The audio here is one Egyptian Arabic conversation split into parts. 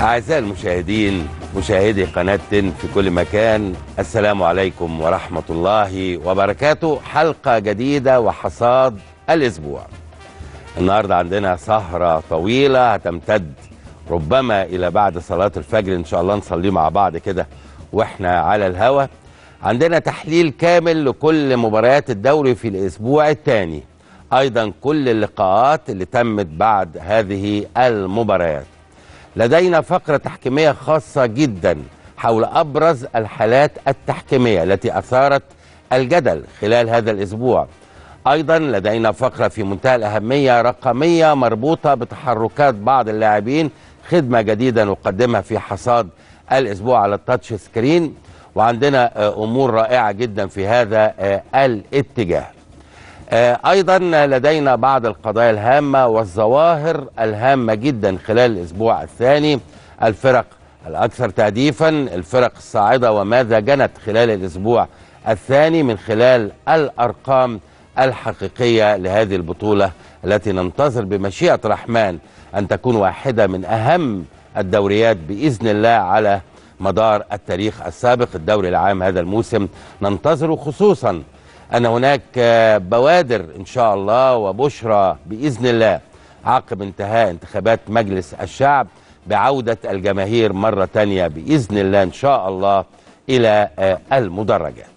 أعزائي المشاهدين مشاهدي قناة تن في كل مكان السلام عليكم ورحمة الله وبركاته حلقة جديدة وحصاد الأسبوع النهاردة عندنا سهرة طويلة هتمتد ربما إلى بعد صلاة الفجر إن شاء الله نصلي مع بعض كده وإحنا على الهوا عندنا تحليل كامل لكل مباريات الدوري في الأسبوع الثاني أيضا كل اللقاءات اللي تمت بعد هذه المباريات لدينا فقرة تحكيمية خاصة جدا حول أبرز الحالات التحكيمية التي أثارت الجدل خلال هذا الأسبوع أيضا لدينا فقرة في منتهى الأهمية رقمية مربوطة بتحركات بعض اللاعبين خدمة جديدة نقدمها في حصاد الأسبوع على التاتش سكرين وعندنا أمور رائعة جدا في هذا الاتجاه ايضا لدينا بعض القضايا الهامه والظواهر الهامه جدا خلال الاسبوع الثاني الفرق الاكثر تهديفا الفرق الصاعده وماذا جنت خلال الاسبوع الثاني من خلال الارقام الحقيقيه لهذه البطوله التي ننتظر بمشيئه الرحمن ان تكون واحده من اهم الدوريات باذن الله على مدار التاريخ السابق الدوري العام هذا الموسم ننتظر خصوصا أن هناك بوادر إن شاء الله وبشرى بإذن الله عقب انتهاء انتخابات مجلس الشعب بعودة الجماهير مرة تانية بإذن الله إن شاء الله إلى المدرجات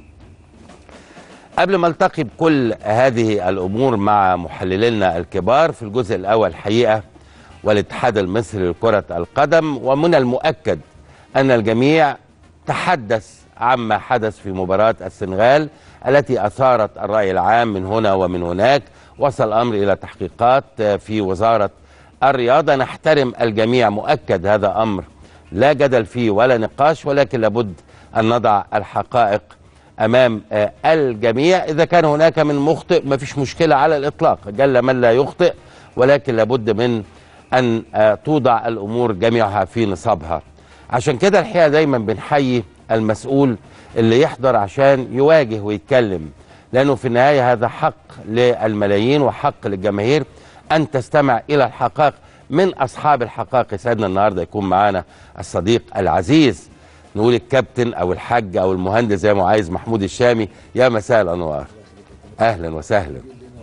قبل ما التقي بكل هذه الأمور مع محللينا الكبار في الجزء الأول حقيقة والاتحاد المصري لكرة القدم ومن المؤكد أن الجميع تحدث عما حدث في مباراة السنغال التي أثارت الرأي العام من هنا ومن هناك وصل الأمر إلى تحقيقات في وزارة الرياضة نحترم الجميع مؤكد هذا أمر لا جدل فيه ولا نقاش ولكن لابد أن نضع الحقائق أمام الجميع إذا كان هناك من مخطئ ما فيش مشكلة على الإطلاق جل من لا يخطئ ولكن لابد من أن توضع الأمور جميعها في نصابها عشان كده الحقيقة دايما بنحيي المسؤول اللي يحضر عشان يواجه ويتكلم لأنه في النهاية هذا حق للملايين وحق للجماهير أن تستمع إلى الحقائق من أصحاب الحقائق يسعدنا النهاردة يكون معانا الصديق العزيز نقول الكابتن أو الحاج أو المهندس زي ما عايز محمود الشامي يا مساء الأنوار أهلا وسهلا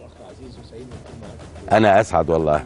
أنا أسعد والله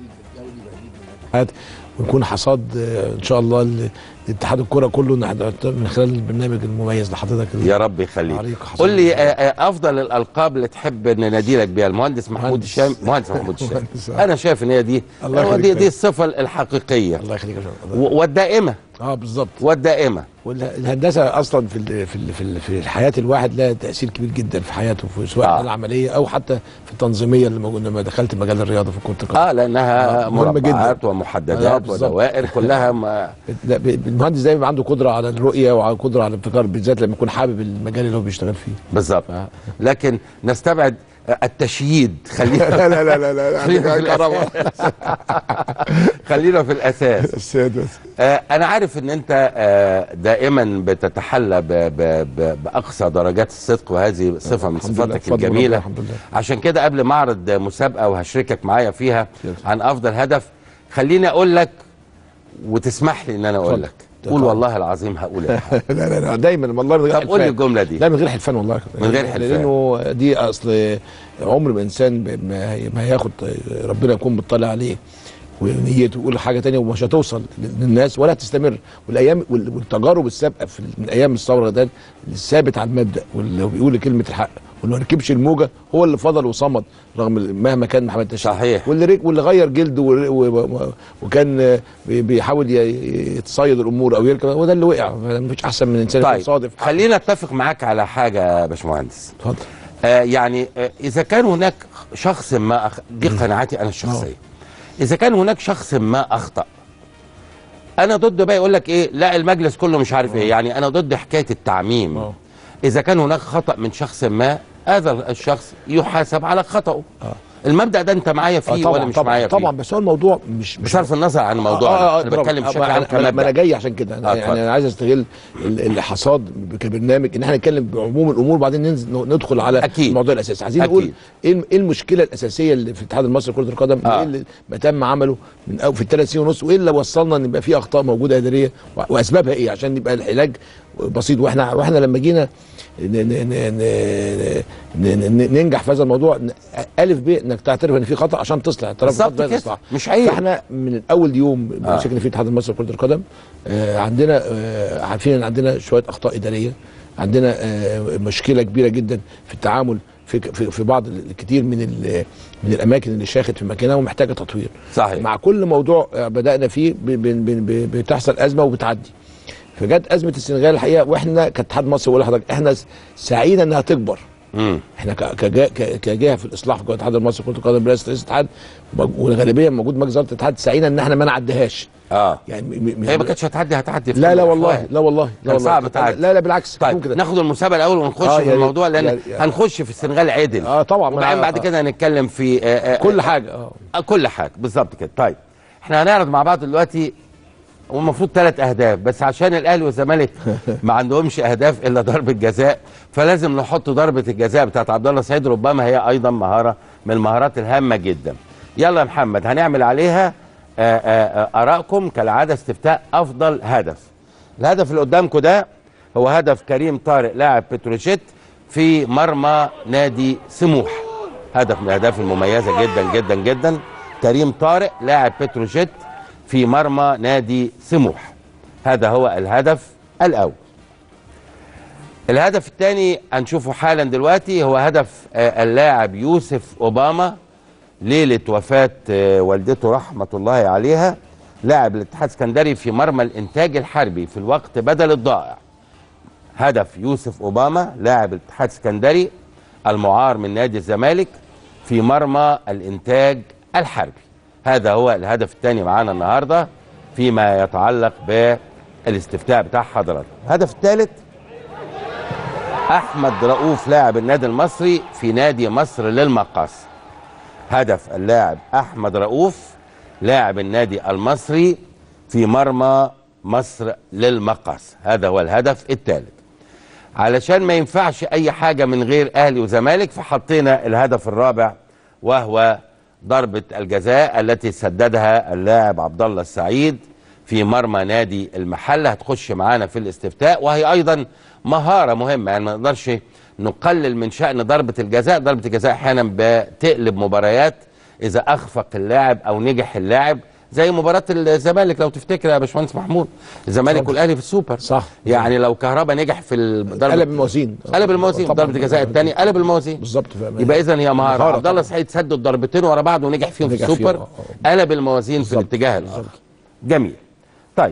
ويكون حصاد ان شاء الله لاتحاد الكره كله من خلال البرنامج المميز لحضرتك يا رب يخليك قول لي افضل الالقاب اللي تحب ننادي لك بيها المهندس محمود الشام مهندس محمود الشام انا شايف ان هي دي دي دي الصفه الحقيقيه الله يخليك والدائمه اه بالظبط والدائمه والهندسه اصلا في ال في ال في, ال في حياه الواحد لها تاثير كبير جدا في حياته في سواء آه. العمليه او حتى في التنظيميه اللي موجوده لما دخلت مجال الرياضه في كره القدم اه لانها آه مربعات ومحددات آه ودوائر كلها ما المهندس دايما عنده قدره على الرؤيه وعلى قدره على الابتكار بالذات لما يكون حابب المجال اللي هو بيشتغل فيه بالظبط آه. لكن نستبعد التشييد خلينا لا لا لا لا لا خلينا في الأساس. خلينا في الاساس السادس آه انا عارف ان انت آه دائما بتتحلى ب ب ب باقصى درجات الصدق وهذه صفه من صفاتك الجميله الحمد لله عشان كده قبل ما اعرض مسابقه وهشركك معايا فيها عن افضل هدف خليني اقول لك وتسمح لي ان انا اقول لك قول والله العظيم هقول لا لا لا دايما والله من غير طب قول لي الجمله دي لا من غير حلفان والله من غير حلفان لانه دي اصل عمر ما انسان ما هياخد ربنا يكون مطلع عليه ونيته يقول حاجه تانية ومش هتوصل للناس ولا هتستمر والايام والتجارب السابقه في من ايام الثوره ده الثابت على المبدا واللي بيقول كلمه الحق واللي ما ركبش الموجه هو اللي فضل وصمد رغم مهما كان محمد تشريف صحيح واللي رك واللي غير جلده وكان بيحاول يتصيد الامور او يركب هو ده اللي وقع مفيش احسن من انسان طيب صادف خلينا اتفق معاك على حاجه يا باشمهندس اتفضل آه يعني آه اذا كان هناك شخص ما أخ... دي قناعتي انا الشخصيه اذا كان هناك شخص ما اخطا انا ضد بقى يقول لك ايه لا المجلس كله مش عارف ايه يعني انا ضد حكايه التعميم اذا كان هناك خطا من شخص ما هذا الشخص يحاسب على خطأه المبدا ده انت معايا آه فيه طبعا ولا مش طبعا معايا فيه طبعا بس هو الموضوع مش مش بصرف النظر عن الموضوع آه آه انا برافو. بتكلم آه، بشكل ما عام أنا- ما أنا كمبدا جاي عشان كده آه، أنا اتفضل. يعني انا عايز استغل ال- الحصاد كبرنامج ان احنا نتكلم بعموم الامور وبعدين ننزل ندخل على أكيد. الموضوع الاساسي عايزين أكيد. نقول ايه الم- إيه المشكله الاساسيه اللي في الاتحاد المصري لكره القدم آه. ايه اللي ما تم عمله من أو في الثلاث سنين ونص وايه اللي وصلنا ان يبقى في اخطاء موجوده اداريه و- واسبابها ايه عشان يبقى العلاج بسيط واحنا واحنا لما جينا ن- ن- ن- ن- ن- ننجح في هذا الموضوع ن- الف ب انك تعترف ان في خطا عشان تصلح الطرف بالظبط الخطأ ده كده. يصلح. مش عيب. فاحنا من اول يوم آه. مسكنا في الاتحاد المصري لكره القدم آه عندنا آه عارفين ان عندنا شويه اخطاء اداريه عندنا آه مشكله كبيره جدا في التعامل في في, في بعض الكثير من ال- من الاماكن اللي شاخت في مكانها ومحتاجه تطوير صحيح مع كل موضوع آه، بدانا فيه ب- ب- ب- ب- بتحصل ازمه وبتعدي فجت ازمه السنغال الحقيقه واحنا كاتحاد مصر بقول لحضرتك احنا سعينا انها تكبر امم احنا ك- كجا- ك- كجهه في الاصلاح في الاتحاد المصري لكره القدم برئاسه رئيس الاتحاد والغالبيه موجود مجلس اداره الاتحاد سعينا ان احنا ما نعديهاش اه يعني م- م- هي ما كانتش هتعدي هتعدي في لا كل لا الأحوال. والله لا والله لا كان والله صعب تعدي. لا لا بالعكس طيب ممكن ناخد المسابقه الاول ونخش آه، في يا ريت. الموضوع لان يا ريت. هنخش في السنغال عدل اه طبعا ما وبعدين أنا- بعد كده هنتكلم في آه، آه، كل حاجه اه آه، كل حاجه بالظبط كده طيب احنا هنعرض مع بعض دلوقتي والمفروض ثلاث اهداف بس عشان الاهلي والزمالك ما عندهمش اهداف الا ضربه جزاء فلازم نحط ضربه الجزاء بتاعت عبد الله سعيد ربما هي ايضا مهاره من المهارات الهامه جدا يلا يا محمد هنعمل عليها آه، آه، آه، ارائكم كالعاده استفتاء افضل هدف الهدف اللي قدامكم ده هو هدف كريم طارق لاعب بتروجيت في مرمى نادي سموح هدف من الاهداف المميزه جدا جدا جدا كريم طارق لاعب بتروجيت في مرمى نادي سموح هذا هو الهدف الاول الهدف الثاني هنشوفه حالا دلوقتي هو هدف آه، اللاعب يوسف اوباما ليله وفاه آه، والدته رحمه الله عليها لاعب الاتحاد السكندري في مرمى الانتاج الحربي في الوقت بدل الضائع هدف يوسف اوباما لاعب الاتحاد السكندري المعار من نادي الزمالك في مرمى الانتاج الحربي هذا هو الهدف الثاني معانا النهارده فيما يتعلق بالاستفتاء بتاع حضرتك الهدف الثالث احمد رؤوف لاعب النادي المصري في نادي مصر للمقاص هدف اللاعب احمد رؤوف لاعب النادي المصري في مرمى مصر للمقاص هذا هو الهدف الثالث علشان ما ينفعش اي حاجه من غير اهلي وزمالك فحطينا الهدف الرابع وهو ضربه الجزاء التي سددها اللاعب عبد الله السعيد في مرمى نادي المحله هتخش معانا في الاستفتاء وهي ايضا مهاره مهمه يعني ما نقدرش نقلل من شان ضربه الجزاء ضربه الجزاء احيانا بتقلب مباريات اذا اخفق اللاعب او نجح اللاعب زي مباراه الزمالك لو تفتكر يا باشمهندس محمود الزمالك صح. والاهلي في السوبر صح. يعني لو كهربا نجح في ال- ضربه قلب الموازين قلب الموازين طبعاً. ضربه الجزاء الثاني قلب الموازين بالظبط فاهم. يبقى اذا هي مهاره مهارة عبد الله طبعاً. سعيد سدد ضربتين ورا بعض ونجح فيهم في نجح فيهم، السوبر آه، آه. قلب الموازين في بالظبط. الاتجاه الاخر جميل طيب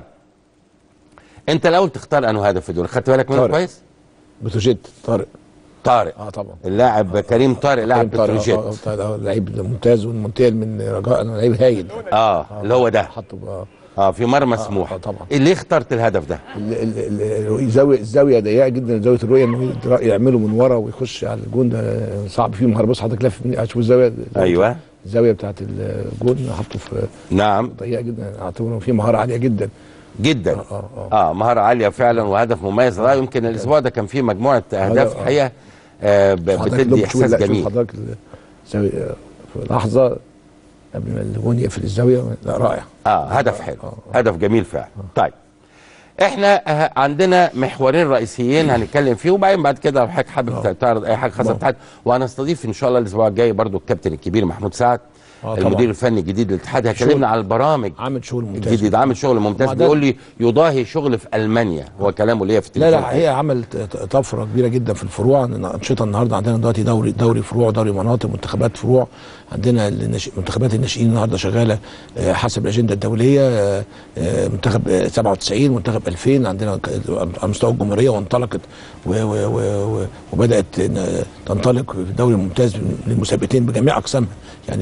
انت الاول تختار انه هدف في دول خدت بالك منه طارق. كويس بتروجيت طارق طارق اه طبعا اللاعب كريم طارق لاعب طارق، آه، بتروجيت آه، طارق، آه، لعيب ممتاز والمنتقل من رجاء أنا لعيب هايل اه اللي هو ده حطه بقى اه في مرمى سموحه آه، طبعا. ليه اخترت الهدف ده ال- ال- ال- الزاويه الزاويه ضيقه جدا زاويه الرؤيه انه يدر- يعمله من ورا ويخش على الجون ده صعب فيه مهاره بص حضرتك لف من- هتشوف الزاويه ايوه الزاويه بتاعت الجون حطه في نعم ضيقه جدا اعتبره فيه مهاره عاليه جدا جدا آه، آه. اه مهاره عاليه فعلا وهدف مميز لا يمكن الاسبوع ده كان فيه مجموعه اهداف آه. الحقيقه آه ب- حضرتك لو بتدي بتشوف- احساس لا، شوف جميل حضرتك الزاويه في لحظه قبل ما الجون يقفل الزاويه لا رائع اه هدف حلو آه، هدف جميل فعلا طيب احنا آه، عندنا محورين رئيسيين هنتكلم فيه وبعدين بعد كده لو حضرتك حابب تعرض اي حاجه خاصه آه. بالاتحاد وهنستضيف ان شاء الله الاسبوع الجاي برضو الكابتن الكبير محمود سعد آه، طبعاً. المدير الفني الجديد للاتحاد هيكلمنا شغل. على البرامج عامل شغل ممتاز الجديد عامل شغل ممتاز ما ده- بيقول لي يضاهي شغل في المانيا هو كلامه ليا في لا التليفون لا هي عملت طفره كبيره جدا في الفروع عندنا انشطه النهارده عندنا دلوقتي دوري دوري فروع دوري مناطق منتخبات فروع عندنا النش... منتخبات الناشئين النهارده شغاله آه، حسب الاجنده الدوليه آه، آه، منتخب آه، 97 منتخب 2000 عندنا ك- على مستوى الجمهوريه وانطلقت و... و... و... و... وبدات ن- تنطلق في الدوري الممتاز للمسابقتين بجميع اقسامها يعني دوري ممتاز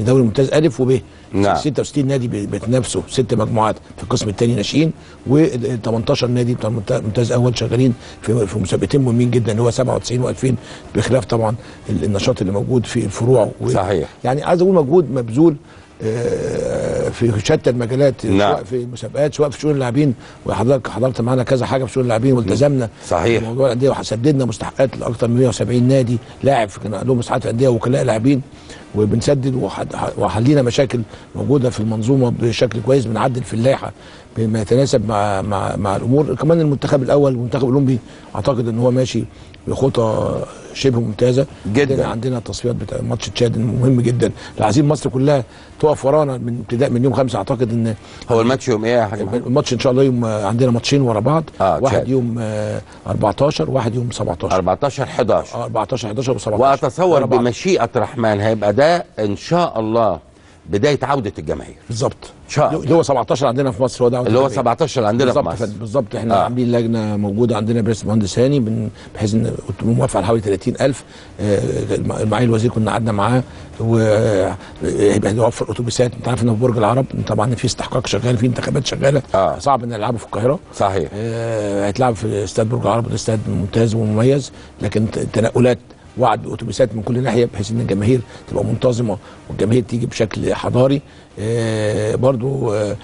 ممتاز الف وب نعم. 66 نادي بي- بيتنافسوا ست مجموعات في القسم الثاني ناشئين و18 نادي بتوع الممت- ممتاز اول شغالين في في مسابقتين مهمين جدا اللي هو 97 و2000 بخلاف طبعا ال- النشاط اللي موجود في الفروع و- صحيح. يعني عايز اقول مجهود مبذول آه، في شتى المجالات نعم. سواء في المسابقات سواء في شؤون اللاعبين وحضرتك حضرت معانا كذا حاجه في شؤون اللاعبين والتزمنا صحيح. في موضوع الانديه وسددنا مستحقات لاكثر من 170 نادي لاعب كان عندهم مستحقات في الانديه وكلاء لاعبين وبنسدد وحد- وحلينا مشاكل موجوده في المنظومه بشكل كويس بنعدل في اللائحه بما يتناسب مع مع مع الامور كمان المنتخب الاول والمنتخب الاولمبي اعتقد ان هو ماشي بخطى شبه ممتازه جداً. عندنا, عندنا التصفيات بتاع ماتش تشاد مهم جدا اللي عايزين مصر كلها تقف ورانا من ابتداء من يوم خمسة اعتقد ان هو الماتش يوم ايه يا حاج محمد؟ الماتش ان شاء الله يوم عندنا ماتشين ورا بعض آه، واحد تشاد. يوم آه، 14 واحد يوم 17 14 11 اه 14 11 و17 واتصور بمشيئه الرحمن هيبقى ده ان شاء الله بدايه عوده الجماهير بالظبط ان شاء الله اللي هو 17 عندنا في مصر هو ده اللي هو 17 اللي عندنا في بالظبط مصر فن- بالظبط احنا آه. آه. عاملين لجنه موجوده عندنا برئاسه المهندس هاني بن- بحيث ان كنت موافق على حوالي 30000 آه، معالي الوزير كنا قعدنا معاه وهيبقى يوفر اتوبيسات انت عارف ان في برج العرب طبعا في استحقاق شغال في انتخابات شغاله آه. صعب ان يلعبوا في القاهره صحيح آه، هيتلعب في استاد برج العرب ده استاد ممتاز ومميز لكن ت- تنقلات وعد باتوبيسات من كل ناحيه بحيث ان الجماهير تبقى منتظمه والجماهير تيجي بشكل حضاري آه، برضو آه،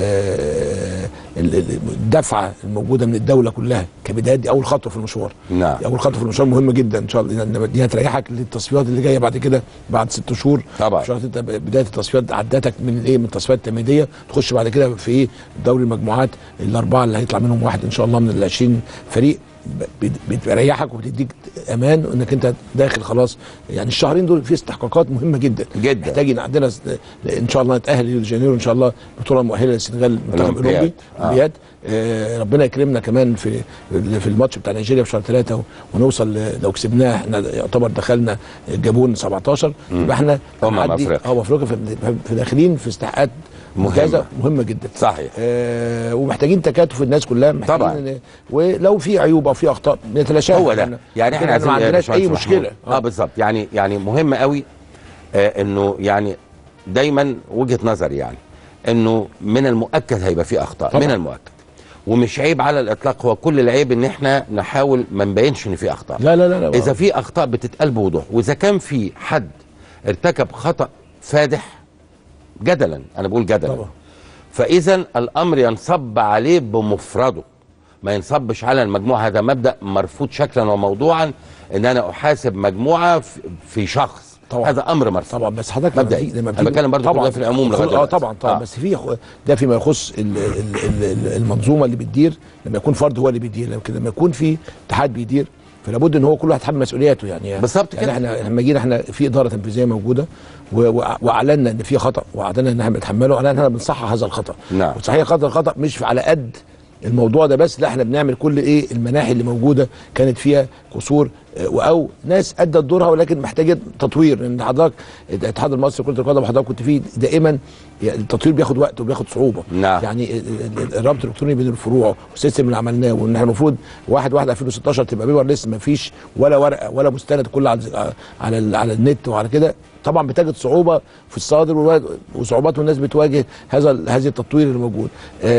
آه، ال- ال- الدفعه الموجوده من الدوله كلها كبدايه دي اول خطوه في المشوار نعم. دي اول خطوه في المشوار مهمه جدا ان شاء الله لان دي هتريحك للتصفيات اللي جايه بعد كده بعد ست شهور طبعا. ان شاء الله انت بدايه التصفيات عدتك من ايه من التصفيات التمهيديه تخش بعد كده في ايه دوري المجموعات الاربعه اللي هيطلع منهم واحد ان شاء الله من ال 20 فريق ب- بتريحك وبتديك امان انك انت داخل خلاص يعني الشهرين دول في استحقاقات مهمه جدا جدا. محتاج ان عندنا س- ان شاء الله نتاهل ريو دي جانيرو ان شاء الله بطوله مؤهله للسنغال المنتخب الأولمبياد. الاولمبي آه. اولمبياد آه ربنا يكرمنا كمان في في الماتش بتاع نيجيريا في شهر ثلاثه ونوصل ل- لو كسبناه احنا يعتبر دخلنا الجابون 17 يبقى احنا أمم هنعدي- أفريقيا. اه افريقيا في- في داخلين في استحقاقات مهمة. ممتازه مهمه جدا صحيح. آه ومحتاجين تكاتف الناس كلها محتاجين طبعا. إن- ولو في عيوب او في اخطاء نتلاشاها هو ده يعني احنا عايزين ما يا عندناش اي باشمهندس مشكله محمود. اه بالظبط يعني يعني مهم قوي آه انه يعني دايما وجهه نظري يعني انه من المؤكد هيبقى في اخطاء طبعا. من المؤكد ومش عيب على الاطلاق هو كل العيب ان احنا نحاول ما نبينش ان في اخطاء لا لا لا, لا اذا في اخطاء بتتقال بوضوح واذا كان في حد ارتكب خطا فادح جدلا انا بقول جدلا طبعا. فاذا الامر ينصب عليه بمفرده ما ينصبش على المجموعه هذا مبدا مرفوض شكلا وموضوعا ان انا احاسب مجموعه في- في شخص طبعا. هذا امر مرفوض طبعا بس حضرتك لما مبدئي. بتيجي- لما أنا بتيجي- بتكلم برضو كلها في العموم لغاية اه دلوقتي. طبعا طبعا آه. بس في خ- ده فيما يخص ال- ال- ال- ال- المنظومه اللي بتدير لما يكون فرد هو اللي بيدير لكن لما يكون في اتحاد بيدير فلا بد ان هو كل واحد يتحمل مسؤولياته يعني بالظبط يعني كده. احنا لما جينا احنا في اداره تنفيذيه موجوده و- و- واعلنا ان في خطا واعلنا ان احنا بنتحمله واعلنا ان احنا بنصحح هذا الخطا نعم. وصحيح خطا الخطا مش على قد الموضوع ده بس لا احنا بنعمل كل ايه المناحي اللي موجوده كانت فيها قصور آه، او ناس ادت دورها ولكن محتاجه تطوير لان حضرتك الاتحاد المصري لكره القدم حضرتك كنت فيه دائما يعني التطوير بياخد وقت وبياخد صعوبه نعم. يعني ال- ال- الربط الالكتروني بين الفروع والسيستم اللي عملناه وان احنا المفروض 1 1 2016 تبقى بيبر لسه ما فيش ولا ورقه ولا مستند كله على على, ال- على النت وعلى كده طبعا بتجد صعوبه في الصادر والوا- وصعوبات والناس بتواجه هذا ال- هذه التطوير اللي موجود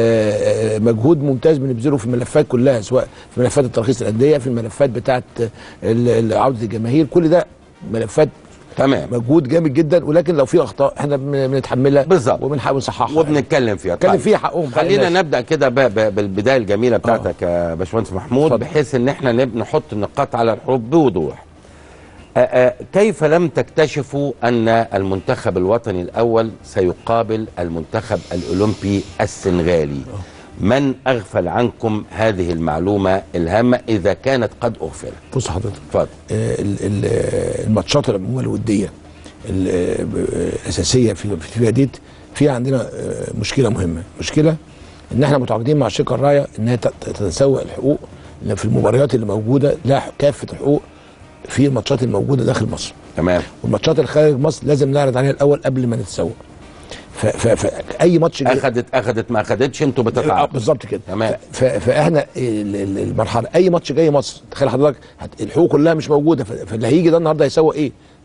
آه، آه، مجهود ممتاز بنبذله في الملفات كلها سواء في ملفات الترخيص الانديه في الملفات بتاعه ال- ال- عوده الجماهير كل ده ملفات تمام مجهود جامد جدا ولكن لو في اخطاء احنا بن- بنتحملها بالظبط. وبنحاول نصححها وبنتكلم فيها نتكلم فيها حقهم حق خلينا الناس. نبدا كده ب- ب- بالبدايه الجميله بتاعتك يا باشمهندس محمود اتفضل. بحيث ان احنا نب- نحط النقاط على الحروف بوضوح آه، آه، كيف لم تكتشفوا ان المنتخب الوطني الاول سيقابل المنتخب الاولمبي السنغالي من اغفل عنكم هذه المعلومه الهامه اذا كانت قد اغفلت بص حضرتك اتفضل آه، ال- ال- الماتشات العموميه الوديه ال- آه، الاساسيه في في فيها ديت في عندنا آه، مشكله مهمه مشكله ان احنا متعاقدين مع الشركه الرايه انها تت- تتسوق الحقوق لأن في المباريات اللي موجوده لها كافه الحقوق في الماتشات الموجوده داخل مصر تمام والماتشات اللي خارج مصر لازم نعرض عليها الاول قبل ما نتسوق ف- ف- فاي ماتش جاي- اخذت اخذت ما اخذتش انتوا آه، بتتعاقدوا بالظبط كده تمام. ف- فاحنا ال- ال- المرحله اي ماتش جاي مصر تخيل حضرتك هت- الحقوق كلها مش موجوده ف- فاللي هيجي ده النهارده هيسوق ايه؟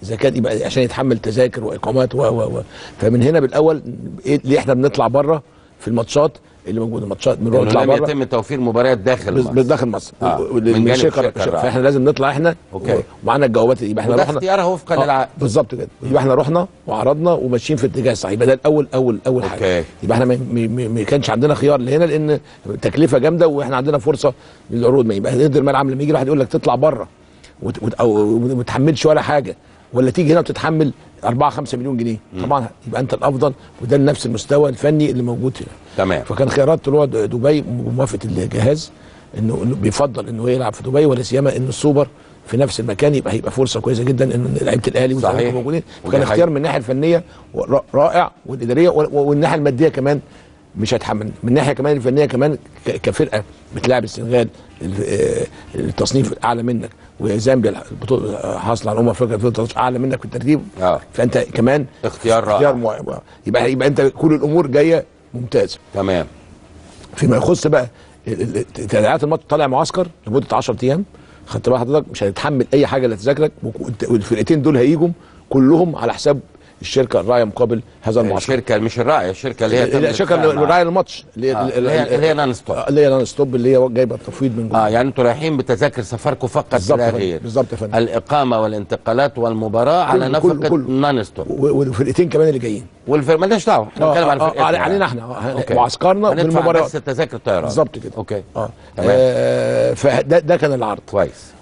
اذا كان يبقى عشان يتحمل تذاكر واقامات و و و فمن هنا بالاول إيه ليه احنا بنطلع بره في الماتشات اللي موجوده ماتشات بنروح إنه نطلع لم بره يتم توفير مباريات داخل بس- مصر بس داخل مصر آه، و- من من جانب شركه الشركة الراعية. فاحنا لازم نطلع احنا أوكي. ومعانا الجوابات دي يبقى احنا وده رحنا اختيارها وفقا آه، للعقد بالظبط كده يبقى احنا رحنا وعرضنا وماشيين في الاتجاه الصحيح يبقى ده الاول اول اول أوكي. حاجه يبقى احنا ما- ما ما- ما كانش عندنا خيار لهنا لان تكلفه جامده واحنا عندنا فرصه للعروض ما يبقى نقدر الملعب لما يجي واحد يقول لك تطلع بره وت- وت- او ما تحملش ولا حاجه ولا تيجي هنا وتتحمل 4 5 مليون جنيه طبعا يبقى انت الافضل وده نفس المستوى الفني اللي موجود هنا تمام فكان خيارات طلوع د- دبي بموافقه الجهاز انه إنه بيفضل انه يلعب في دبي ولا سيما ان السوبر في نفس المكان يبقى هيبقى فرصه كويسه جدا ان لعيبه الاهلي والزمالك صحيح. موجودين ودي فكان اختيار حقيقة. من الناحيه الفنيه ور- رائع والاداريه وال- والناحيه الماديه كمان مش هيتحمل من الناحيه كمان الفنيه كمان ك- كفرقه بتلاعب السنغال ال- آه، التصنيف اعلى منك وزامبيا البطوله حاصله على امم افريقيا 2013 اعلى منك في الترتيب اه فانت كمان اختيار رائع. اختيار مو- يبقى يبقى انت كل الامور جايه ممتازه تمام فيما يخص بقى ال- ال- تداعيات الماتش طالع معسكر لمده 10 ايام خدت بقى حضرتك مش هتتحمل اي حاجه لا تذاكرك وك- والفرقتين دول هيجوا كلهم على حساب الشركه الراعيه مقابل هذا المعسكر الشركه مش الراعي الشركه اللي هي تم الشركه الاتفاق اللي معاها. راعيه الماتش اللي هي آه، ال- اللي هي- ال- اللي هي نون ستوب. آه، اللي هي نون ستوب اللي هي جايبه التفويض من جوه اه يعني انتوا رايحين بتذاكر سفركم فقط بالظبط لا يا فندم، غير بالظبط يا فندم. الاقامه والانتقالات والمباراه على كله- كله- نفقه كله. نون ستوب و- والفرقتين كمان اللي جايين والفرق مالناش دعوه احنا آه، بنتكلم عن آه، فرقتنا علي- يعني. علينا احنا آه، أوكي. معسكرنا هندفع بالمباريات بس تذاكر الطيران بالظبط كده اوكي اه تمام. آه، فده ده كان العرض كويس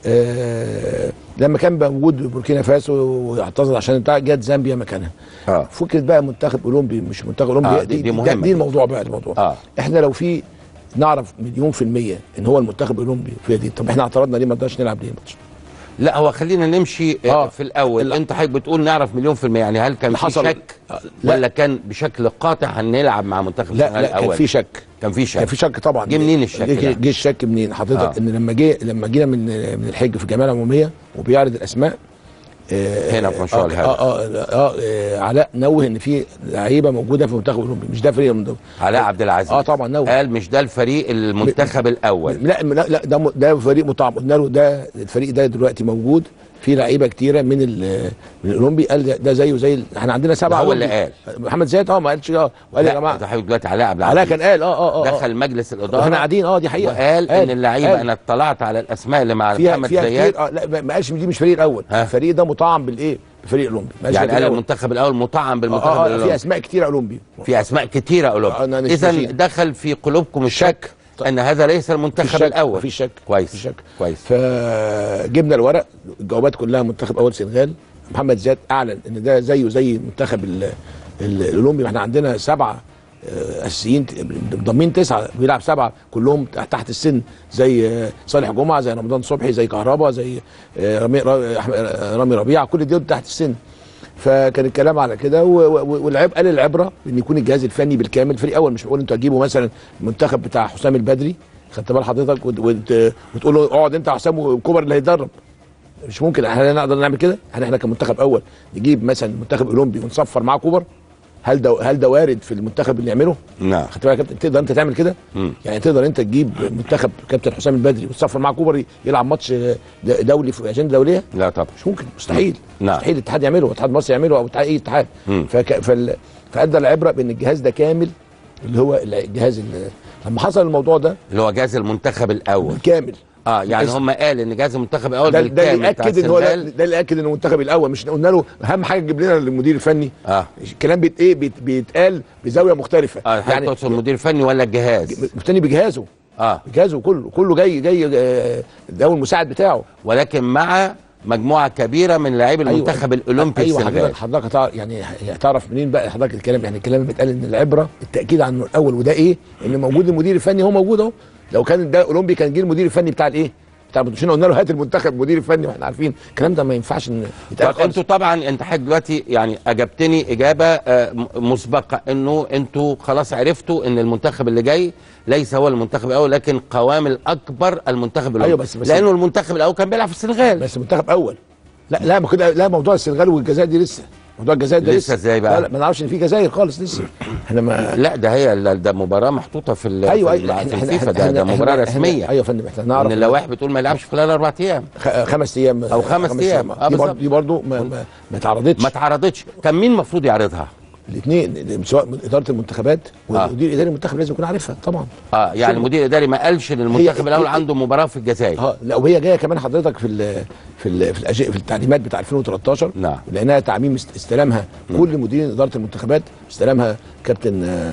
آه لما كان بقى موجود بوركينا فاسو واعتذر عشان بتاع جت زامبيا مكانها اه فكره بقى منتخب اولمبي مش منتخب اولمبي آه، دي, دي- دي, دي دي, مهمة دي دي. الموضوع بقى الموضوع آه. احنا لو في نعرف مليون في المية ان هو المنتخب الاولمبي في دي طب احنا اعترضنا ليه ما رضاش نلعب ليه الماتش لا هو خلينا نمشي آه. آه. في الاول لا. انت حضرتك بتقول نعرف مليون في المية يعني هل كان في حصل- شك آه، لا. ولا كان بشكل قاطع هنلعب مع منتخب لا السنغال لا كان الاول في شك كان في شك كان في شك طبعا جه منين الشك جه, ده؟ جه الشك منين حضرتك آه. ان لما جه لما جينا من من الحج في الجمعيه العموميه وبيعرض الاسماء آه، هنا في مشروع آه الهدف. آه, آه, آه, آه علاء نوه ان في لعيبه موجوده في المنتخب الاولمبي مش ده فريق المنتخب علاء عبد العزيز اه طبعا نوه قال مش ده الفريق المنتخب الاول لا لا لا ده م- ده فريق مطعم قلنا له ده الفريق ده دلوقتي موجود في لعيبه كتيره من ال- من الاولمبي قال ده, ده زيه زي ال- احنا عندنا سبعه ده هو اللي أولمبي. محمد زياد اه ما قالش اه وقال يا لا، جماعه ده حضرتك دلوقتي علاء عبد علاء العزيز كان قال اه اه اه آه. دخل مجلس الاداره واحنا قاعدين اه دي حقيقه وقال ان اللعيبه قال. انا اطلعت على الاسماء اللي مع فيها محمد فيها زياد كتير اه لا ما- ما قالش دي مش فريق الاول ها؟ الفريق ده مطعم بالايه بفريق الاولمبي ما قالش يعني فريق قال الأول. المنتخب الاول مطعم اه بالمنتخب اه, آه في الاول اسماء كتيره اولمبي في اسماء كتيره آه، اولمبي أنا مش اذا فاهم. دخل في قلوبكم الشك ان هذا ليس المنتخب مفيش شك الاول مفيش شك كويس مفيش شك كويس فجبنا الورق الجوابات كلها منتخب اول سنغال محمد زياد اعلن ان ده زيه زي منتخب ال- ال- الاولمبي ما احنا عندنا سبعه آه، اساسيين ضامنين تسعه بيلعب سبعه كلهم تحت السن زي آه، صالح جمعه زي رمضان صبحي زي كهربا زي آه، رامي را- أحمد- آه، رامي ربيعه كل دول تحت السن فكان الكلام على كده و- و- والعب قال العبره ان يكون الجهاز الفني بالكامل فريق اول مش بقول انتوا هتجيبوا مثلا المنتخب بتاع حسام البدري خدت بال حضرتك وت- وت- وتقول له اقعد انت يا حسام وكوبر اللي هيدرب مش ممكن احنا نقدر نعمل كده هل احنا كمنتخب اول نجيب مثلا منتخب اولمبي ونصفر معاه كوبر هل ده هل ده وارد في المنتخب اللي يعمله نعم خدت بالك يا كابتن تقدر انت تعمل كده مم. يعني تقدر انت تجيب منتخب كابتن حسام البدري وتصفر معاه كوبر يلعب ماتش د- دولي في اجنده دوليه لا طبعا مش ممكن مستحيل نعم. مستحيل الاتحاد يعمله واتحاد مصر يعمله او اتحاد اي اتحاد مم. فك... فال... فادى العبره بان الجهاز ده كامل اللي هو الجهاز اللي... لما حصل الموضوع ده اللي هو جهاز المنتخب الاول كامل اه يعني اسم. هم قال ان جهاز المنتخب الاول ده ده بالكامل اللي بتاع ياكد ان هو ده, السنغال ده اللي ياكد انه المنتخب الاول مش قلنا له اهم حاجه تجيب لنا المدير الفني اه الكلام بيت ايه بيت بيتقال بزاويه مختلفه اه يعني تقصد المدير الفني ولا الجهاز مفتني بجهازه اه بجهازه كله كله جاي جاي آه، ده هو المساعد بتاعه ولكن مع مجموعه كبيره من لاعبي المنتخب الاولمبي ايوه السنغال حضرتك حضرتك هتعرف يعني هتعرف منين بقى حضرتك الكلام يعني الكلام اللي بيتقال ان العبره التاكيد عنه الاول وده ايه ان موجود المدير الفني هو موجود اهو لو كان ده اولمبي كان جه المدير الفني بتاع الايه بتاع مش قلنا له هات المنتخب المدير الفني واحنا عارفين الكلام ده ما ينفعش ان يتقال طب خالص. انتوا طبعا انت حضرتك دلوقتي يعني اجبتني اجابه آه، م- مسبقه انه انتوا خلاص عرفتوا ان المنتخب اللي جاي ليس هو المنتخب الاول لكن قوام الاكبر المنتخب الاول أيوة بس- بس- لانه المنتخب الاول كان بيلعب في السنغال بس منتخب اول لا لا ما كده لا موضوع السنغال والجزائر دي لسه موضوع الجزائر ده لسه إزاي بقى؟ لا, لا ما نعرفش ان في جزائر خالص لسه احنا ما لا ده هي ال- ده مباراه محطوطه في ال- ايوه في ايوه ال- في الفيفا ده, ده مباراه رسميه ايوه يا فندم احنا ان نعرف اللوائح بتقول ما يلعبش خلال اربع ايام خ- خمس ايام أو خمس أيام. آه، دي برضه بالظبط. دي برضه ما, ما, ما اتعرضتش ما اتعرضتش كان مين المفروض يعرضها؟ الاثنين سواء من اداره المنتخبات آه. والمدير الاداري المنتخب لازم يكون عارفها طبعا اه يعني المدير الاداري ما قالش ان المنتخب هي- الاول هي- عنده مباراه في الجزائر اه لا وهي جايه كمان حضرتك في ال في ال في, الأجي- في التعليمات بتاع 2013 نعم. لانها تعميم است- استلمها كل مديرين اداره المنتخبات استلمها كابتن آه،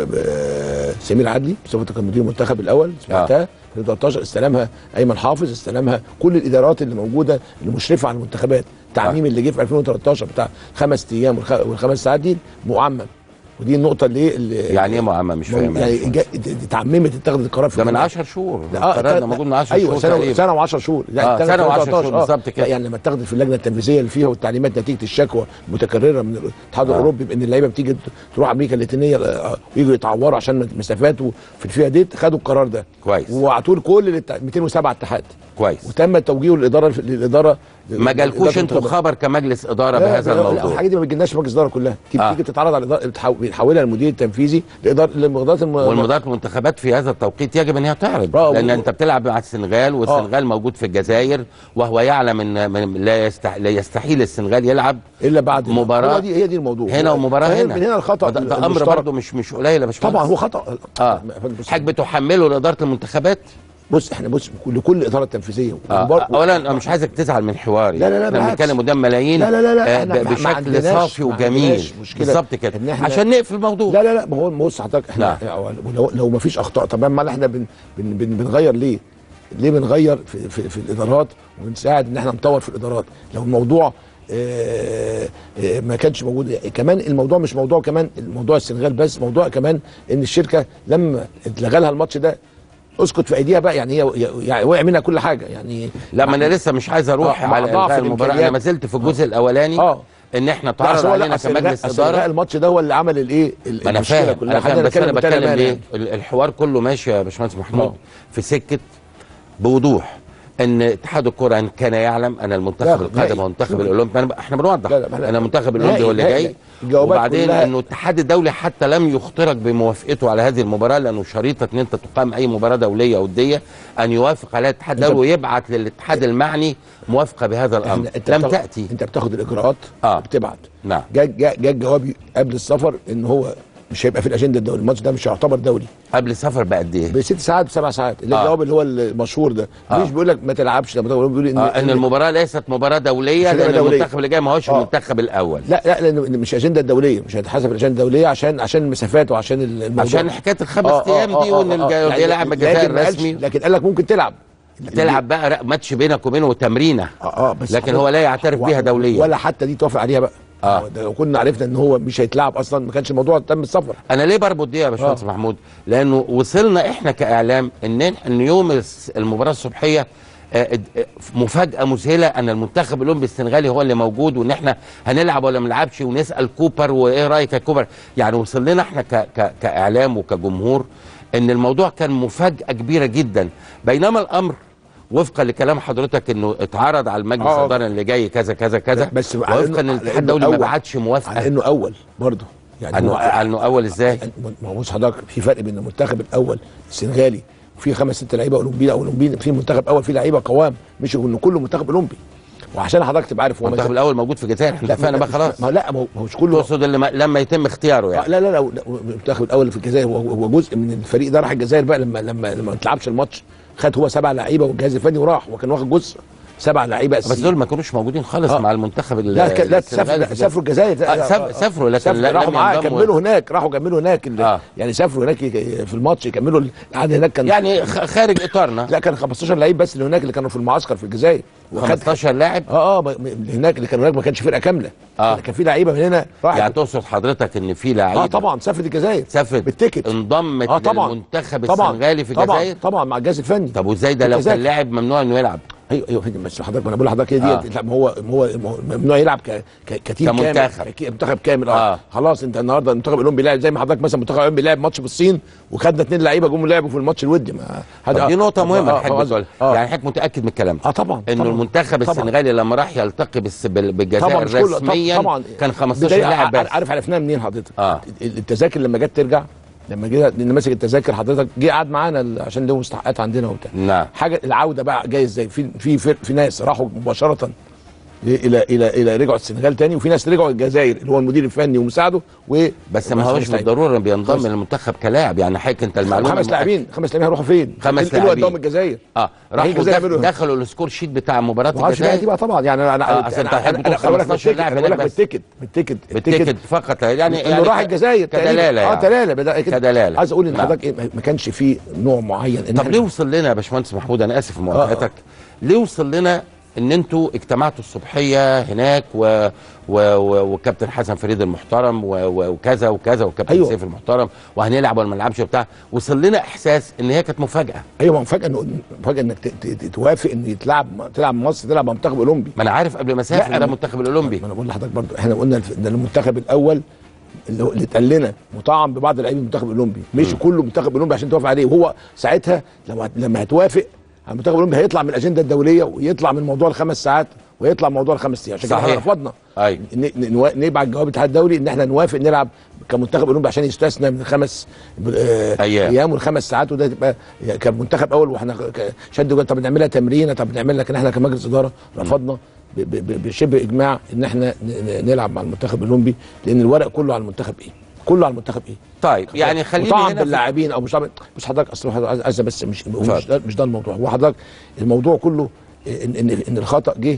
آه، سمير عدلي بصفته كان مدير المنتخب الاول سمعتها في 2013 استلمها ايمن حافظ استلمها كل الادارات اللي موجوده المشرفه على المنتخبات التعميم اللي جه في 2013 بتاع خمس ايام والخ- والخمس ساعات دي معمم ودي النقطه اللي, اللي يعني ايه معمم مش فاهم يعني يعني جا- دي- دي اتعممت اتخذت القرار في ده من الجمعية. 10 شهور لا، القرار ده تا- موجود من 10 ايوه شهور سنه تقريبا سنه و10 شهور آه، اتخذت سنة في و10 2013 شهور آه. بالظبط كده. لا، يعني لما اتخذت في اللجنه التنفيذيه اللي فيها والتعليمات نتيجه الشكوى المتكرره من الاتحاد آه. الاوروبي بان اللعيبه بتيجي تروح امريكا اللاتينيه آه، ويجوا يتعوروا عشان مسافات في الفئه دي خدوا القرار ده كويس. وبعتوه لكل الات- 207 اتحاد كويس وتم توجيهه للاداره للاداره ما جالكوش لإدارة انتوا المنتخبات. خبر كمجلس اداره لا، بهذا لا، لا، الموضوع الحاجات دي ما بتجيلناش في مجلس الاداره كلها تيجي آه. تيجي تتعرض على الاداره بتحو- بيحولها المدير التنفيذي لاداره لمقدرات الم... والمدارات المنتخبات في هذا التوقيت يجب ان هي تعرض آه، لان و- انت بتلعب مع السنغال والسنغال موجود في الجزائر وهو يعلم ان من لا, يستح... لا يستحيل السنغال يلعب الا بعد مباراة هو دي هي دي الموضوع هنا ومباراه فهي هنا من هنا الخطا ده, ده امر المشترك. برضه مش مش قليل يا باشمهندس طبعا هو خطا اه بص, حضرتك بتحمله لاداره المنتخبات بص احنا بص لكل اداره تنفيذيه آه. وبر- اولا انا مش عايزك تزعل من حواري لا، لا، لا، احنا بالعكس. بنتكلم قدام ملايين لا، لا، لا، لا، آه، احنا ما- ب- ما بشكل عندناش- صافي ما وجميل عندناش مشكلة بالظبط كده إن إحنا- عشان نقفل الموضوع لا لا لا ما هو بص حضرتك احنا نعم. لو لو ما فيش اخطاء طب ما احنا بن بن بن بنغير ليه؟ ليه بنغير في, في, في الادارات ونساعد ان احنا نطور في الادارات لو الموضوع آه، آه، ما كانش موجود كمان الموضوع مش موضوع كمان الموضوع السنغال بس موضوع كمان ان الشركه لما اتلغى لها الماتش ده اسكت في ايديها بقى يعني هي يعني وقع منها كل حاجه يعني لا ما انا لسه مش عايز اروح آه، مع على ضعف الغاء المباراه انا الإمكانيات. ما زلت في الجزء الاولاني اه ان احنا لا، اتعرض أصل هو لا، علينا أصل كمجلس الغاء- أصل الغاء اداره الماتش ده هو اللي عمل الايه ال- ما انا المشكلة فاهم كلها. انا خلينا فاهم بس انا نتكلم بمنتهى بتكلم الأمانة ليه يعني. ال- الحوار كله ماشي يا باشمهندس محمود آه. في سكه بوضوح ان اتحاد الكره ان كان يعلم ان لا، المنتخب القادم نهائي. هو المنتخب الاولمبي أنا ب- احنا بنوضح لا، لا، ما احنا- ان المنتخب نهائي، الاولمبي هو اللي نهائي. جاي الجوابات وبعدين كلها- انه الاتحاد الدولي حتى لم يخترق بموافقته على هذه المباراه لانه شريطه ان انت تقام اي مباراه دوليه وديه ان يوافق عليها الاتحاد أنت- الدولي ويبعت للاتحاد المعني موافقه بهذا الامر إحنا- أنت لم بتاخد- تاتي انت بتاخد الاجراءات آه. بتبعت نعم جاء جاء جاء الجواب قبل السفر ان هو مش هيبقى في الاجنده الدولي الماتش ده مش هيعتبر دولي قبل السفر بقد ايه؟ بست ساعات بسبع ساعات اللي آه. الجواب اللي هو المشهور ده آه. مش بيقول لك ما تلعبش لما تقول بيقول ان, آه ان المباراه ليست مباراه دوليه مش لان هتبقى دولية. المنتخب اللي جاي ما هوش آه. المنتخب الاول لا لا لان مش اجنده دوليه مش هتحسب الاجنده الدوليه عشان عشان المسافات وعشان الموضوع عشان حكايه الخمس آه، آه، ايام دي آه، وان آه، آه. الجاي يلعب الجزائر لكن ما قالش- رسمي لكن قال لك ممكن تلعب تلعب بقى ر- ماتش بينك وبينه تمرينه اه اه بس لكن هو لا يعترف بيها دوليا ولا حتى دي توافق عليها بقى آه. ده لو كنا عرفنا ان هو مش هيتلعب اصلا ما كانش الموضوع تم السفر انا ليه بربط دي يا باشمهندس آه. محمود لانه وصلنا احنا كاعلام ان ان يوم الس- المباراه الصبحيه آه، اد- آه، مفاجاه مذهله ان المنتخب الاولمبي السنغالي هو اللي موجود وان احنا هنلعب ولا ما نلعبش ونسال كوبر وايه رايك يا كوبر يعني وصل لنا احنا ك ك كاعلام وكجمهور ان الموضوع كان مفاجاه كبيره جدا بينما الامر وفقا لكلام حضرتك انه اتعرض على المجلس آه. الاداره اللي جاي كذا كذا كذا بس على وفقا إنه- ان على الاتحاد إنه الدولي ما أول. بعتش على موافقه انه اول برضه يعني انه هو- انه اول ازاي ما هو بص حضرتك في فرق بين المنتخب الاول السنغالي وفي خمس ست لعيبه اولمبيين او اولمبيين في منتخب اول في لعيبه قوام مش انه كله منتخب اولمبي وعشان حضرتك تبقى عارف هو المنتخب مثلا- الاول موجود في الجزائر احنا اتفقنا بقى خلاص ما لا ما هو- ما هوش كله تقصد اللي ما لما يتم اختياره آه، يعني لا لا لا لا، المنتخب الاول في الجزائر هو هو جزء من الفريق ده راح الجزائر بقى لما لما لما ما تلعبش الماتش خد هو سبع لعيبه والجهاز الفني وراح وكان واخد جزء سبع لعيبه بس دول ما كانوش موجودين خالص آه. مع المنتخب ال- لا ك- لا السنغالي سافروا في سافروا الجزائر آه، ساف- سافروا لكن سافروا لا- راحوا لم معاه ينضموا. كملوا هناك راحوا كملوا هناك ال- آه. يعني سافروا هناك ي- في الماتش يكملوا القعد هناك كان يعني خ- خارج اطارنا لا كان 15 لعيب بس اللي هناك اللي كانوا في المعسكر في الجزائر وخد 15 لاعب اه اه م- م- اللي هناك اللي كانوا هناك ما كانش فرقه كامله آه. كان في لعيبه من هنا راحت يعني تقصد حضرتك ان في لعيبه اه طبعا سافرت الجزائر سافرت بالتيكت انضمت اه طبعا للمنتخب طبعا السنغالي في طبعا الجزائر طبعا مع الجهاز الفني طب وازاي ده لو كان التذاكر. لاعب ممنوع انه يلعب ايوه ايوه فاهم بس حضرتك ما انا بقول لحضرتك هي آه. ديت لا ما هو ما هو ما هو ممنوع يلعب ك ك- كتيم كمنتخب. كامل ك- منتخب كامل اه, آه. خلاص انت النهارده المنتخب الاولمبي لعب زي ما حضرتك مثلا المنتخب الاولمبي لعب ماتش بالصين وخدنا اثنين لعيبه جم لعبوا في الماتش الودي ما طب دي نقطة مهمة آه، الحاج آه، بتقول آه. يعني حضرتك متأكد من الكلام ده اه طبعا انه طبعاً. المنتخب طبعاً. السنغالي لما راح يلتقي بالس- بال- بالجزائر طبعا مش كله رسميا طبعا كان 15 بداية- لاعب بس عارف عرفناها منين حضرتك آه. التذاكر لما جت ترجع لما جه اللي ماسك التذاكر حضرتك جه قعد معانا ال- عشان له مستحقات عندنا وبتاع نعم حاجه العوده بقى جاي ازاي في في في, في ناس راحوا مباشره الى الى الى رجعوا السنغال تاني وفي ناس رجعوا الجزائر اللي هو المدير الفني ومساعده و بس ما هوش بالضرورة بينضم خمس- للمنتخب كلاعب يعني حضرتك انت المعلومة خمس لاعبين خمس لاعبين هيروحوا فين؟ خمس إيه اللي لاعبين. وداهم الجزائر اه هي راحوا الجزائر دخ- يعملوا- دخلوا السكور شيت بتاع مباراة ما اعرفش بقى دي الجزائر بقى طبعا يعني انا آه، أصل أنت هتحب تقول بقول لك 15 بالتيكت لاعب انا بقول لك هناك بس. بالتيكت بالتيكت بالتيكت فقط يعني انه راح الجزائر كدلالة تقريباً. اه يعني. دلاله بدأ كده. كدلالة. عايز اقول ان نعم. حضرتك إيه، ما كانش في نوع معين إن طب إحنا- ليه وصل لنا يا باشمهندس محمود انا اسف في مقاطعتك ليه وصل لنا ان انتوا اجتمعتوا الصبحيه هناك و... و... و... وكابتن حسن فريد المحترم و... و... وكذا وكذا وكابتن أيوة. سيف المحترم وهنلعب ولا ما نلعبش وبتاع وصل لنا احساس ان هي كانت مفاجاه ايوه ما هو مفاجاه انه مفاجاه انك ت- ت- ت- توافق ان يتلعب تلعب مصر تلعب مع منتخب اولمبي ما انا عارف قبل ما اسافر لا، ده أنا- المنتخب الاولمبي ما انا بقول لحضرتك برضو احنا قلنا الف- ده المنتخب الاول اللي هو- اللي اتقال لنا مطعم ببعض لاعبين المنتخب الاولمبي مش كله منتخب اولمبي عشان توافق عليه وهو ساعتها لما لما هتوافق على المنتخب الاولمبي هيطلع من الاجنده الدوليه ويطلع من موضوع الخمس ساعات ويطلع من موضوع الخمس ايام عشان كده احنا صحيح. رفضنا ايوه ن- ن- نوا- نبعت جواب الاتحاد الدولي ان احنا نوافق نلعب كمنتخب اولمبي عشان يستثنى من الخمس آه أيام. ايام والخمس ساعات وده تبقى كمنتخب اول واحنا ك- شدوا طب نعملها تمرينه طب نعمل لك ان احنا كمجلس اداره رفضنا ب- ب- ب- بشبه اجماع ان احنا ن- ن- نلعب مع المنتخب الاولمبي لان الورق كله على المنتخب ايه؟ كله على المنتخب ايه؟ طيب يعني خليني مطعم هنا في- باللاعبين او مش طبعا مش حضرتك اصل حضرتك عايز- عايز بس مش هو اتفضل. مش ده, مش ده الموضوع هو حضرتك الموضوع كله ان ان, إن الخطا جه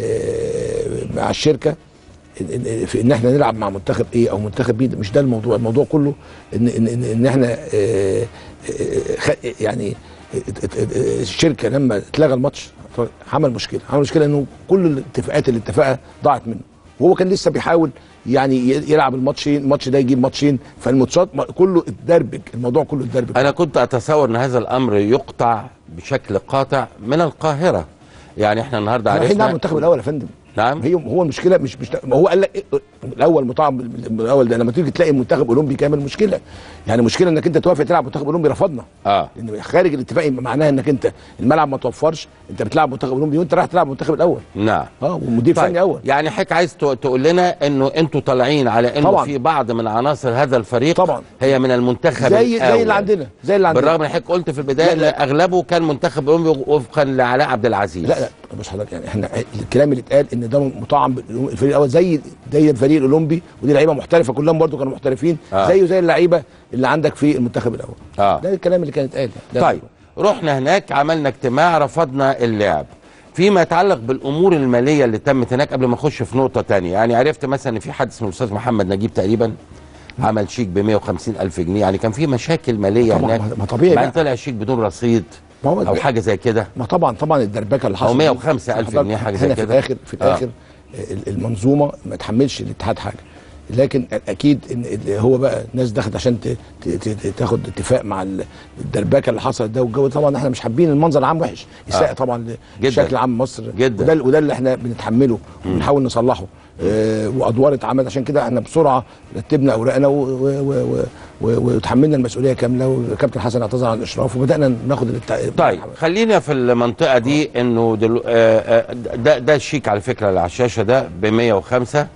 آه، مع الشركه إن- إن- في ان احنا نلعب مع منتخب ايه او منتخب بي مش ده الموضوع الموضوع كله ان ان ان, إن احنا آه، آه، خ- يعني ات- ات- ات- الشركه لما اتلغى الماتش عمل مشكله عمل مشكله انه كل الاتفاقات اللي اتفقها ضاعت منه وهو كان لسه بيحاول يعني ي- يلعب الماتشين الماتش ده يجيب ماتشين فالماتشات ما- كله اتدربك الموضوع كله اتدربك انا كنت اتصور ان هذا الامر يقطع بشكل قاطع من القاهره يعني احنا النهارده رايحين نلعب عرفنا المنتخب الاول يا فندم نعم هي هو المشكله مش مش ما هو قال لك إيه- الاول مطعم الاول ده لما تيجي تلاقي منتخب اولمبي كامل مشكله يعني مشكله انك انت توافق تلعب منتخب اولمبي رفضنا اه لان خارج الاتفاق معناها انك انت الملعب ما توفرش انت بتلعب منتخب اولمبي وانت رايح تلعب المنتخب الاول نعم اه ومدير فني اول يعني حضرتك عايز تق- تقول لنا انه انتوا طالعين على انه طبعاً. في بعض من عناصر هذا الفريق طبعاً. هي من المنتخب زي الأول. زي اللي عندنا زي اللي عندنا بالرغم ان حضرتك قلت في البدايه لا، لا. ان اغلبه كان منتخب اولمبي وفقا لعلاء عبد العزيز لا لا بص حضرتك يعني احنا الكلام اللي اتقال ان ده مطعم بالفريق الاول زي زي الفريق الاولمبي ودي لعيبه محترفه كلهم برضو كانوا محترفين آه. آه. زيه زي اللعيبه اللي عندك في المنتخب الاول اه ده الكلام اللي كان اتقال ده طيب رحنا هناك عملنا اجتماع رفضنا اللعب فيما يتعلق بالامور الماليه اللي تمت هناك قبل ما اخش في نقطه تانية يعني عرفت مثلا ان في حد اسمه الاستاذ محمد نجيب تقريبا عمل شيك ب 150 الف جنيه يعني كان في مشاكل ماليه طبعاً، هناك ما طبيعي بعدين بقى. طلع شيك بدون رصيد ما هو او حاجه زي كده ما طبعا طبعا الدربكه اللي حصلت أو دي- 105 ألف حضرتك جنيه، حاجة زي هنا في كده. الاخر في آه. الاخر ال- المنظومه ما تحملش الاتحاد حاجه لكن اكيد ان ال- هو بقى ناس دخلت عشان ت- ت- ت- تاخد اتفاق مع ال- الدربكه اللي حصلت ده والجو طبعا احنا مش حابين المنظر العام وحش يساء آه. طبعا جداً. لشكل عام مصر جداً. وده وده اللي احنا بنتحمله وبنحاول نصلحه آه وادوار اتعملت عشان كده احنا بسرعه رتبنا اوراقنا و- و- و- و- وتحملنا المسؤوليه كامله والكابتن حسن اعتذر عن الاشراف وبدانا ناخد الت... طيب خلينا في المنطقه دي انه دلو... آه، آه، ده ده الشيك على فكره اللي على الشاشه ده ب 105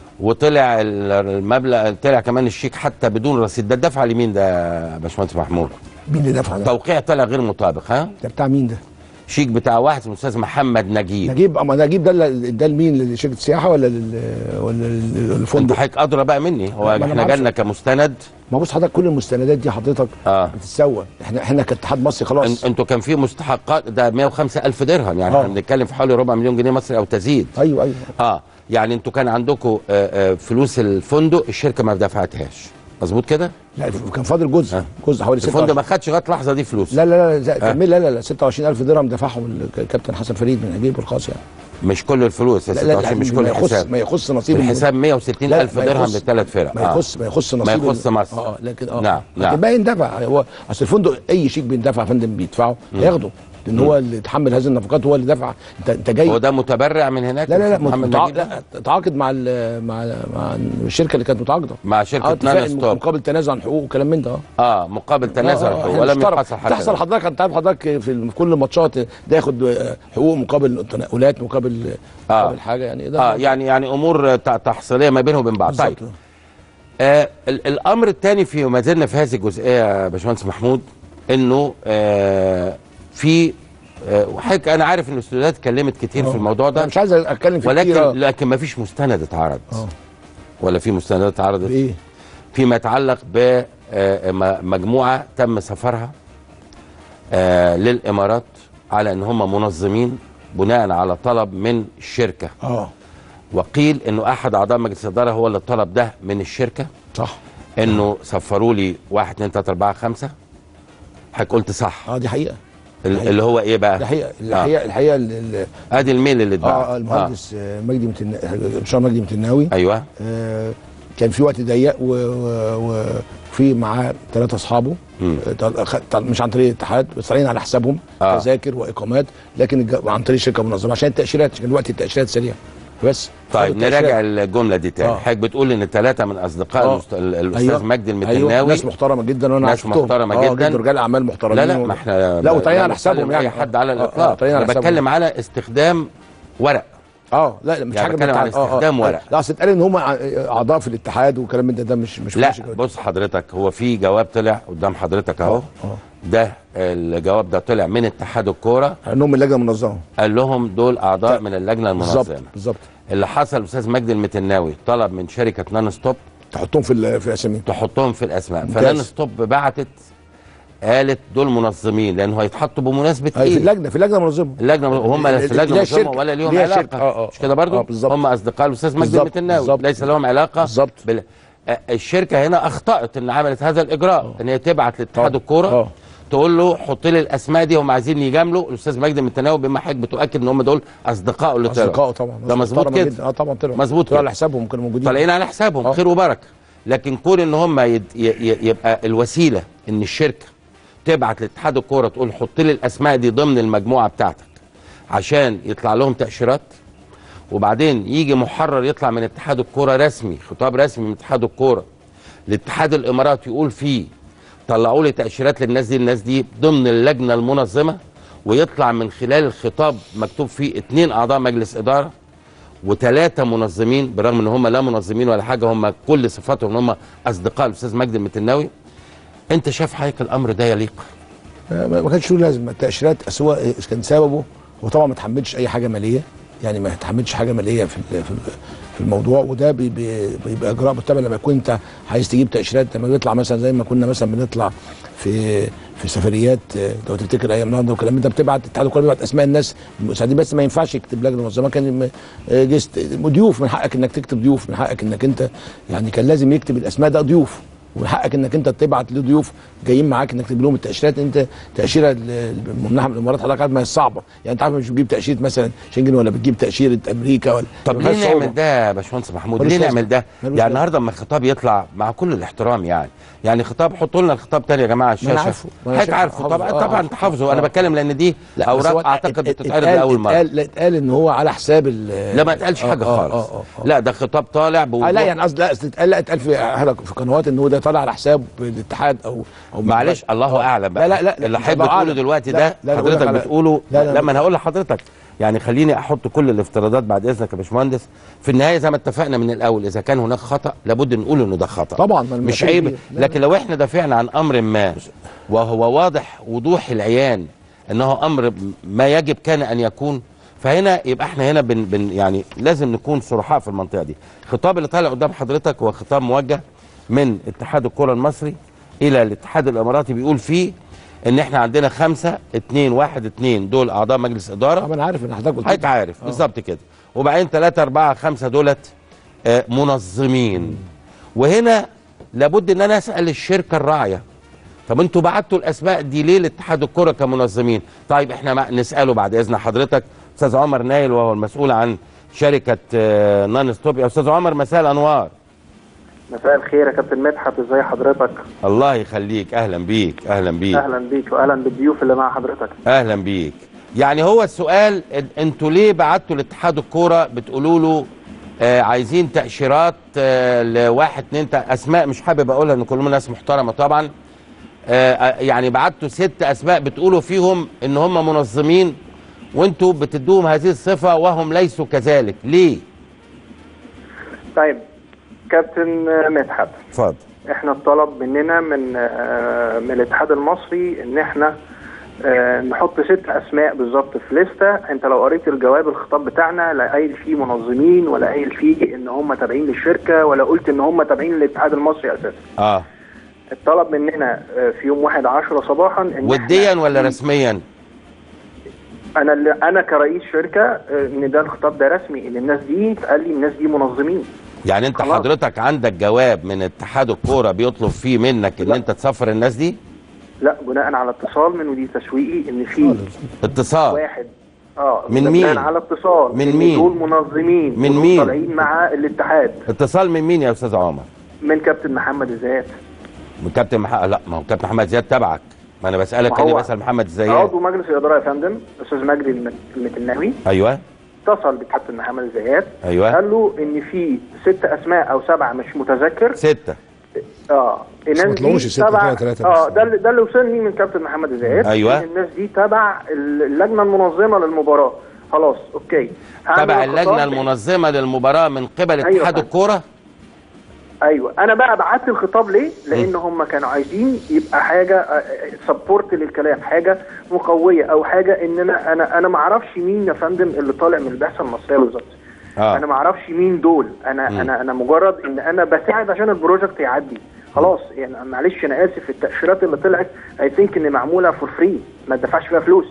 وطلع ال- المبلغ طلع كمان الشيك حتى بدون رصيد ده الدفع لمين ده يا باشمهندس محمود مين اللي دفع ده؟ توقيع طلع غير مطابق ها ده بتاع مين ده؟ شيك بتاع واحد اسمه الاستاذ محمد نجيب نجيب اما نجيب ده ل- ده لمين لشركه السياحه ولا لل ولا لل- انت للفندق؟ حضرتك ادرى بقى مني هو ما أنا احنا معرفش. جالنا كمستند ما بص حضرتك كل المستندات دي حضرتك اه بتتسوى احنا احنا كاتحاد مصري ان- خلاص انتوا كان في مستحقات ده 105 الف درهم يعني آه. احنا بنتكلم في حوالي ربع مليون جنيه مصري او تزيد ايوه ايوه اه يعني انتوا كان عندكم آه، آه، فلوس الفندق الشركه ما دفعتهاش مظبوط كده لا كان فاضل جزء آه. جزء حوالي الفندق 26 ما خدش لغايه اللحظه دي فلوس لا لا لا زي- كمل لا لا لا 26000 درهم دفعهم الكابتن حسن فريد من نجيب الخاص يعني مش كل الفلوس يا لا لا, 26 مش ما كل يخص الحساب ما يخص نصيب الحساب 160 لا، الف ما درهم يخص- للثلاث فرق ما يخص ما يخص ما نصيب يخص مصر. اه لكن اه نعم، نعم. لكن بقى يندفع هو اصل الفندق اي شيك بيندفع يا فندم بيدفعه هياخده لان هو اللي اتحمل هذه النفقات هو اللي دفع انت انت جاي هو ده متبرع من هناك لا لا لا محمد متع... نجيب؟ لا تعاقد مع ال... مع مع الشركه اللي كانت متعاقده مع اه شركه اتفاق نانو ستوب مقابل تنازل عن حقوق وكلام من ده اه اه مقابل تنازل آه، آه، الحقوق إحنا ولم مشترك. يحصل حتى تحصل حضرتك انت عارف حضرتك في في كل الماتشات ده ياخد آه، حقوق مقابل تنقلات مقابل آه. مقابل حاجه يعني ده اه يعني يعني امور ت- تحصيليه ما بينهم وبين بعض طيب بالظبط. آه ال- الامر الثاني في وما زلنا في هذه الجزئيه يا باشمهندس محمود انه آه في آه وحضرتك انا عارف ان الاستوديوهات اتكلمت كتير في الموضوع انا ده مش عايز اتكلم في ولكن كتير، آه. لكن ما فيش مستند اتعرض اه ولا في مستندات اتعرضت بايه؟ فيما يتعلق بمجموعه تم سفرها آه للامارات على ان هم منظمين بناء على طلب من الشركه اه وقيل انه احد اعضاء مجلس الاداره هو اللي طلب ده من الشركه صح انه سفروا لي 1 2 3 4 5 حضرتك قلت صح اه دي حقيقه ال- اللي هو ايه بقى؟ دي حقيقه الحقيقه الحقيقه ال- ال- ادي الميل اللي اتباع اه المهندس آه، مجدي متنا... باشمهندس مجدي متناوي ايوه آه، كان في وقت ضيق و- و- وفي معاه ثلاثه اصحابه مم. آه، طل- خ- طل- مش عن طريق الاتحاد بس طالعين على حسابهم آه. تذاكر واقامات لكن الج- عن طريق شركه منظمه عشان التاشيرات كان وقت التاشيرات سريع بس طيب خدوا التأشيرات. نراجع الجمله دي تاني آه. حضرتك بتقول ان ثلاثه من اصدقاء آه. المست... ال- الاستاذ أيوة. مجدي ايوه المتناوي ناس محترمه جدا وانا ناس شفتهم. محترمة آه، جدا. رجال اعمال محترمين لا لا و- ما احنا لا وطالعين على لا حسابهم نسلم يعني اي حد على آه، آه، الاطلاق طالعين على انا حسابهم. بتكلم على استخدام ورق اه لا مش يعني حاجه بتكلم عن بتاع- آه، آه. استخدام ورق. لا اصل اتقال ان هم اعضاء في الاتحاد وكلام من ده ده مش مش لا مش كده. بص حضرتك هو في جواب طلع قدام حضرتك اهو آه. ده الجواب ده طلع من اتحاد الكوره انهم اللجنه المنظمه قال لهم دول اعضاء من اللجنه بالظبط المنظمه بالظبط اللي حصل الاستاذ مجدي المتناوي طلب من شركه نان ستوب تحطهم في ال- في الاسامي تحطهم في الاسماء ممتاز. فنان ستوب بعتت قالت دول منظمين لانه هيتحطوا بمناسبه أي ايه في اللجنه في اللجنه المنظمه اللجنه وهم لا في اللي هي اللجنه الشركة. منظمه ولا ليهم اللي هي علاقه الشركة. آه، آه. مش كده برضو آه، بالظبط. هم اصدقاء الاستاذ مجدي بالظبط، المتناوي بالظبط. ليس لهم علاقه بالظبط. بال... آه، الشركه هنا اخطات ان عملت هذا الاجراء ان هي تبعت لاتحاد آه. الكوره آه. تقول له حط لي الاسماء دي هم عايزين يجاملوا الاستاذ مجدي المتناوي بما حضرتك بتؤكد ان هم دول اصدقائه اللي طلعوا اصدقائه طبعا ده مظبوط محترمة كده جدا. اه طبعا طلعوا مظبوط طلعوا كده. على حسابهم كانوا موجودين طالعين على حسابهم آه. خير وبركه لكن كون ان هم يد... ي... ي... يبقى الوسيله ان الشركه تبعت لاتحاد الكوره تقول حط لي الاسماء دي ضمن المجموعه بتاعتك عشان يطلع لهم تاشيرات وبعدين يجي محرر يطلع من اتحاد الكوره رسمي خطاب رسمي من اتحاد الكوره لاتحاد الامارات يقول فيه طلعوا لي تاشيرات للناس دي الناس دي ضمن اللجنه المنظمه ويطلع من خلال الخطاب مكتوب فيه اثنين اعضاء مجلس اداره وثلاثه منظمين بالرغم ان هم لا منظمين ولا حاجه هم كل صفاتهم ان هم اصدقاء الاستاذ مجدي المتناوي انت شايف حضرتك الامر ده يليق آه، ما ما كانش له لازمه التاشيرات سواء كان سببه هو طبعا ما تحملش اي حاجه ماليه يعني ما تحملش حاجه ماليه في ال- في ال- في الموضوع وده بي- بي- بيبقى اجراء متبع لما يكون انت عايز تجيب تاشيرات لما بيطلع مثلا زي ما كنا مثلا بنطلع في في سفريات آه، لو تفتكر ايام النهارده والكلام من ده بتبعت الاتحاد الكوره بيبعت اسماء الناس المساعدين بس ما ينفعش يكتب لجنه منظمه كان م- آه، جست ضيوف من حقك انك تكتب ضيوف من حقك انك انت يعني كان لازم يكتب الاسماء ده ضيوف ومن حقك انك انت تبعت لضيوف جايين معاك انك تجيب لهم التاشيرات انت تاشيره ال- الممنحه من الامارات حضرتك عارف ما هي صعبه يعني انت عارف مش بتجيب تاشيره مثلا شنجن ولا بتجيب تاشيره امريكا ولا طب ما فيهاش ليه صعوبة. نعمل ده يا باشمهندس محمود ملوش ليه لازمة. نعمل ده ملوش يعني لازمة. النهارده اما الخطاب يطلع مع كل الاحترام يعني يعني خطاب حطوا لنا الخطاب تاني يا جماعه على ما أنا الشاشه عارفه. ما أنا حضرتك شايف- عارفه طبعا حافظه. آه، طبعا عارفه. تحافظه انا آه. بتكلم لان دي لا بس هو اوراق اعتقد ات- بتتعرض اتقال- لاول مره اتقال لا اتقال ان هو على حساب ال لا ما اتقالش حاجه آه، خالص آه، آه، آه. لا ده خطاب طالع آه بوضوح لا يعني قصدي لا أصل اتقال لا اتقال في هلا في قنوات ان هو ده طالع على حساب الاتحاد او او معلش الله آه. اعلم بقى لا لا لا اللي مش حضرتك الله بتقوله أعلم. دلوقتي لا، ده لا، أنا بقول حضرتك لك على- بتقوله لا، لا، لما انا هقول لحضرتك يعني خليني احط كل الافتراضات بعد اذنك يا باشمهندس في النهايه زي ما اتفقنا من الاول اذا كان هناك خطا لابد نقول انه ده خطا طبعا ما مش المسألة عيب كبيرة. لا، لكن لو احنا دافعنا عن امر ما وهو واضح وضوح العيان انه امر ما يجب كان ان يكون فهنا يبقى احنا هنا بن بن يعني لازم نكون صرحاء في المنطقه دي الخطاب اللي طالع قدام حضرتك هو خطاب موجه من اتحاد الكره المصري الى الاتحاد الاماراتي بيقول فيه ان احنا عندنا خمسة اتنين واحد اتنين دول اعضاء مجلس اداره طبعا انا عارف ان حضرتك قلت حضرتك عارف بالظبط كده وبعدين ثلاثة أربعة خمسة دولت آه، منظمين وهنا لابد ان انا اسال الشركه الراعيه طب انتوا بعتوا الاسماء دي ليه لاتحاد الكره كمنظمين طيب احنا ما نساله بعد اذن حضرتك استاذ عمر نايل وهو المسؤول عن شركه آه، نان ستوب يا استاذ عمر مساء الانوار مساء الخير يا كابتن مدحت ازي حضرتك الله يخليك اهلا بيك اهلا بيك اهلا بيك واهلا بالضيوف اللي مع حضرتك اهلا بيك يعني هو السؤال إن- انتوا ليه بعتوا لاتحاد الكوره بتقولوا له آه عايزين تاشيرات آه لواحد اتنين تا- اسماء مش حابب اقولها ان كلهم ناس محترمه طبعا آه آه، يعني بعتوا ست اسماء بتقولوا فيهم ان هم منظمين وانتوا بتدوهم هذه الصفه وهم ليسوا كذلك ليه؟ طيب كابتن مدحت اتفضل احنا الطلب مننا من آه، من الاتحاد المصري ان احنا آه، نحط ست اسماء بالظبط في لسته انت لو قريت الجواب الخطاب بتاعنا لا قايل فيه منظمين ولا قايل فيه ان هم تابعين للشركه ولا قلت ان هم تابعين للاتحاد المصري اساسا اه الطلب مننا آه، في يوم 1 10 صباحا ان وديا إحنا- ولا رسميا؟ انا اللي انا كرئيس شركه آه، ان ده الخطاب ده رسمي ان الناس دي قال لي الناس دي منظمين يعني انت خلاص. حضرتك عندك جواب من اتحاد الكوره بيطلب فيه منك ان لا. انت تسفر الناس دي؟ لا بناء على اتصال من مدير تسويقي ان في اتصال واحد اه من ده مين؟ بناء على اتصال من إن مين؟ دول منظمين من ودول مين؟ طالعين مع الاتحاد اتصال من مين يا استاذ عمر؟ من كابتن محمد الزيات من كابتن محمد لا ما هو كابتن محمد زياد تبعك ما انا بسالك ما كاني هو بسال محمد زياد عضو مجلس الاداره يا فندم استاذ مجدي الم- المتناوي ايوه اتصل بكابتن محمد الزيات ايوه قال له ان في ست اسماء او سبعه مش متذكر ستة اه الناس ما طلعوش دي الستة، تبع طلعوا ثلاثة اه بس. ده اللي ده اللي وصلني من كابتن محمد الزيات أيوة. إن الناس دي تبع اللجنه المنظمه للمباراه خلاص اوكي هعمل تبع الخطاب. اللجنه المنظمه للمباراه من قبل أيوة اتحاد فندم. الكوره ايوه انا بقى بعت الخطاب ليه؟ لان هم كانوا عايزين يبقى حاجه سبورت للكلام حاجه مقويه او حاجه ان انا انا انا ما اعرفش مين يا فندم اللي طالع من البعثه المصريه بالظبط اه انا ما اعرفش مين دول انا مم. انا انا مجرد ان انا بساعد عشان البروجكت يعدي خلاص يعني معلش انا اسف التاشيرات اللي طلعت اي ثينك ان معموله فور فري ما دفعش فيها فلوس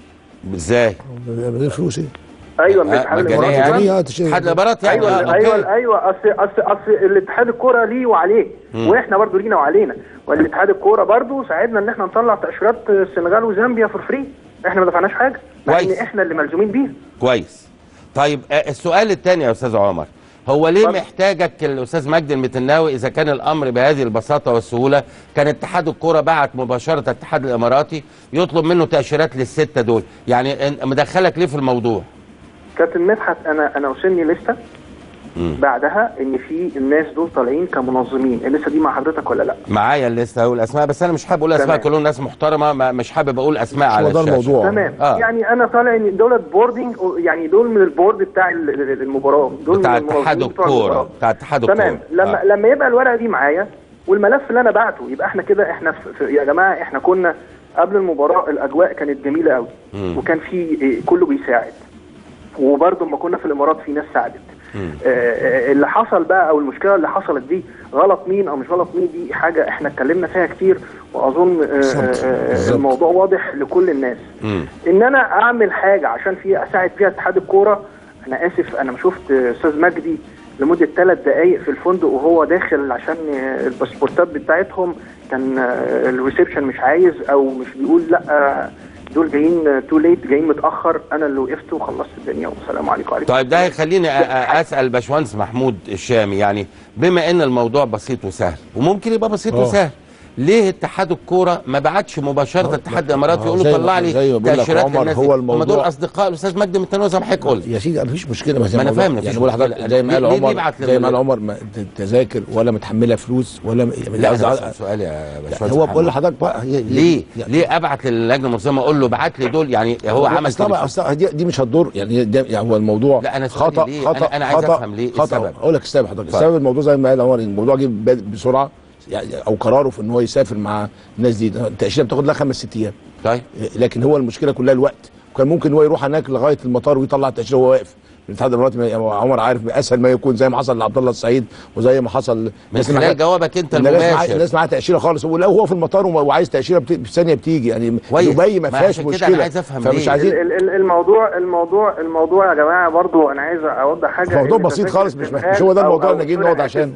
ازاي؟ من غير فلوس ايه ايوه من آه، الاتحاد مجانية الاماراتي يعني؟ مجانية، آه، تشيل- اتحاد الامارات يعني ايوه آه، ايوه أوكي. ايوه اصل اصل اصل الاتحاد الكوره ليه وعليه مم. واحنا برضو لينا وعلينا والاتحاد الكوره برضو ساعدنا ان احنا نطلع تاشيرات السنغال وزامبيا فور فري احنا ما دفعناش حاجه مع ان كويس. احنا اللي ملزومين بيها كويس طيب آه، السؤال الثاني يا استاذ عمر هو ليه اتفضل. محتاجك الاستاذ مجدي المتناوي اذا كان الامر بهذه البساطه والسهوله كان اتحاد الكوره بعت مباشره الاتحاد الاماراتي يطلب منه تاشيرات للسته دول يعني إن- مدخلك ليه في الموضوع كابتن مدحت انا انا وصلني لسته مم. بعدها ان في الناس دول طالعين كمنظمين اللسته دي مع حضرتك ولا لا معايا الليسته هقول اسماء بس انا مش حابب اقول اسماء تمام. كلهم ناس محترمه ما مش حابب اقول اسماء هو على ده الشاشه الموضوع. تمام آه. يعني انا طالع ان دولت بوردنج يعني دول من البورد بتاع ال- ال- المباراه دول بتاع من المنظمين اتحاد بتوع الكوره المباراة. بتاع اتحاد الكوره تمام لما آه. لما يبقى الورقه دي معايا والملف اللي انا بعته يبقى احنا كده احنا في في- يا جماعه احنا كنا قبل المباراه الاجواء كانت جميله قوي مم. وكان في إيه، كله بيساعد وبرضه لما كنا في الامارات في ناس ساعدت مم. آه، آه، اللي حصل بقى او المشكله اللي حصلت دي غلط مين او مش غلط مين دي حاجه احنا اتكلمنا فيها كتير واظن آه، بالظبط، آه، بالظبط. الموضوع واضح لكل الناس مم. ان انا اعمل حاجه عشان في اساعد فيها اتحاد الكوره انا اسف انا ما شفت استاذ مجدي لمده ثلاث دقائق في الفندق وهو داخل عشان الباسبورتات بتاعتهم كان الريسبشن مش عايز او مش بيقول لا دول جايين تو ليت جايين متاخر انا اللي وقفت وخلصت الدنيا والسلام عليكم وعليكم طيب ده هيخليني أ- أ- اسال باشمهندس محمود الشامي يعني بما ان الموضوع بسيط وسهل وممكن يبقى بسيط آه. وسهل ليه اتحاد الكوره ما بعتش مباشره اتحاد الامارات آه، يقول له زي ما- طلع لي زي ما بقول لك تاشيرات عمر، للناس هو دي. هم الموضوع- دول اصدقاء الاستاذ مجدي متنوي زي ما حضرتك قلت يا سيدي مفيش مشكله ما زي ما أنا الموضوع- فاهم مفيش يعني بقول لحضرتك مشكلة. زي ما قال ليه- ليه عمر يبعت زي ما قال لل- عمر ما ت- تذاكر ولا متحمله فلوس ولا م- يعني لا قصدي انا على- بسال سؤال يا يعني باشمهندس هو محمود. بقول لحضرتك بقى هي- ليه يعني ليه ابعت للجنه المنظمه اقول له بعت لي دول يعني هو عمل أصل طبعا تليفون. اصل دي, دي مش هتضر يعني ده يعني هو الموضوع لا، أنا سؤالي خطا ليه؟ خطا أنا- أنا عايز خطأ أفهم ليه خطا السبب. اقول لك السبب حضرتك اتفضل. السبب الموضوع زي ما قال عمر الموضوع جه باد- بسرعه يعني او قراره في ان هو يسافر مع الناس دي التاشيره بتاخد لها خمس ست ايام طيب لكن هو المشكله كلها الوقت وكان ممكن هو يروح هناك لغايه المطار ويطلع التاشيره وهو واقف الاتحاد الاماراتي ما- عمر عارف اسهل ما يكون زي ما حصل لعبد الله السعيد وزي ما حصل من ناس خلال معاها- جوابك انت الناس معاها- المباشر الناس معاها تاشيره خالص ولو هو في المطار وما- وعايز تاشيره بت- في ثانيه بتيجي يعني كويس. دبي ما ما فيهاش عشان كده مشكله أنا عايز أفهم فمش ليه. عايزين ال- ال- الموضوع الموضوع الموضوع يا جماعه برضو انا عايز اوضح حاجه موضوع إن بسيط تذاكر خالص، مش- السنغال مش هو ده أو- الموضوع أو اللي جايين سوري، نقعد آسف. عشان.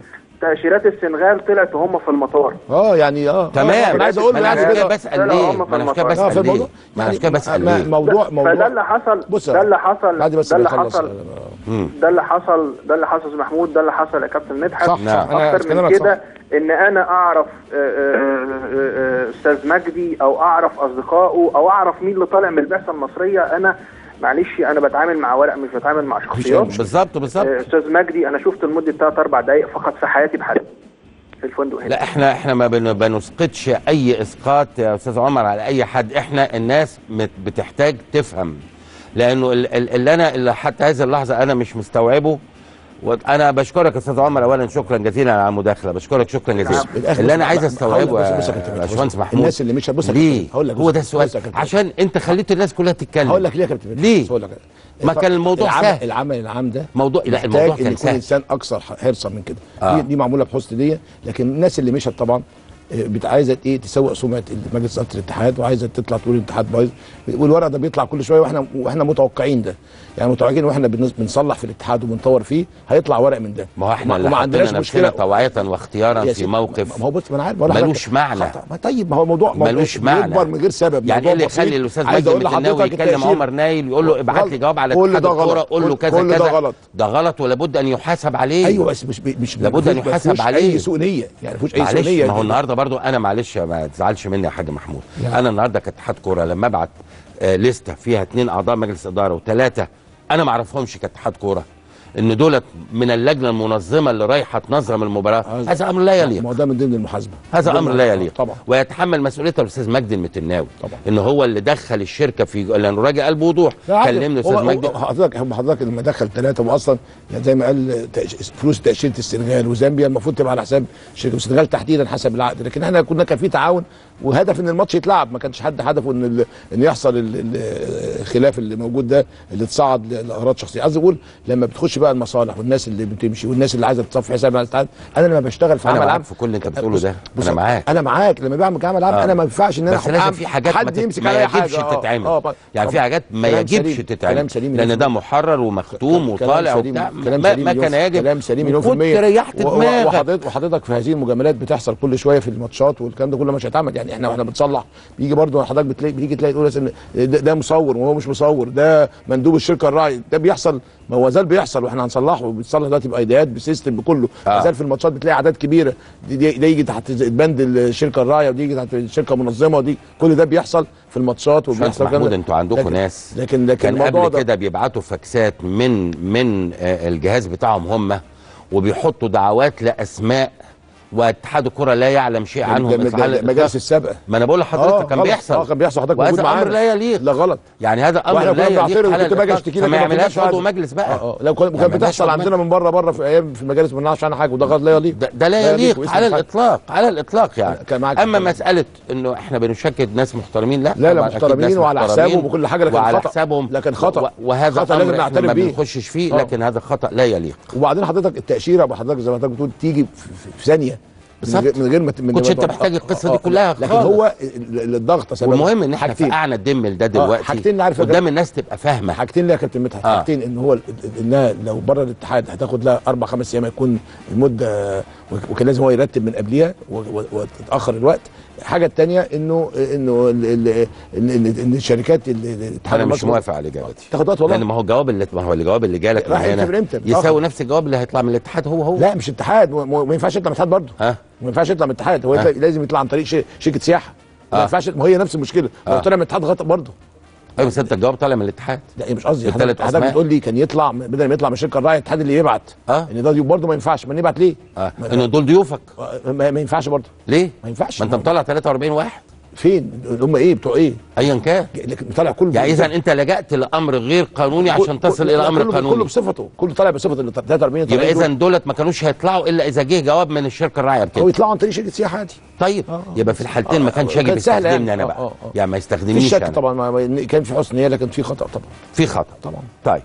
تاشيرات السنغال طلعت وهم في المطار اه يعني اه تمام انا عايز اقول ما له انا يعني عشان كده كده بسال لا، لا، ليه هم في ما انا عشان كده المطار. اه في بسال ليه الموضوع ما انا عشان كده بسال ما- ليه موضوع موضوع فده اللي حصل بص ده اللي حصل بعد بس ده ما اللي يخلص حصل مم. ده اللي حصل ده اللي حصل يا أستاذ محمود ده اللي حصل يا كابتن مدحت صح، صح. أنا اكتر من كلامك كده ان انا اعرف آه، آه، آه، آه، استاذ مجدي او اعرف اصدقائه او اعرف مين اللي طالع من البعثه المصريه انا معلش انا بتعامل مع ورق مش بتعامل مع شخصيات بالظبط بالظبط آه، استاذ مجدي انا شفت لمده 3 4 دقائق فقط في حياتي بحالي في الفندق هنا لا احنا احنا ما بن- بنسقطش اي اسقاط يا استاذ عمر على اي حد احنا الناس مت- بتحتاج تفهم لانه ال- ال- اللي انا اللي حتى هذه اللحظه انا مش مستوعبه وانا بشكرك يا استاذ عمر اولا شكرا جزيلا على المداخله بشكرك شكرا جزيلا بالآخر اللي بص- انا عايز هقول لك استوعبه بص- يا بص يا كابتن فتحي، باشمهندس بص. محمود الناس اللي مش بص يا ليه كابتن، هقول لك هو بص- ده السؤال بص يا كابتن. عشان انت خليت الناس كلها تتكلم هقول لك ليه يا كابتن فتحي؟ ليه؟ بص هقول لك ما كان الموضوع العمل سهل. العمل العام ده موضوع لا محتاج الموضوع ان كان يكون سهل انسان اكثر حرصا من كده آه. دي, دي معموله بحسن نيه لكن الناس اللي مشت طبعا آه، بت- عايزه ايه تسوق سمعه مجلس اداره الاتحاد وعايزه تطلع تقول الاتحاد بايظ والورق ده بيطلع كل شويه واحنا واحنا متوقعين ده يعني متوقعين واحنا بنص- بنصلح في الاتحاد وبنطور فيه هيطلع ورق من ده ما هو احنا وما- اللي وما حطينا عندناش نفسنا مشكله طوعيه واختيارا يا في سيدي، موقف ما هو بص ما انا عارف بقول لحضرتك ملوش معنى. خطأ. ما طيب ما هو موضوع موضوع ملوش معنى. بيكبر من غير سبب يعني موضوع ايه اللي بسيط. يخلي الاستاذ عايز مجدي أقول المتناوي لحضرتك يكلم التأشيرة. عمر نايل يقول له ابعت لي جواب على كل اتحاد ده الكوره غلط. قول له كل- كذا كل ده كذا غلط. ده غلط ولابد ان يحاسب عليه ايوه بس مش مش لابد أن ما يحاسب فيهوش عليه. اي سوء نيه يعني ما فيهوش اي سوء معلش نيه ما هو النهارده برضو انا معلش ما تزعلش مني يا حاج محمود لا. انا النهارده كاتحاد كوره لما ابعت آه لسته فيها اثنين اعضاء مجلس اداره وثلاثه انا ما اعرفهمش كاتحاد كوره ان دولت من اللجنه المنظمه اللي رايحه تنظم المباراه هذا- هذا امر لا يليق ما هو ده من ضمن المحاسبه هذا ضمن- امر لا يليق طبعا ويتحمل مسؤوليته الاستاذ مجدي المتناوي طبعا. ان هو اللي دخل الشركه في لانه راجل قال بوضوح لا عادي. كلمني هو- استاذ هو- مجدي حضرتك هم حضرتك لما دخل ثلاثه واصلا يعني زي ما قال تأش- فلوس تاشيره السنغال وزامبيا المفروض تبقى على حساب شركه السنغال تحديدا حسب العقد لكن احنا كنا كان في تعاون وهدف ان الماتش يتلعب ما كانش حد هدفه ان ال- ان يحصل ال- ال- الخلاف اللي موجود ده اللي تصعد ل- لاغراض شخصيه عايز اقول لما بتخش بقى المصالح والناس اللي بتمشي والناس اللي عايزه تصفي حساب على الاتحاد انا لما بشتغل في انا عمل معاك عام في كل اللي انت بتقوله بص- ده بص- انا معاك انا معاك لما بعمل عمل عام آه. انا ما ينفعش ان انا بس لازم أعمل- في حاجات ما, حد تت... يمسك ما عليا يجبش حاجه آه، تتعمل آه، آه، يعني في طبعا. حاجات ما كلام يجبش سليم. تتعمل كلام سليم لان مليون ده في محرر ومختوم وطالع سليم وبتاع كلام ما, سليم ما مليون كان في- يجب كلام سليم مليون في وكنت المية ريحت و- و- دماغك وحضرتك وحضرتك في هذه المجاملات بتحصل كل شويه في الماتشات والكلام ده كله مش هيتعمل يعني احنا واحنا بنصلح بيجي برضه حضرتك بتلاقي بتيجي تلاقي تقول مثلا ده, ده مصور وهو مش مصور ده مندوب الشركه الراعي ده بيحصل ما هو زال بيحصل واحنا هنصلحه وبيتصلح دلوقتي بايديات بسيستم بكله آه. آه. زال في الماتشات بتلاقي اعداد كبيره دي, دي, ده يجي تحت بند الشركه الراعيه ودي يجي تحت الشركه المنظمه ودي كل ده بيحصل في الماتشات باشمهندس وبيحصل الكلام محمود ده. انتوا عندكم لكن- ناس لكن لكن كان الموضوع قبل ده كده بيبعتوا فاكسات من من آه، الجهاز بتاعهم هم وبيحطوا دعوات لاسماء واتحاد الكره لا يعلم شيء عنهم ده- ده- افعال ده الإطلاق. مجالس السابقه ما انا بقول لحضرتك كان غلط. بيحصل اه كان بيحصل حضرتك موجود وهذا امر معانا لا يليق لا غلط يعني هذا امر واحنا لا كنا يليق بنعترض على وكنت باجي الإطلاق. اشتكي لك فما أنا يعملهاش كنت عضو عادي. مجلس بقى اه اه لو كان يعني كان ما بتحصل يعملهاش عندنا من بره بره في ايام في المجالس ما بنعرفش عنها حاجه وده غلط لا يليق ده, ده لا يليق واسم على الحاج. الاطلاق على الاطلاق يعني كان معاك اما طبعا. مساله انه احنا بنشكك ناس محترمين لا لا لا طبعاً أكيد محترمين ناس وعلى محترمين حسابهم وكل حاجه لكن وعلى خطا حسابهم لكن خطا و- وهذا خطا امر لازم احنا نعترف ما بيه بنخشش فيه آه. لكن هذا خطا لا يليق وبعدين حضرتك التاشيره حضرتك زي ما حضرتك بتقول تيجي في, في, في ثانيه من بالظبط. غير من غير ما ت- من كنتش غير انت ما- محتاج آه، القصة آه، دي آه. كلها لكن خالص. هو ال- ال- الضغط سبب والمهم ان احنا حاجتين فقعنا الدم ده دلوقتي حاجتين اللي عارف يا قدام جماعة. الناس تبقى فاهمه حاجتين ليها يا كابتن مدحت آه. حاجتين ان هو ال- انها لو بره الاتحاد هتاخد لها اربع خمس ايام يكون المده وكان لازم هو يرتب من قبلها و- و- وتتاخر الوقت الحاجه الثانيه انه انه ال- ال- ان إن- ان الشركات ال- ال- الاتحاد انا مش المصري- موافق على اجابتي تاخد وقت والله لان ما هو الجواب اللي ما هو الجواب اللي جالك من راح يكتب هنا امتى؟ يساوي آخر. نفس الجواب اللي هيطلع من الاتحاد هو هو لا مش اتحاد ما- ما ما ينفعش يطلع من الاتحاد برضه ها ما ينفعش يطلع من الاتحاد هو آه. يطلع- لازم يطلع عن طريق ش- شركه سياحه ما آه. ينفعش ما هي نفس المشكله لو آه. طلع من الاتحاد غلط برضه ايوه بس انت الجواب طالع من الاتحاد لا مش قصدي التلات حضرتك حضرتك أسماء. بتقول لي كان يطلع بدل ما يطلع من الشركه الراعيه الاتحاد اللي يبعت اه ان ده برضه ما ينفعش ما نبعت ليه؟ اه ما- انه دول ضيوفك ما, ما ينفعش برضه ليه؟ ما ينفعش ما انت مطلع 43 واحد فين؟ اللي هم ايه بتوع ايه؟ ايا كان لكن طالع كله يعني اذا انت لجأت لامر غير قانوني عشان تصل الى امر كله كله قانوني بصفته كله طالع بصفه ال 43 يبقى طالعين اذا دول. دولت ما كانوش هيطلعوا الا اذا جه جواب من الشركه الراعيه او بكده يطلعوا عن طريق شركه سياحه عادي طيب آه. يبقى في الحالتين ما كانش آه، يجب كانت سهلة يستخدمني يعني. انا آه، بقى آه، آه. يعني ما في يستخدمنيش شك أنا. طبعا ما- ما- كان في حسن نيه لكن في خطا طبعا في خطا طبعا طيب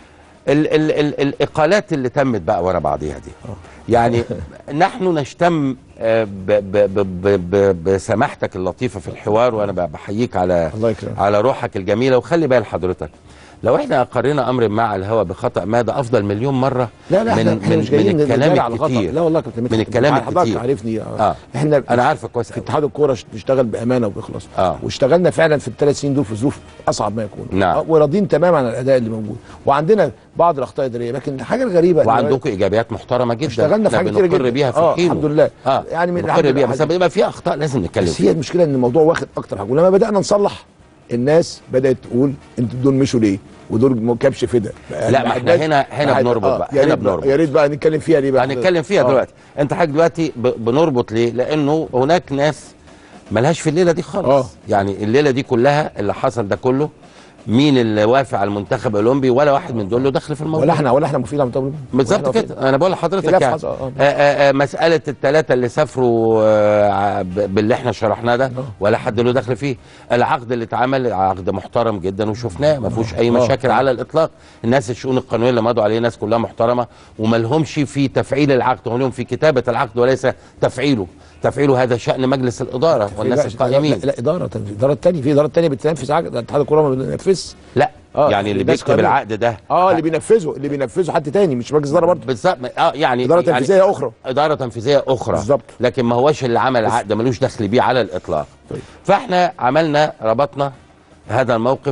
ال ال ال الاقالات اللي تمت بقى ورا بعضيها دي يعني نحن نشتم آه، ب- ب- ب- ب- ب- بسماحتك اللطيفه في الحوار وانا ب- بحييك على الله يكرمك. على روحك الجميله وخلي بال حضرتك لو احنا اقرينا امر ما على الهواء بخطا ما ده افضل مليون مره لا لا احنا, من احنا من, مش جايين من الكلام نتجارى على خطأ. الكتير لا والله كابتن مدحت، من الكلام حضرتك الكتير. عارفني آه. احنا انا عارفك كويس في أوي. اتحاد الكوره نشتغل بامانه وباخلاص آه. واشتغلنا فعلا في الثلاث سنين دول في ظروف اصعب ما يكون نعم. آه، وراضيين تماما عن الاداء اللي موجود وعندنا بعض الاخطاء الاداريه لكن الحاجه الغريبه إن وعندكم ايجابيات محترمه جدا اشتغلنا في إحنا حاجات كتيرة بنقر جدا. بيها في آه، الحين الحمد لله. اه يعني من بنقر الحمد بيها لله بس بيبقى في اخطاء لازم نتكلم بس هي فيها المشكله ان الموضوع واخد اكتر حاجه ولما بدانا نصلح الناس بدات تقول انتوا دول مشوا ليه ودول م- كبش فدا لا، ما احنا هنا- هنا بنربط بقى، يا هنا ريت بقى بنربط. يا ريت بقى نتكلم فيها ليه بقى هنتكلم فيها آه. دلوقتي انت حضرتك دلوقتي ب- بنربط ليه لانه هناك ناس ملهاش في الليله دي خالص آه. يعني الليله دي كلها اللي حصل ده كله مين اللي وافق على المنتخب الاولمبي ولا واحد من دول له دخل في الموضوع ولا احنا ولا احنا مفيد عم طب بالظبط كده انا بقول لحضرتك خلاف يعني حصل، آه. آه آه آه مساله الثلاثه اللي سافروا آه ع- ب- باللي احنا شرحناه ده ولا حد له دخل فيه العقد اللي اتعمل عقد محترم جدا وشفناه ما فيهوش اي آه. مشاكل على الاطلاق الناس الشؤون القانونيه اللي مضوا عليه ناس كلها محترمه وما لهمش في تفعيل العقد هم لهم في كتابه العقد وليس تفعيله تفعيله هذا شان مجلس الاداره والناس لا, القائمين لا, لا اداره تنفيذ اداره تانية في اداره تانية بتنفذ عقد اتحاد الكوره ما بينفذش لا آه، يعني اللي الناس بيكتب قانون. العقد ده اه اللي بينفذه اللي بينفذه حد تاني مش مجلس اداره برضه بالظبط اه يعني اداره يعني تنفيذيه اخرى اداره تنفيذيه اخرى بالظبط. لكن ما هوش اللي عمل العقد ملوش دخل بيه على الاطلاق طيب. فاحنا عملنا ربطنا هذا الموقف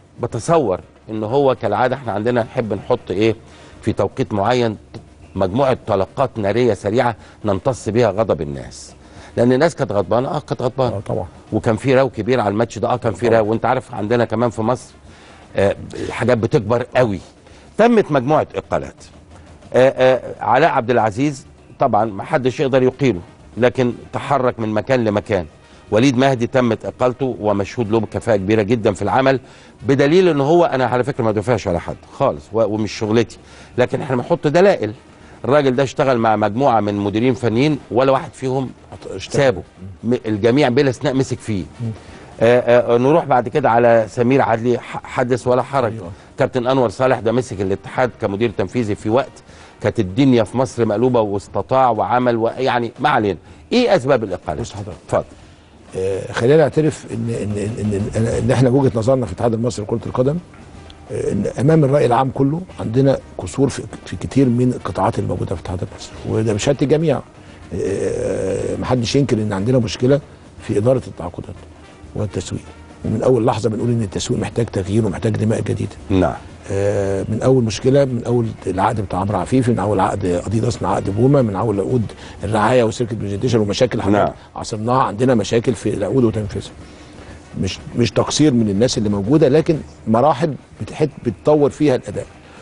بتصور ان هو كالعاده احنا عندنا نحب نحط ايه في توقيت معين مجموعه طلقات ناريه سريعه نمتص بها غضب الناس لان الناس كانت غضبانه اه كانت غضبانه اه طبعا وكان في راو كبير على الماتش ده اه كان في راو وانت عارف عندنا كمان في مصر آه الحاجات بتكبر قوي تمت مجموعه اقالات آه آه علاء عبد العزيز طبعا ما حدش يقدر يقيله لكن تحرك من مكان لمكان وليد مهدي تمت اقالته ومشهود له بكفاءه كبيره جدا في العمل بدليل ان هو انا على فكره ما دافعش على حد خالص و- ومش شغلتي لكن احنا بنحط دلائل الراجل ده اشتغل مع مجموعه من مديرين فنيين ولا واحد فيهم سابه م- الجميع بلا استثناء مسك فيه آه آه نروح بعد كده على سمير عدلي ح- حدث ولا حرج أيوة. كابتن انور صالح ده مسك الاتحاد كمدير تنفيذي في وقت كانت الدنيا في مصر مقلوبه واستطاع وعمل ويعني ما علينا ايه اسباب الاقاله بص حضرتك. اتفضل آه، خلينا نعترف ان ان ان ان, إن احنا وجهه نظرنا في الاتحاد المصري لكره القدم آه، ان امام الراي العام كله عندنا قصور في, في كتير من القطاعات الموجوده في الاتحاد المصري وده بشهاده الجميع آه، محدش ينكر ان عندنا مشكله في اداره التعاقدات والتسويق ومن اول لحظه بنقول ان التسويق محتاج تغيير ومحتاج دماء جديده نعم آه، من اول مشكله من اول العقد بتاع عمرو عفيفي من اول عقد اديداس من عقد بوما من اول عقود الرعايه وسيركت برزنتيشن ومشاكل نعم. حضرتك عاصرناها عندنا مشاكل في العقود وتنفيذها مش مش تقصير من الناس اللي موجوده لكن مراحل بتحت بتطور فيها الاداء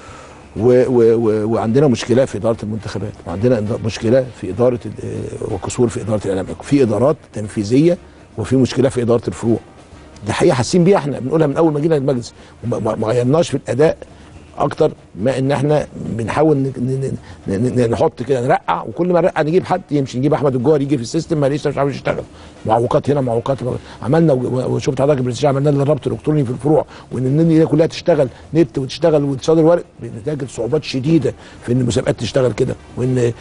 و و و وعندنا مشكله في اداره المنتخبات وعندنا إد- مشكله في اداره ال- آه، وقصور في اداره الاعلام في ادارات تنفيذيه وفي مشكله في اداره الفروع دي حقيقه حاسين بيها احنا بنقولها من اول ما جينا المجلس وما ما- ما غيرناش في الاداء اكتر ما ان احنا بنحاول ن- ن- ن- ن- نحط كده نرقع وكل ما نرقع نجيب حد يمشي نجيب احمد الجوهري يجي في السيستم ما لسه مش عارف يشتغل معوقات هنا معوقات هنا. عملنا و- وشفت حضرتك البرستيج عملنا لنا الربط الالكتروني في الفروع وان النادي دي كلها تشتغل نت وتشتغل وتصادر ورق بنتاجل صعوبات شديده في ان المسابقات تشتغل كده وان ال-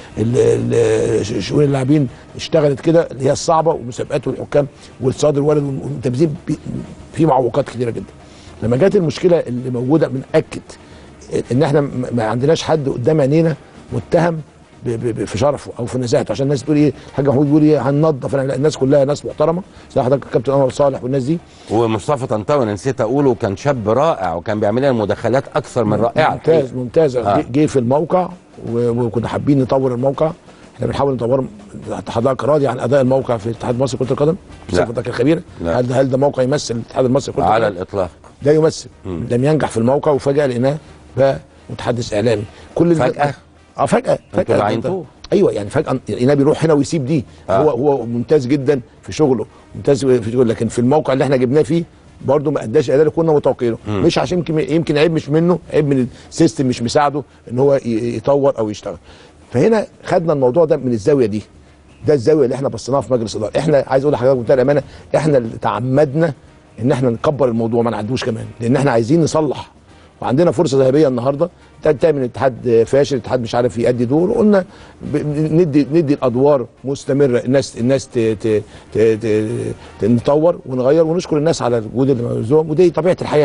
ال- ش- شؤون اللاعبين اشتغلت كده اللي هي الصعبه والمسابقات والحكام والصادر ورق والتنفيذ بي- في معوقات كتيره جدا لما جت المشكله اللي موجوده بناكد ان احنا م- ما عندناش حد قدام عينينا متهم ب- ب- ب- في شرفه او في نزاهته عشان الناس تقول ايه الحاج محمود بيقول ايه هننظف أنا- لا، الناس كلها ناس محترمه زي حضرتك الكابتن انور صالح والناس دي ومصطفى طنطاوي أنا نسيت اقوله كان شاب رائع وكان بيعمل لنا مداخلات اكثر من رائعه ممتاز الحقيقة. ممتاز آه. جه- جه في الموقع و- وكنا حابين نطور الموقع احنا بنحاول نطور حضرتك راضي عن اداء الموقع في الاتحاد المصري لكره القدم لا. بصفتك الخبير لا. هل هل ده موقع يمثل الاتحاد المصري لكره على القدم؟ الاطلاق لا يمثل لم ينجح في الموقع وفجاه لقيناه بقى متحدث اعلامي كل الم- فجأة؟ اه فجاه انتوا فجاه عينتوه؟ ايوه يعني فجاه لقيناه بيروح هنا ويسيب دي آه. آه. هو هو ممتاز جدا في شغله ممتاز في شغله لكن في الموقع اللي احنا جبناه فيه برضه ما اداش الاداء اللي كنا متوقعينه مش عشان يمكن يمكن عيب مش منه عيب من السيستم مش مساعده ان هو ي- يطور او يشتغل فهنا خدنا الموضوع ده من الزاويه دي ده الزاويه اللي احنا بصيناها في مجلس الاداره احنا عايز اقول لحضرتك بمنتهى الامانه احنا اللي تعمدنا ان احنا نكبر الموضوع ما نعدوش كمان لان احنا عايزين نصلح وعندنا فرصه ذهبيه النهارده تنتهي من الاتحاد فاشل الاتحاد مش عارف يأدي دور قلنا ب- ندي ندي الادوار مستمره الناس الناس ت ت ت ت ت نطور ونغير ونشكر الناس على الجهود اللي مبذولهم ودي طبيعه الحياه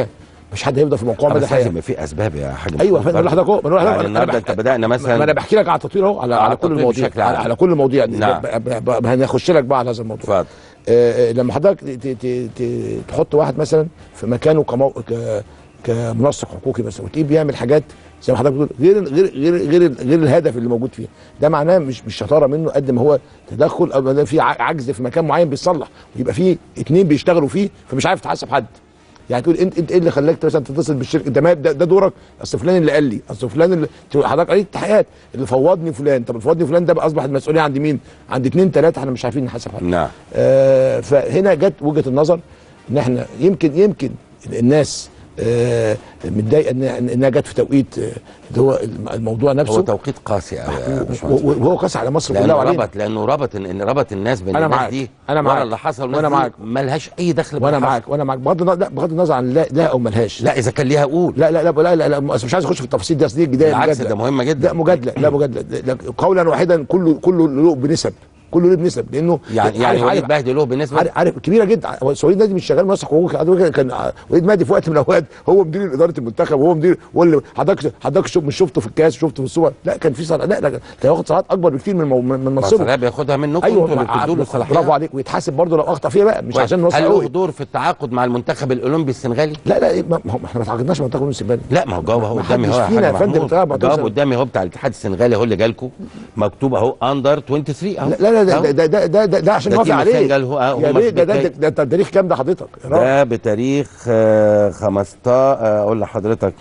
مش حد هيفضل في موقعه مدى بس لازم الحياه يبقى في اسباب يا حاج ايوه محمود فاهم برضه. لحضرتك اهو بقول لحضرتك يعني أنا- النهارده أنا انت بح- بدانا ما مثلا انا بحكي لك على التطوير اهو على آه، على كل التطوير المواضيع بشكل على, عام. على كل المواضيع دي. نعم. ب- ب- ب- هنخش لك بقى على هذا الموضوع اتفضل آه، لما حضرتك ت- ت- ت- تحط واحد مثلا في مكانه كمو... ك... كمنسق حقوقي مثلا وتلاقيه بيعمل حاجات زي ما حضرتك بتقول غير غير غير غير غير الهدف اللي موجود فيه ده معناه مش مش شطاره منه قد ما هو تدخل او ما في ع- عجز في مكان معين بيتصلح ويبقى في اتنين بيشتغلوا فيه فمش عارف تحاسب حد يعني تقول انت انت ايه اللي خلاك مثلا تتصل بالشركه انت ما ده, ده دورك اصل فلان اللي قال لي اصل فلان اللي تقول حضرتك عليك تحقيقات اللي فوضني فلان طب اللي فوضني فلان ده بقى اصبح المسؤوليه عند مين؟ عند اتنين تلاته احنا مش عارفين نحاسب حد نعم آه، فهنا جت وجهه النظر ان احنا يمكن يمكن الناس آه، متضايقه إن- انها جت في توقيت آه، اللي هو الموضوع هو نفسه توقيت قاسي قوي يا و- باشمهندس و- وهو قاسي على مصر كلها لانه وعلينا ربط لانه ربط ان إن ربط الناس بين أنا الناس معاك. دي أنا ورا معاك. اللي حصل وأنا والناس دي معاك. ملهاش اي دخل وانا باللي معاك حصل. وانا معاك بغض النظر لا بغض النظر عن لا لا او ملهاش لا اذا كان ليها قول لا لا لا لا لا, لا أصل مش عايز اخش في التفاصيل دي اصل دي جدال بالعكس مجادلة. ده مهم جدا لا مجادله لا مجادله لا- قولا واحدا كله كله له بنسب كله له بنسب لانه يعني يعني عارف- وليد عارف- مهدي له بالنسبه عارف, عارف كبيره جدا هو سعيد نادي مش شغال منسق حقوقي حضرتك كان وليد مهدي في وقت من الاوقات هو مدير اداره المنتخب وهو مدير هو اللي حضرتك حضرتك شوف مش شفته في الكاس شفته في الصور لا كان في صلاح لا لا كان واخد صلاحات اكبر بكتير من مو- من من ما منصبه صلاح بياخدها منكم ايوه انتوا اللي مع- بتدوا له صلاحيات برافو عليك ويتحاسب برضه لو اخطا فيها بقى مش كويس. عشان نوصل هل له قوي دور في التعاقد مع المنتخب الاولمبي السنغالي؟ لا لا ما ما هو احنا ما تعاقدناش مع منتخب السنغالي لا ما هو جواب اهو ما قدامي حدش اهو يا فينا حاج يا فندم محمود بتاع ما جواب توصل. قدامي اهو بتاع الاتحاد السنغالي اهو اللي جالكم مكتوب اهو اندر 23 اهو لا لا لا أهو. ده ده ده ده, ده, ده عشان ده نوافق تيم عليه السنغال هو- آه، يا هم بيه ده ده, في ده, ده, ده التاريخ كام ده حضرتك يا راجل؟ ده بتاريخ آه، 15 آه، اقول لحضرتك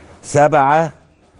7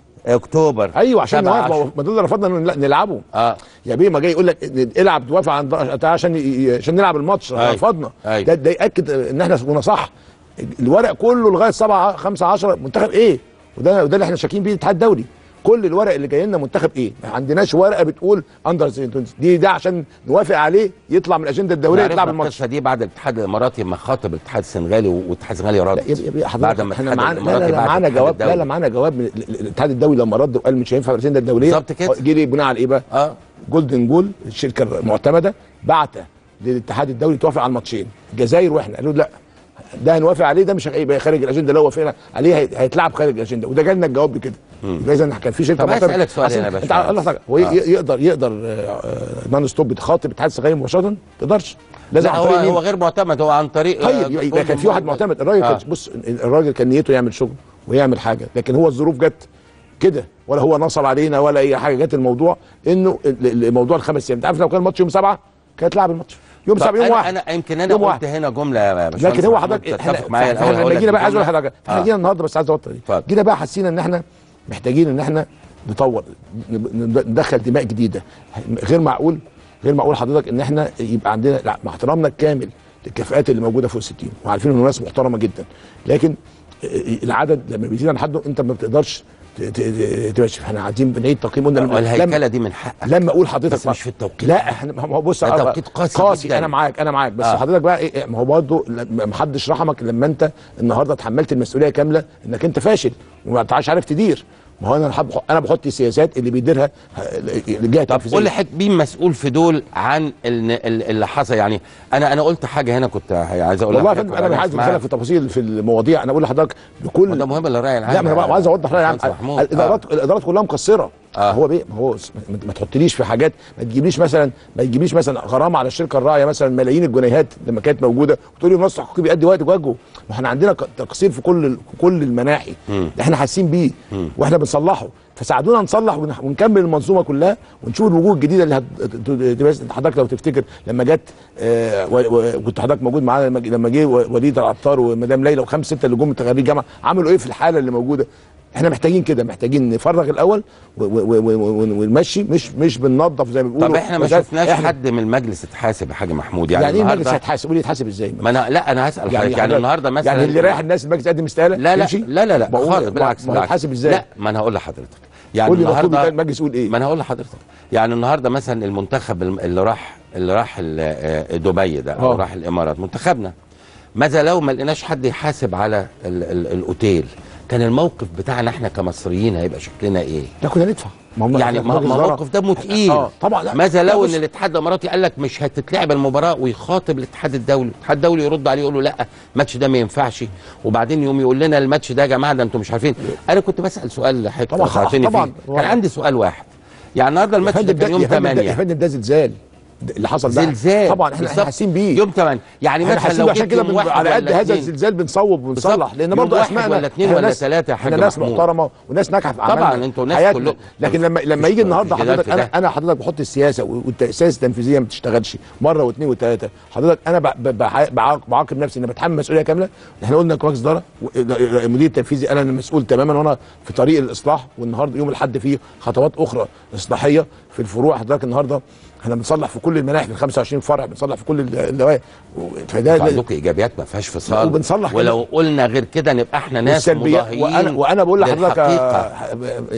اكتوبر ايوه عشان 7 نوافق ما هو- ما دول رفضنا إن لا- نلعبه اه يا بيه ما جاي يقول لك إن العب توافق عن در- عشان ي- عشان نلعب الماتش أيوة. رفضنا أيوة. ده ده ياكد ان احنا كنا صح الورق كله لغايه 7 5 10 منتخب ايه وده وده اللي احنا شاكين بيه الاتحاد الدولي كل الورق اللي جاي لنا منتخب ايه ما عندناش ورقه بتقول اندر 20 دي ده عشان نوافق عليه يطلع من الاجنده الدوليه يطلع عرفنا بالماتش القصه دي بعد الاتحاد الاماراتي ما خاطب الاتحاد السنغالي والاتحاد السنغالي رد لا يا بيه حضرتك بعد ما احنا الاتحاد معانا لا لا, الاماراتي لا بعت معانا الاتحاد جواب لا لا الدولي. معانا جواب من ال- ال- الاتحاد الدولي لما رد وقال مش هينفع الاجنده الدوليه بالظبط كده. جه ليه بناء على ايه بقى؟ اه جولدن جول الشركه المعتمده بعت للاتحاد الدولي توافق على الماتشين الجزائر واحنا قالوا لا ده هنوافق عليه ده مش هيبقى خارج الاجنده لو وافقنا عليه هي- هيتلعب خارج الاجنده وده جالنا الجواب بكده يبقى اذا كان في شركه طب عايز أسألك سؤال أصل هنا يا انت باشمهندس. الله حاجه هو آه. ي- يقدر يقدر نون ستوب تخاطب الاتحاد الصغير مباشره ما تقدرش لازم لا عن هو طريق مين؟ هو غير معتمد هو عن طريق آه، طيب يبقى كان في واحد معتمد الراجل آه. كان بص الراجل كان نيته يعمل شغل ويعمل حاجه لكن هو الظروف جت كده ولا هو نصب علينا ولا اي حاجه جت الموضوع انه ال- الموضوع الخمس ايام انت عارف لو كان الماتش يوم سبعه كانت لعب الماتش يوم طب سبعه يوم أنا واحد انا يمكن انا يوم قلت واحد. هنا جمله يا باشمهندس لكن هو محمود حضرتك تتفق معايا احنا الأول لما هقول جينا لك بقى عايز اقول الجملة. حاجه احنا آه. جينا النهارده بس عايز اوطي اتفضل. جينا بقى حاسين ان احنا محتاجين ان احنا نطور ن- ندخل دماء جديده غير معقول غير معقول حضرتك ان احنا يبقى عندنا لا مع احترامنا الكامل للكفاءات اللي موجوده فوق 60 وعارفين انه ناس محترمه جدا لكن العدد لما بيزيد عن حده انت ما بتقدرش ت- ت- تمشي احنا عايزين بنعيد تقييم قلنا لما- والهيكله دي من حقك لما اقول حضرتك بس مش في التوقيت لا احنا ما هو بص ده أنا- توقيت قاسي قاسي جداً. انا معاك انا معاك بس آه. آه. حضرتك بقى ايه ما هو برضه لما ما حدش رحمك لما انت النهارده اتحملت المسؤوليه كامله انك انت فاشل وما انتش عارف تدير ما هو انا حب انا بحط السياسات اللي بيديرها الجهه طب قول لي حضرتك مين مسؤول في دول عن ال- ال- اللي حصل يعني انا انا قلت حاجه هنا كنت عايز اقولها والله يا لحضرتك فندم انا مش عايز اسمعها. ادخلك في تفاصيل في المواضيع انا بقول لحضرتك بكل وده مهم للراي العام لا ما انا بقى عايز اوضح رأيي عام باشمهندس محمود. الادارات الادارات كلها مقصره آه. هو بيه ما هو س- ما ما تحطليش في حاجات ما تجيبليش مثلا ما تجيبليش مثلا غرامه على الشركه الراعيه مثلا ملايين الجنيهات لما كانت موجوده وتقول لي منصه حقوقي بيأدي وقت واجبه ما احنا عندنا ك- تقصير في كل ال- في كل المناحي احنا حاسين بيه واحنا بنصلحه فساعدونا نصلح ون- ونكمل المنظومه كلها ونشوف الوجوه الجديده اللي هت... ت- ت- ت- حضرتك لو تفتكر لما جت آه و- و- وكنت حضرتك موجود معانا لما ج- لما جه و- وليد العطار ومدام ليلى وخمس سته اللي جم من خريج جامعه عملوا ايه في الحاله اللي موجوده احنا محتاجين كده محتاجين نفرغ الاول و- و- و- و- و- ونمشي مش مش بننظف زي ما بيقولوا طب احنا ما بس شفناش إحنا- حد من المجلس اتحاسب يا حاج محمود يعني, يعني ايه المجلس النهارده هيتحاسب قول لي يتحاسب ازاي ما انا لا انا هسال حضرتك يعني حضرتك- النهارده مثلا يعني اللي رايح الناس المجلس يقدم استقاله لا لا يمشي؟ لا لا لا بقول- خالص بالعكس ما هو بالعكس يتحاسب ازاي لا ما انا هقول لحضرتك يعني قول لي المفروض النهارده المجلس يقول ايه ما انا هقول لحضرتك يعني النهارده مثلا المنتخب الم- اللي راح اللي راح ال- آه، دبي ده او آه. راح الامارات منتخبنا ماذا لو ما لقيناش حد يحاسب على ال ال الاوتيل كان الموقف بتاعنا احنا كمصريين هيبقى شكلنا ايه لا كنا ندفع ما هم- يعني ما مجلس ما إدارة. موقف دمه تقيل آه، طبعا لا. ماذا لا، لو بص. ان الاتحاد الاماراتي قال لك مش هتتلعب المباراه ويخاطب الاتحاد الدولي الاتحاد الدولي يرد عليه يقول له لا الماتش ده ما ينفعش وبعدين يقوم يقول لنا الماتش ده يا جماعه ده انتم مش عارفين انا كنت بسال سؤال حضرتك طبعا، قطعتني طبعا. فيه كان عندي سؤال واحد يعني النهارده الماتش ده كان يوم يا فندم ده- يا 8 فندم ده زلزال ده اللي حصل ده زلزال طبعا احنا بالظبط. حاسين بيه يوم 8 يعني احنا مثلا حاسين لو بيه عشان جيت كده يوم بن- واحد على ولا قد هذا اتنين. الزلزال بنصوب ونصلح بالظبط. لان يوم برضه واحد اسمائنا ولا اتنين احنا ولا ناس- تلاتة يا حاج احنا ناس محمود. محترمه وناس ناجحه في طبعاً، عملنا انتوا ناس حياتنا. كلكم- لكن لما لما مفيش يجي النهارده جدال حضرتك في ده. انا انا حضرتك بحط السياسه والسياسه التنفيذيه ما بتشتغلش مره واثنين وثلاثه حضرتك انا ب- ب- بع- بعاق- بعاقب نفسي ان بتحمل مسؤوليه كامله احنا قلنا كواكس اداره و- المدير التنفيذي انا المسؤول تماما وانا في طريق الاصلاح والنهارده يوم الاحد فيه خطوات اخرى اصلاحيه في الفروع حضرتك النهارده احنا بنصلح في كل المناحي في 25 فرع بنصلح في كل النواحي فده انتوا ده- عندكم ايجابيات ما فيهاش فصال وبنصلح ولو قلنا غير كده نبقى احنا ناس والسلبيات مضاهيين وانا وانا بقول لحضرتك للحقيقة. آه،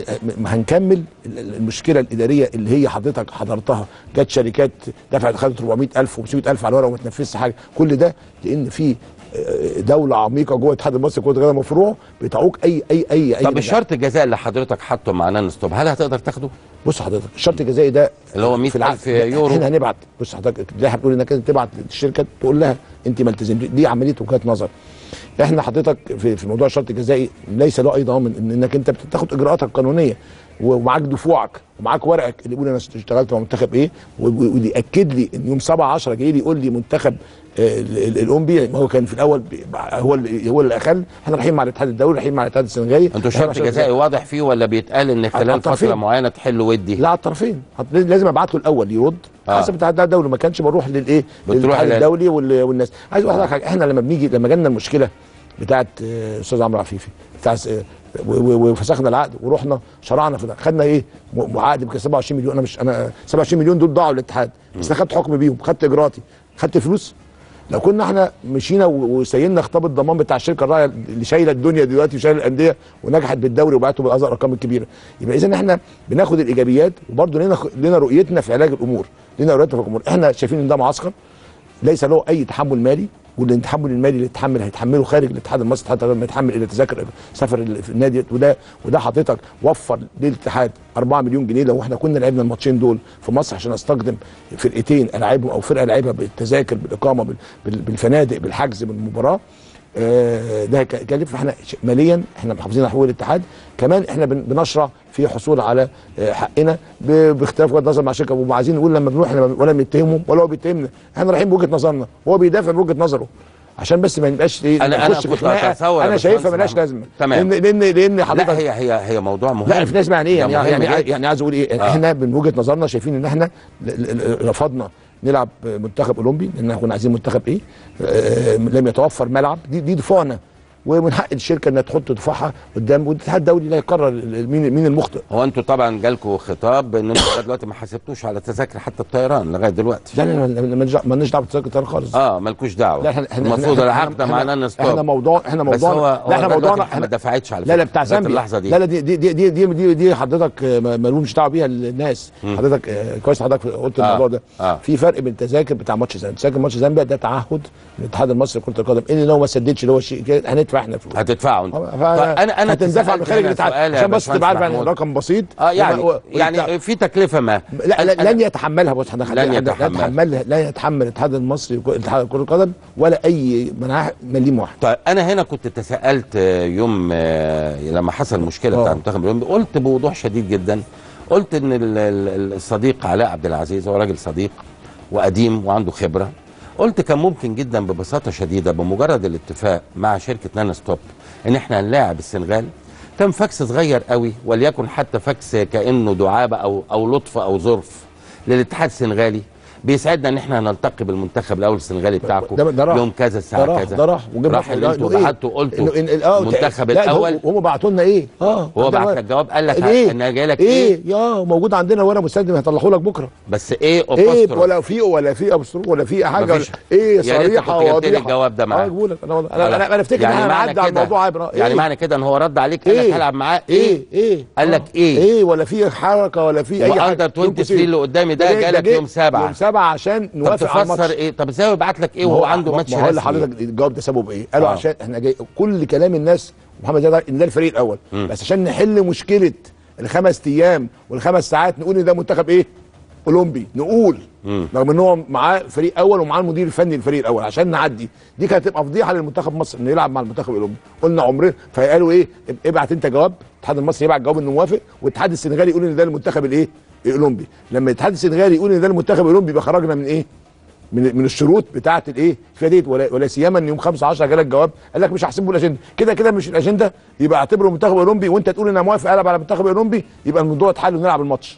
ما هنكمل المشكله الاداريه اللي هي حضرتك حضرتها جت شركات دفعت خدت 400000 و500000 على ورقه وما تنفذش حاجه كل ده لان في آه، دوله عميقه جوه الاتحاد المصري لكره القدم وفروعه بتعوق اي اي اي اي طب نجاح. الشرط الجزائي اللي حضرتك حاطه مع نان ستوب هل هتقدر تاخده؟ بص حضرتك الشرط الجزائي ده اللي هو في العقد 100000 يورو احنا هنبعت بص حضرتك زي ما بتقول انك انت تبعت للشركه تقول لها انت ما التزمتيش دي عمليه وجهه نظر احنا حضرتك في, في موضوع الشرط الجزائي ليس له اي ضامن ان انك انت بتاخد اجراءاتك القانونيه ومعاك دفوعك ومعاك ورقك اللي يقول انا اشتغلت مع منتخب ايه و- و- واللي ياكد لي ان يوم 7 10 جاي لي يقول لي منتخب آه، ال- ال- الاولمبي ما هو كان في الاول بي- هو اللي هو اللي اخل احنا رايحين مع الاتحاد الدولي رايحين مع الاتحاد السنغالي انتوا إحنا الشرط عشان- الجزائي واضح فيه ولا بيتقال ان خلال الطرفين. فتره معينه تحلوا ودي؟ لا على الطرفين هت- لازم ابعت له الاول يرد آه. آه. حسب الاتحاد الدولي ما كانش بروح للايه بتروح للاتحاد لل- الدولي وال- والناس عايز اقول لك حاجه احنا لما بنيجي لما جالنا المشكله بتاعت آه، استاذ عمرو عفيفي بتاع س- آه، و- و- وفسخنا العقد ورحنا شرعنا في ده خدنا ايه م- عقد ب 27 مليون انا مش انا 27 مليون دول ضاعوا للاتحاد بس انا خدت حكم بيهم خدت اجراءاتي خدت فلوس لو كنا احنا مشينا و- وسيلنا خطاب الضمان بتاع الشركه الراعيه اللي شايله الدنيا دلوقتي وشايله الانديه ونجحت بالدوري وبعته بالازرق الارقام الكبيره يبقى اذا احنا بناخد الايجابيات وبرضه لنا لنا رؤيتنا في علاج الامور لنا رؤيتنا في الامور احنا شايفين ان ده معسكر ليس له اي تحمل مالي والتحمل المالي اللي يتحمل هيتحمله خارج الاتحاد المصري حتى لما يتحمل الى تذاكر سفر ال- في النادي وده وده حضرتك وفر للاتحاد 4 مليون جنيه لو احنا كنا لعبنا الماتشين دول في مصر عشان استخدم فرقتين العبهم او فرقه لعبها بالتذاكر بالاقامه بال- بال- بالفنادق بالحجز بالمباراه آه، ده ك- كلف احنا ش- ماليا احنا محافظين على حقوق الاتحاد كمان احنا بن- بنشرع في حصول على آه، حقنا ب- باختلاف وجهه نظر مع الشركه وعايزين نقول لما بنروح احنا ولا بنتهمهم ولا هو بيتهمنا احنا رايحين بوجهه نظرنا وهو بيدافع بوجهه نظره عشان بس ما نبقاش ايه أنا- أنا نخش في كنت خناقة أتصور يا انا باشمهندس شايفها ملهاش محمود. لازمه تمام. لان لان لان حضرتك لا هي هي هي موضوع مهم لا في ناس يعني ايه ده يعني مهم يعني, جدا. يعني عايز اقول ايه آه. احنا من وجهه نظرنا شايفين ان احنا ل- ل- رفضنا نلعب منتخب اولمبي لان احنا كنا عايزين منتخب ايه آه لم يتوفر ملعب دي دي دفوعنا ومن حق الشركه انها تحط دفاعها قدام والاتحاد الدولي لا يقرر ال- ال- مين مين المخطئ هو انتوا طبعا جالكم خطاب ان انتوا لغاية دلوقتي ما حسبتوش على تذاكر حتى الطيران لغايه دلوقتي لا لا لا مالناش دعوه بتذاكر الطيران خالص اه مالكوش دعوه لا احنا احنا المفروض احنا- العقد احنا- معانا احنا ستوب موضوع احنا بس موضوعنا هو هو لا احنا لغاية دلوقتي موضوعنا ما دفعتش على لا لا فكرة بتاع لغاية زامبيا اللحظه دي لا لا دي دي دي دي دي, دي, دي حضرتك آه، ما- ملومش دعوه بيها الناس حضرتك آه، كويس حضرتك قلت آه، الموضوع ده آه. في فرق بين التذاكر بتاع ماتش زامبيا تذاكر ماتش زامبيا ده تعهد من الاتحاد المصري لكره القدم ان لو ما سددش اللي هو الشيء كده هندفع احنا فلوس هتدفعوا انتوا ف- طيب انا انا هتندفع اتسألت من خارج هنا الاتحاد سؤال يا عشان بس باشمهندس تبقى عارف يعني محمود. رقم بسيط اه يعني و- و- يعني في تكلفه ما لا لا أنا- لن يتحملها بص احنا لن لا يتحمل. يتحملها لا يتحمل الاتحاد المصري الاتحاد كره القدم ولا اي مناح مليم واحد طيب انا هنا كنت تساءلت آه، يوم آه، لما حصل المشكله آه. بتاع المنتخب الاولمبي قلت بوضوح شديد جدا قلت ان ال- ال- الصديق علاء عبد العزيز هو راجل صديق وقديم وعنده خبره قلت كان ممكن جدا ببساطه شديده بمجرد الاتفاق مع شركه نانا ستوب ان احنا نلاعب السنغال كان فاكس صغير قوي وليكن حتى فاكس كانه دعابه او او لطف او ظرف للاتحاد السنغالي بيسعدنا ان احنا نلتقي بالمنتخب الاول السنغالي بتاعكم ده- ده راح. يوم كذا ده الساعه راح كذا ده راح وجبنا راح اللي انتوا إنه إيه؟ بعتوا قلتوا إنه- إن- آه، المنتخب لا، الاول هم- هم بعتوا لنا ايه اه هو عندنا بعت ورق. لك جواب قال لك ايه انا جاي لك ايه ايه يا موجود عندنا ورق مستخدم هيطلعوا لك بكره بس ايه ايه اوبستروف ولا في ولا في ابستروك ولا في حاجه ولا مفيش. ايه يا ريت صريحه كنت جبت لي واضحه الجواب ده معاك. اه بقول لك انا انا انا, أنا افتكر يعني ان انا معنى هعدي على كده- الموضوع عبره يعني معنى كده ان هو رد عليك قال لك إيه؟ هلعب معاه ايه ايه قال لك آه. إيه؟ ايه ولا في حركه ولا في اي حاجه واندر 23 اللي قدامي ده جه- جالك جه يوم سبعة. يوم سبعة عشان طب نوافق على تفسر الماتش ايه طب ازاي يبعت لك ايه ما وهو عنده ما- ماتش ما هو اللي رسمي حضرتك الجواب ده سببه بايه؟ قالوا آه. عشان احنا جاي كل كلام الناس محمد زياد ان ده الفريق الاول مم. بس عشان نحل مشكله الخمس ايام والخمس ساعات نقول ان ده منتخب ايه اولمبي نقول مم. رغم ان هو معاه فريق اول ومعاه المدير الفني للفريق الاول عشان نعدي دي كانت هتبقى فضيحه للمنتخب مصر انه يلعب مع المنتخب الاولمبي قلنا عمرنا فقالوا ايه اب- ابعت انت جواب الاتحاد المصري يبعت جواب انه موافق والاتحاد السنغالي يقول ان ده المنتخب الايه الاولمبي لما الاتحاد السنغالي يقول ان ده المنتخب الاولمبي يبقى خرجنا من ايه من من الشروط بتاعه الايه فيها ديت ولا, ولا سيما ان يوم 5 10 جالك جواب قال لك مش هحسبه الاجنده كده كده مش الاجنده يبقى اعتبره منتخب اولمبي وانت تقول انا موافق العب على منتخب اولمبي يبقى الموضوع اتحل ونلعب الماتش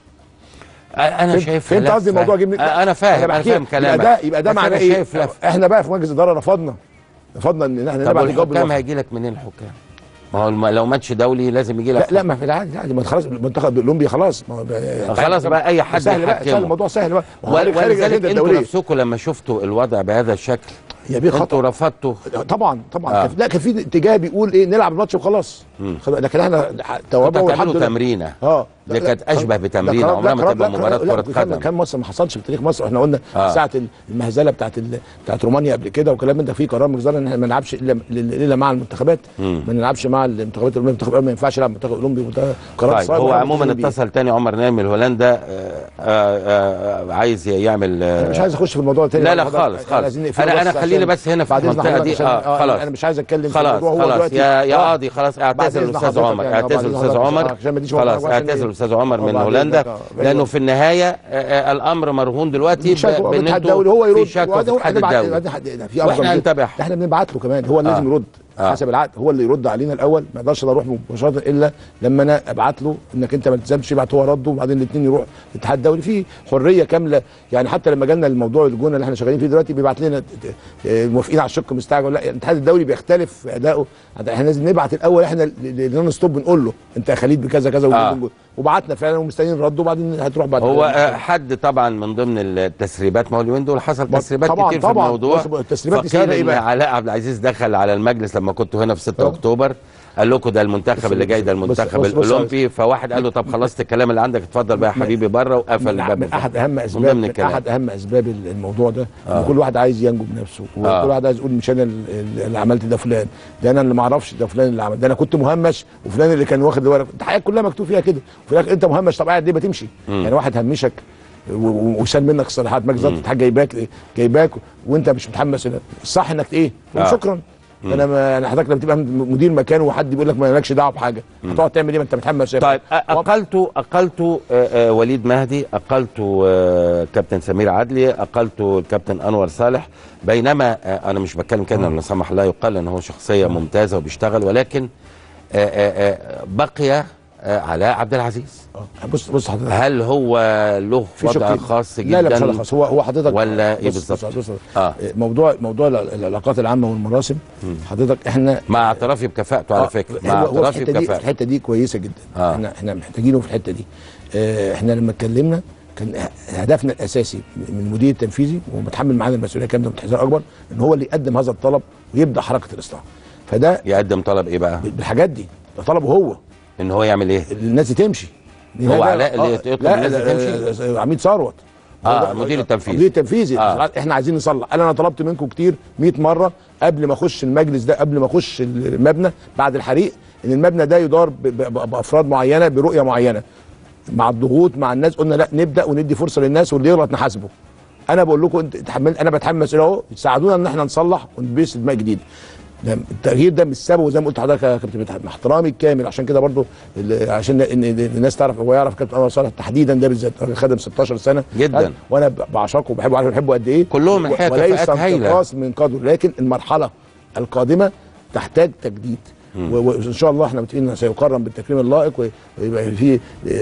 انا فهمت- شايف فهمت لفة. قصدي الموضوع جه منين؟ انا فاهم انا بحكي فاهم لك. كلامك يبقى ده يبقى ده بس معناه أنا ايه؟ شايف لفة. احنا بقى في مجلس الاداره رفضنا رفضنا ان احنا طب نبعت الجواب والحكام بالوفاء. هيجي لك منين الحكام؟ ما هو الم- لو ماتش دولي لازم يجي لك لا لا ما في العادي عادي ما خلاص المنتخب الاولمبي خلاص ما هو بقى- خلاص بقى أي حد سهل بقى يحكمه. سهل الموضوع سهل بقى ول- خارج خارج ولذلك الاجنده انتوا الدوليه نفسكم لما شفتوا الوضع بهذا الشكل يا بيه خطا انتوا رفضتوا طبعا طبعا آه. آه. لا كان في اتجاه بيقول ايه نلعب الماتش وخلاص خلاص، لكن احنا توابع كنتوا والحمد تعملوا لله تمرينه اه دي كانت اشبه لا، بتمرينه قرار- عمرها لا، ما قرار- تبقى لا، مباراه لا، كره كان- قدم كان مصر ما حصلش في تاريخ مصر احنا قلنا آه. آه. ساعه المهزله بتاعت ال... بتاعت رومانيا قبل كده وكلام من ده في قرار مجزره ان احنا ما نلعبش الا الا مع المنتخبات مم. ما نلعبش مع المنتخبات الاولمبيه المنتخب الأولمبي ما ينفعش يلعب منتخب اولمبي وده قرار طيب صعب هو وإحنا عموما ملتزمين بيه. اتصل تاني عمر نايم من هولندا آه، آه، آه، عايز يعمل آه، انا مش عايز اخش في الموضوع تاني لا لا الموضوع- خالص إحنا خالص عايزين نقفله انا انا بس خليني عشان- بس هنا في بعد إذن المنطقه حضرتك دي عشان- اه خلاص انا مش عايز اتكلم في خلاص الموضوع هو خلاص دلوقتي يا يا آه. قاضي خلاص بعد اعتذر إذن الاستاذ حضرتك عمر يعني، آه، بعد اعتذر إذن الاستاذ حضرتك عمر عشان ما اديش وقت خلاص عشان اعتذر إيه؟ الاستاذ عمر آه، من بعد هولندا إذنك، آه. لانه في النهايه آه، آه، الامر مرهون دلوقتي ب- شكوى بان الاتحاد انتوا الدولي هو يرد في شكوى في وبعدين الاتحاد هنبعت- الدولي بعدين حد- في وإحنا أفضل من كده. هنتابع. ده احنا بنبعت له كمان هو اللي آه. لازم يرد آه. حسب العقد هو اللي يرد علينا الاول ما اقدرش أنا اروح مباشره الا لما انا ابعت له انك انت ما تلزمش يبعت هو رده وبعدين الاثنين يروح الاتحاد الدولي في حريه كامله يعني حتى لما جالنا الموضوع الجونه اللي احنا شغالين فيه دلوقتي بيبعت لنا آه، موافقين على الشق مستعجل لا الاتحاد الدولي بيختلف في ادائه احنا لازم نبعت الاول احنا لنون ستوب بنقول له انت يا خليل بكذا كذا آه. وجود- وبعتنا فعلا ومستنيين رد وبعدين هتروح بعد هو كده. آه، حد طبعا من ضمن التسريبات ما هو اليومين دول حصل تسريبات طبعاً، كتير في طبعاً. الموضوع بص، التسريبات دي فقيل سببها إيه ان بقى؟ علاء عبد العزيز دخل على المجلس لما كنتوا هنا في 6 آه. اكتوبر قال لكم ده المنتخب اللي جاي ده المنتخب بص- بص- الاولمبي فواحد قال له طب خلصت الكلام اللي عندك اتفضل بقى يا ما- حبيبي بره وقفل من, الباب من احد اهم من اسباب ضمن من الكلام. احد اهم اسباب الموضوع ده آه. ان كل واحد عايز ينجو بنفسه وكل آه. واحد عايز يقول مش انا اللي اللي عملت ده فلان ده انا اللي ما اعرفش ده فلان اللي عمل ده انا كنت مهمش وفلان اللي كان واخد ورق الحقيقه كلها مكتوب فيها كده وفي الاخر انت مهمش طب قاعد ليه ما تمشي يعني واحد همشك و- و- وشال منك الصلاحيات مجلس اداره الاتحاد جايباك جايباك وانت مش متحمس الصح انك ايه آه. آه. شكرا انا ما يعني حضرتك لما تبقى مدير مكان وحد بيقول لك ما لكش دعوه بحاجه هتقعد تعمل ايه ما انت متحمس يا طيب ابني. أ- اقلت اقلت آه، آه، وليد مهدي اقلت آه، كابتن سمير عدلي اقلت الكابتن انور صالح بينما آه، انا مش بتكلم كده لا سمح الله يقال ان هو شخصيه ممتازه وبيشتغل ولكن آه، آه، آه، بقي آه، علاء عبد العزيز آه. بص بص حضرتك هل هو له في وضع شقين. خاص جدا لا لا مش وضع خاص هو هو حضرتك ولا إيه بص- بالظبط؟ بص- بص- آه. موضوع موضوع الع- العلاقات العامه والمراسم حضرتك احنا مع اعترافي بكفاءته على آه، فكره هو- مع هو في اعترافي الحته دي بكفاءته الحته دي كويسه جدا آه. احنا احنا محتاجينه في الحته دي اه احنا لما اتكلمنا كان هدفنا الاساسي من المدير التنفيذي ومتحمل معانا المسؤوليه كامله وبحذار اكبر ان هو اللي يقدم هذا الطلب ويبدا حركه الاصلاح فده يقدم طلب ايه بقى بالحاجات دي ده طلبه هو ان هو يعمل ايه الناس دي تمشي هو ده- علاء اللي آه، يطلب لا، الناس دي لا، تمشي؟ آه، عميد ثروت آه، هو ده- المدير التنفيذي. المدير التنفيذي آه. احنا عايزين نصلح قال انا طلبت منكم كتير 100 مره قبل ما اخش المجلس ده قبل ما اخش المبنى بعد الحريق ان المبنى ده يدار ب- ب- بافراد معينه برؤيه معينه مع الضغوط مع الناس قلنا لا نبدا وندي فرصه للناس واللي يغلط نحاسبه انا بقول لكم انت تحمل انا بتحمس اهو ساعدونا ان احنا نصلح ونبث دماء جديد ده التغيير ده مش سببه زي ما قلت لحضرتك يا كابتن مدحت مع احترامي الكامل عشان كده برضو ال- عشان ان الناس تعرف هو يعرف كابتن انور صالح تحديدا ده بالذات راجل خدم 16 سنه جداً. وانا ب- بعشقه وبحبه عارف بحبه قد ايه كلهم الحقيقة وليس كفاءات هايلة. انتقاص من قدره لكن المرحله القادمه تحتاج تجديد و- وان شاء الله احنا متفقين انه سيقرم بالتكريم اللائق ويبقى في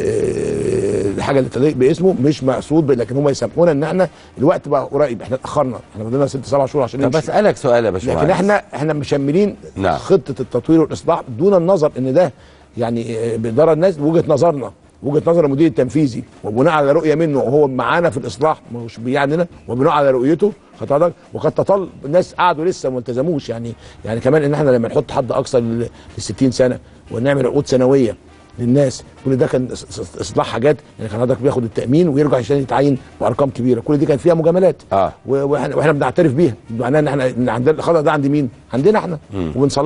آه، الحاجه اللي تليق باسمه مش مقصود لكن هم يسامحونا ان احنا الوقت بقى قريب احنا اتاخرنا احنا فضلنا ست سبع شهور عشان طب نمشي. بسالك سؤال يا باشمهندس لكن احنا احنا مشملين نعم. خطه التطوير والاصلاح دون النظر ان ده يعني آه، بيضر الناس بوجهه نظرنا وجهه نظر المدير التنفيذي وبناء على رؤيه منه وهو معانا في الاصلاح مش بيعنينا وبناء على رؤيته خد بالك وقد تطل الناس قعدوا لسه ما التزموش يعني يعني كمان ان احنا لما نحط حد اقصى لل 60 سنه ونعمل عقود سنويه للناس كل ده كان إص- إص- اصلاح حاجات يعني كان حضرتك بياخد التامين ويرجع عشان يتعين بارقام كبيره كل دي كان فيها مجاملات آه. و- واحنا واحنا بنعترف بيها معناه ان احنا إن عندنا الخطا ده عند مين؟ عندنا احنا وبنصلحه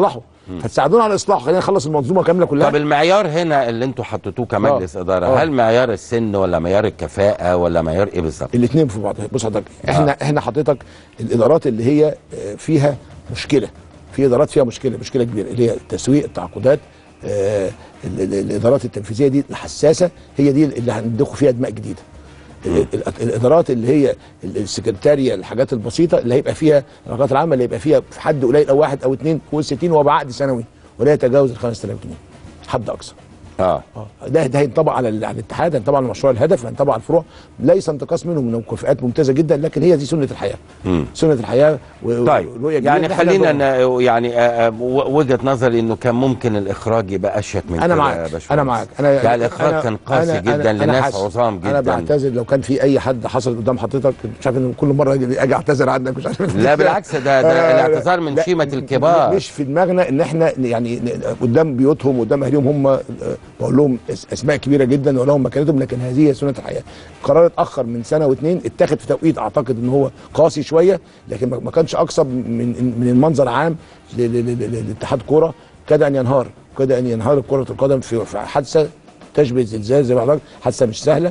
فتساعدونا على الاصلاح خلينا نخلص المنظومه كامله كلها طب المعيار هنا اللي انتوا حطيتوه كمجلس آه. اداره آه. هل معيار السن ولا معيار الكفاءه ولا معيار ايه بالظبط؟ الاثنين في بعض بص حضرتك احنا احنا حضرتك الادارات اللي هي آه، فيها مشكله في ادارات فيها مشكله مشكله كبيره اللي هي التسويق التعاقدات آه، ال- ال- الادارات التنفيذيه دي الحساسه هي دي اللي هندخل فيها دماء جديده ال- ال- الادارات اللي هي ال- السكرتاريه الحاجات البسيطه اللي هيبقى فيها العلاقات العامه اللي هيبقى فيها في حد قليل او واحد او اثنين فوق ال 60 وهو بعقد سنوي ولا يتجاوز ال 5000 جنيه حد اقصى اه اه ده ده هينطبق على ال- على الاتحاد هينطبق على مشروع الهدف هينطبق على الفروع ليس انتقاص منهم من مكافئات ممتازه جدا لكن هي دي سنه الحياه مم. سنه الحياه و- طيب ورؤية جديدة يعني إن إحنا خلينا نقدر- ن- يعني آه، آه، و- وجهه نظري انه كان ممكن الاخراج يبقى اشيك من انا كده معاك يا باشمهندس. انا معاك انا لا الاخراج أنا- كان قاسي أنا- جدا أنا- أنا لناس حاسس- عظام انا جدا بعتذر لو كان في اي حد حصل قدام حضرتك مش عارف ان كل مره اجي أجي اعتذر عنك مش عارف لا بالعكس ده ده آه، الاعتذار من لا، شيمه الكبار مش في دماغنا ان احنا يعني ن- قدام بيوتهم قدام اهليهم هم آه، بقول لهم أس- اسماء كبيره جدا ولهم مكانتهم لكن هذه هي سنه الحياه قرار اتاخر من سنه واثنين اتاخد في توقيت اعتقد ان هو قاسي شويه لكن ما ما كانش اقصى من من المنظر عام ل- ل- ل- ل- لاتحاد كوره كاد ان ينهار كاد ان ينهار كره القدم في في حادثه تشبه زلزال زي ما حضرتك حادثه مش سهله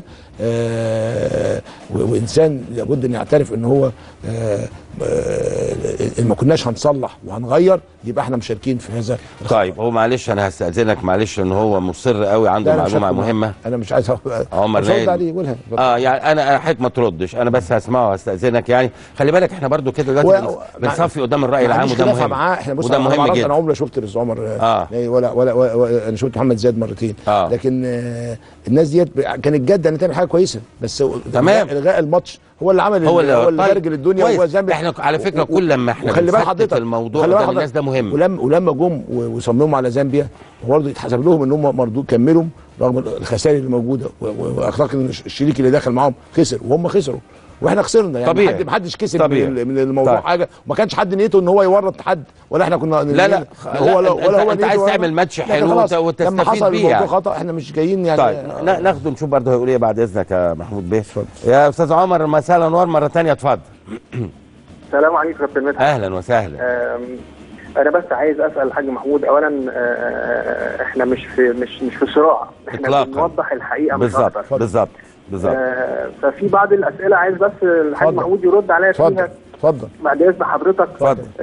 آه و- وانسان لابد ان يعترف ان هو آه آه ان ما كناش هنصلح وهنغير يبقى احنا مشاركين في هذا الخطأ. طيب هو معلش انا هستاذنك معلش ان هو مصر قوي لا، عنده أنا مش معلومه هحكم. مهمه انا مش عايز أقول- عمر مش هرد نايل. عليه قولها اه يعني انا أنا حضرتك ما تردش انا بس هسمعه وهستاذنك يعني خلي بالك احنا برضو كده دلوقتي و- بنص- بنصفي قدام الراي العام عنديش وده خلافة مهم معاه احنا بص وده أنا ما مهم أعرفش، جدا انا عمري ما شفت رز عمر آه. آه. ولا ولا, ولا, ولا انا شفت محمد زياد مرتين آه. لكن آه الناس ديت ب- كانت جاده انها تعمل حاجه كويسه بس تمام. الغاء الماتش هو اللي عمل هو هو اللي- اللي, هو اللي طيب. برجل الدنيا كويس. وهو ذنب إحنا على فكرة كل لما إحنا وخلي بال بنفتت حضرتك الموضوع خلي بال قدام الناس حضرتك. ده مهم. ولما ولما جم و- وصمموا على زامبيا برضه يتحسب لهم ان هم برضه كملوا رغم الخسائر اللي موجوده و- و- واخلاق إن الشريك اللي دخل معاهم خسر وهم خسروا واحنا خسرنا يعني طبيعي. حد ما حدش كسب طبيعي. من, ال- من الموضوع طيب. حاجه وما كانش حد نيته ان هو يورط حد ولا احنا كنا لا، لا. هو لا، لا أنت- ولا هو أنت نيته عايز ولا- تعمل ماتش لكن حلو خلاص، وت- وتستفيد لما حصل بيه الموضوع يعني. خطا احنا مش جايين يعني طيب نا- ناخده نشوف برضه هيقول ايه بعد اذنك يا محمود بيه يا استاذ عمر مساء الانوار مره ثانيه اتفضل السلام عليكم يا كابتن مدحت اهلا وسهلا آم، انا بس عايز اسال الحاج محمود اولا آه، احنا مش في مش مش في صراع احنا إطلاقاً. بنوضح الحقيقه مش بالظبط اكتر بالظبط بالظبط آه، ففي بعض الاسئله عايز بس الحاج اتفضل. محمود يرد عليا اتفضل فيها اتفضل بعد اذن حضرتك اتفضل. آه،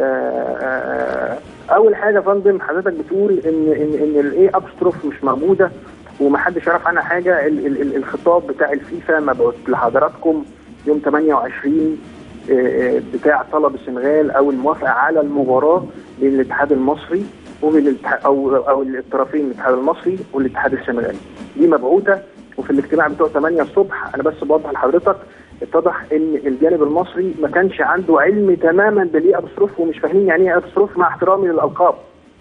آه، اول حاجه يا فندم حضرتك بتقول ان ان ان الايه ابستروف مش موجوده ومحدش يعرف عنها حاجه ال ال ال الخطاب بتاع الفيفا مبعوث لحضراتكم يوم 28 آه، آه، بتاع طلب السنغال او الموافقه على المباراه بين الاتحاد المصري وبين الاتحاد او او الطرفين الاتحاد المصري والاتحاد السنغالي دي مبعوثه وفي الاجتماع بتوع 8 الصبح انا بس بوضح لحضرتك اتضح ان الجانب المصري ما كانش عنده علم تماما بالايه ابستروف ومش فاهمين يعني ايه ابستروف مع احترامي للالقاب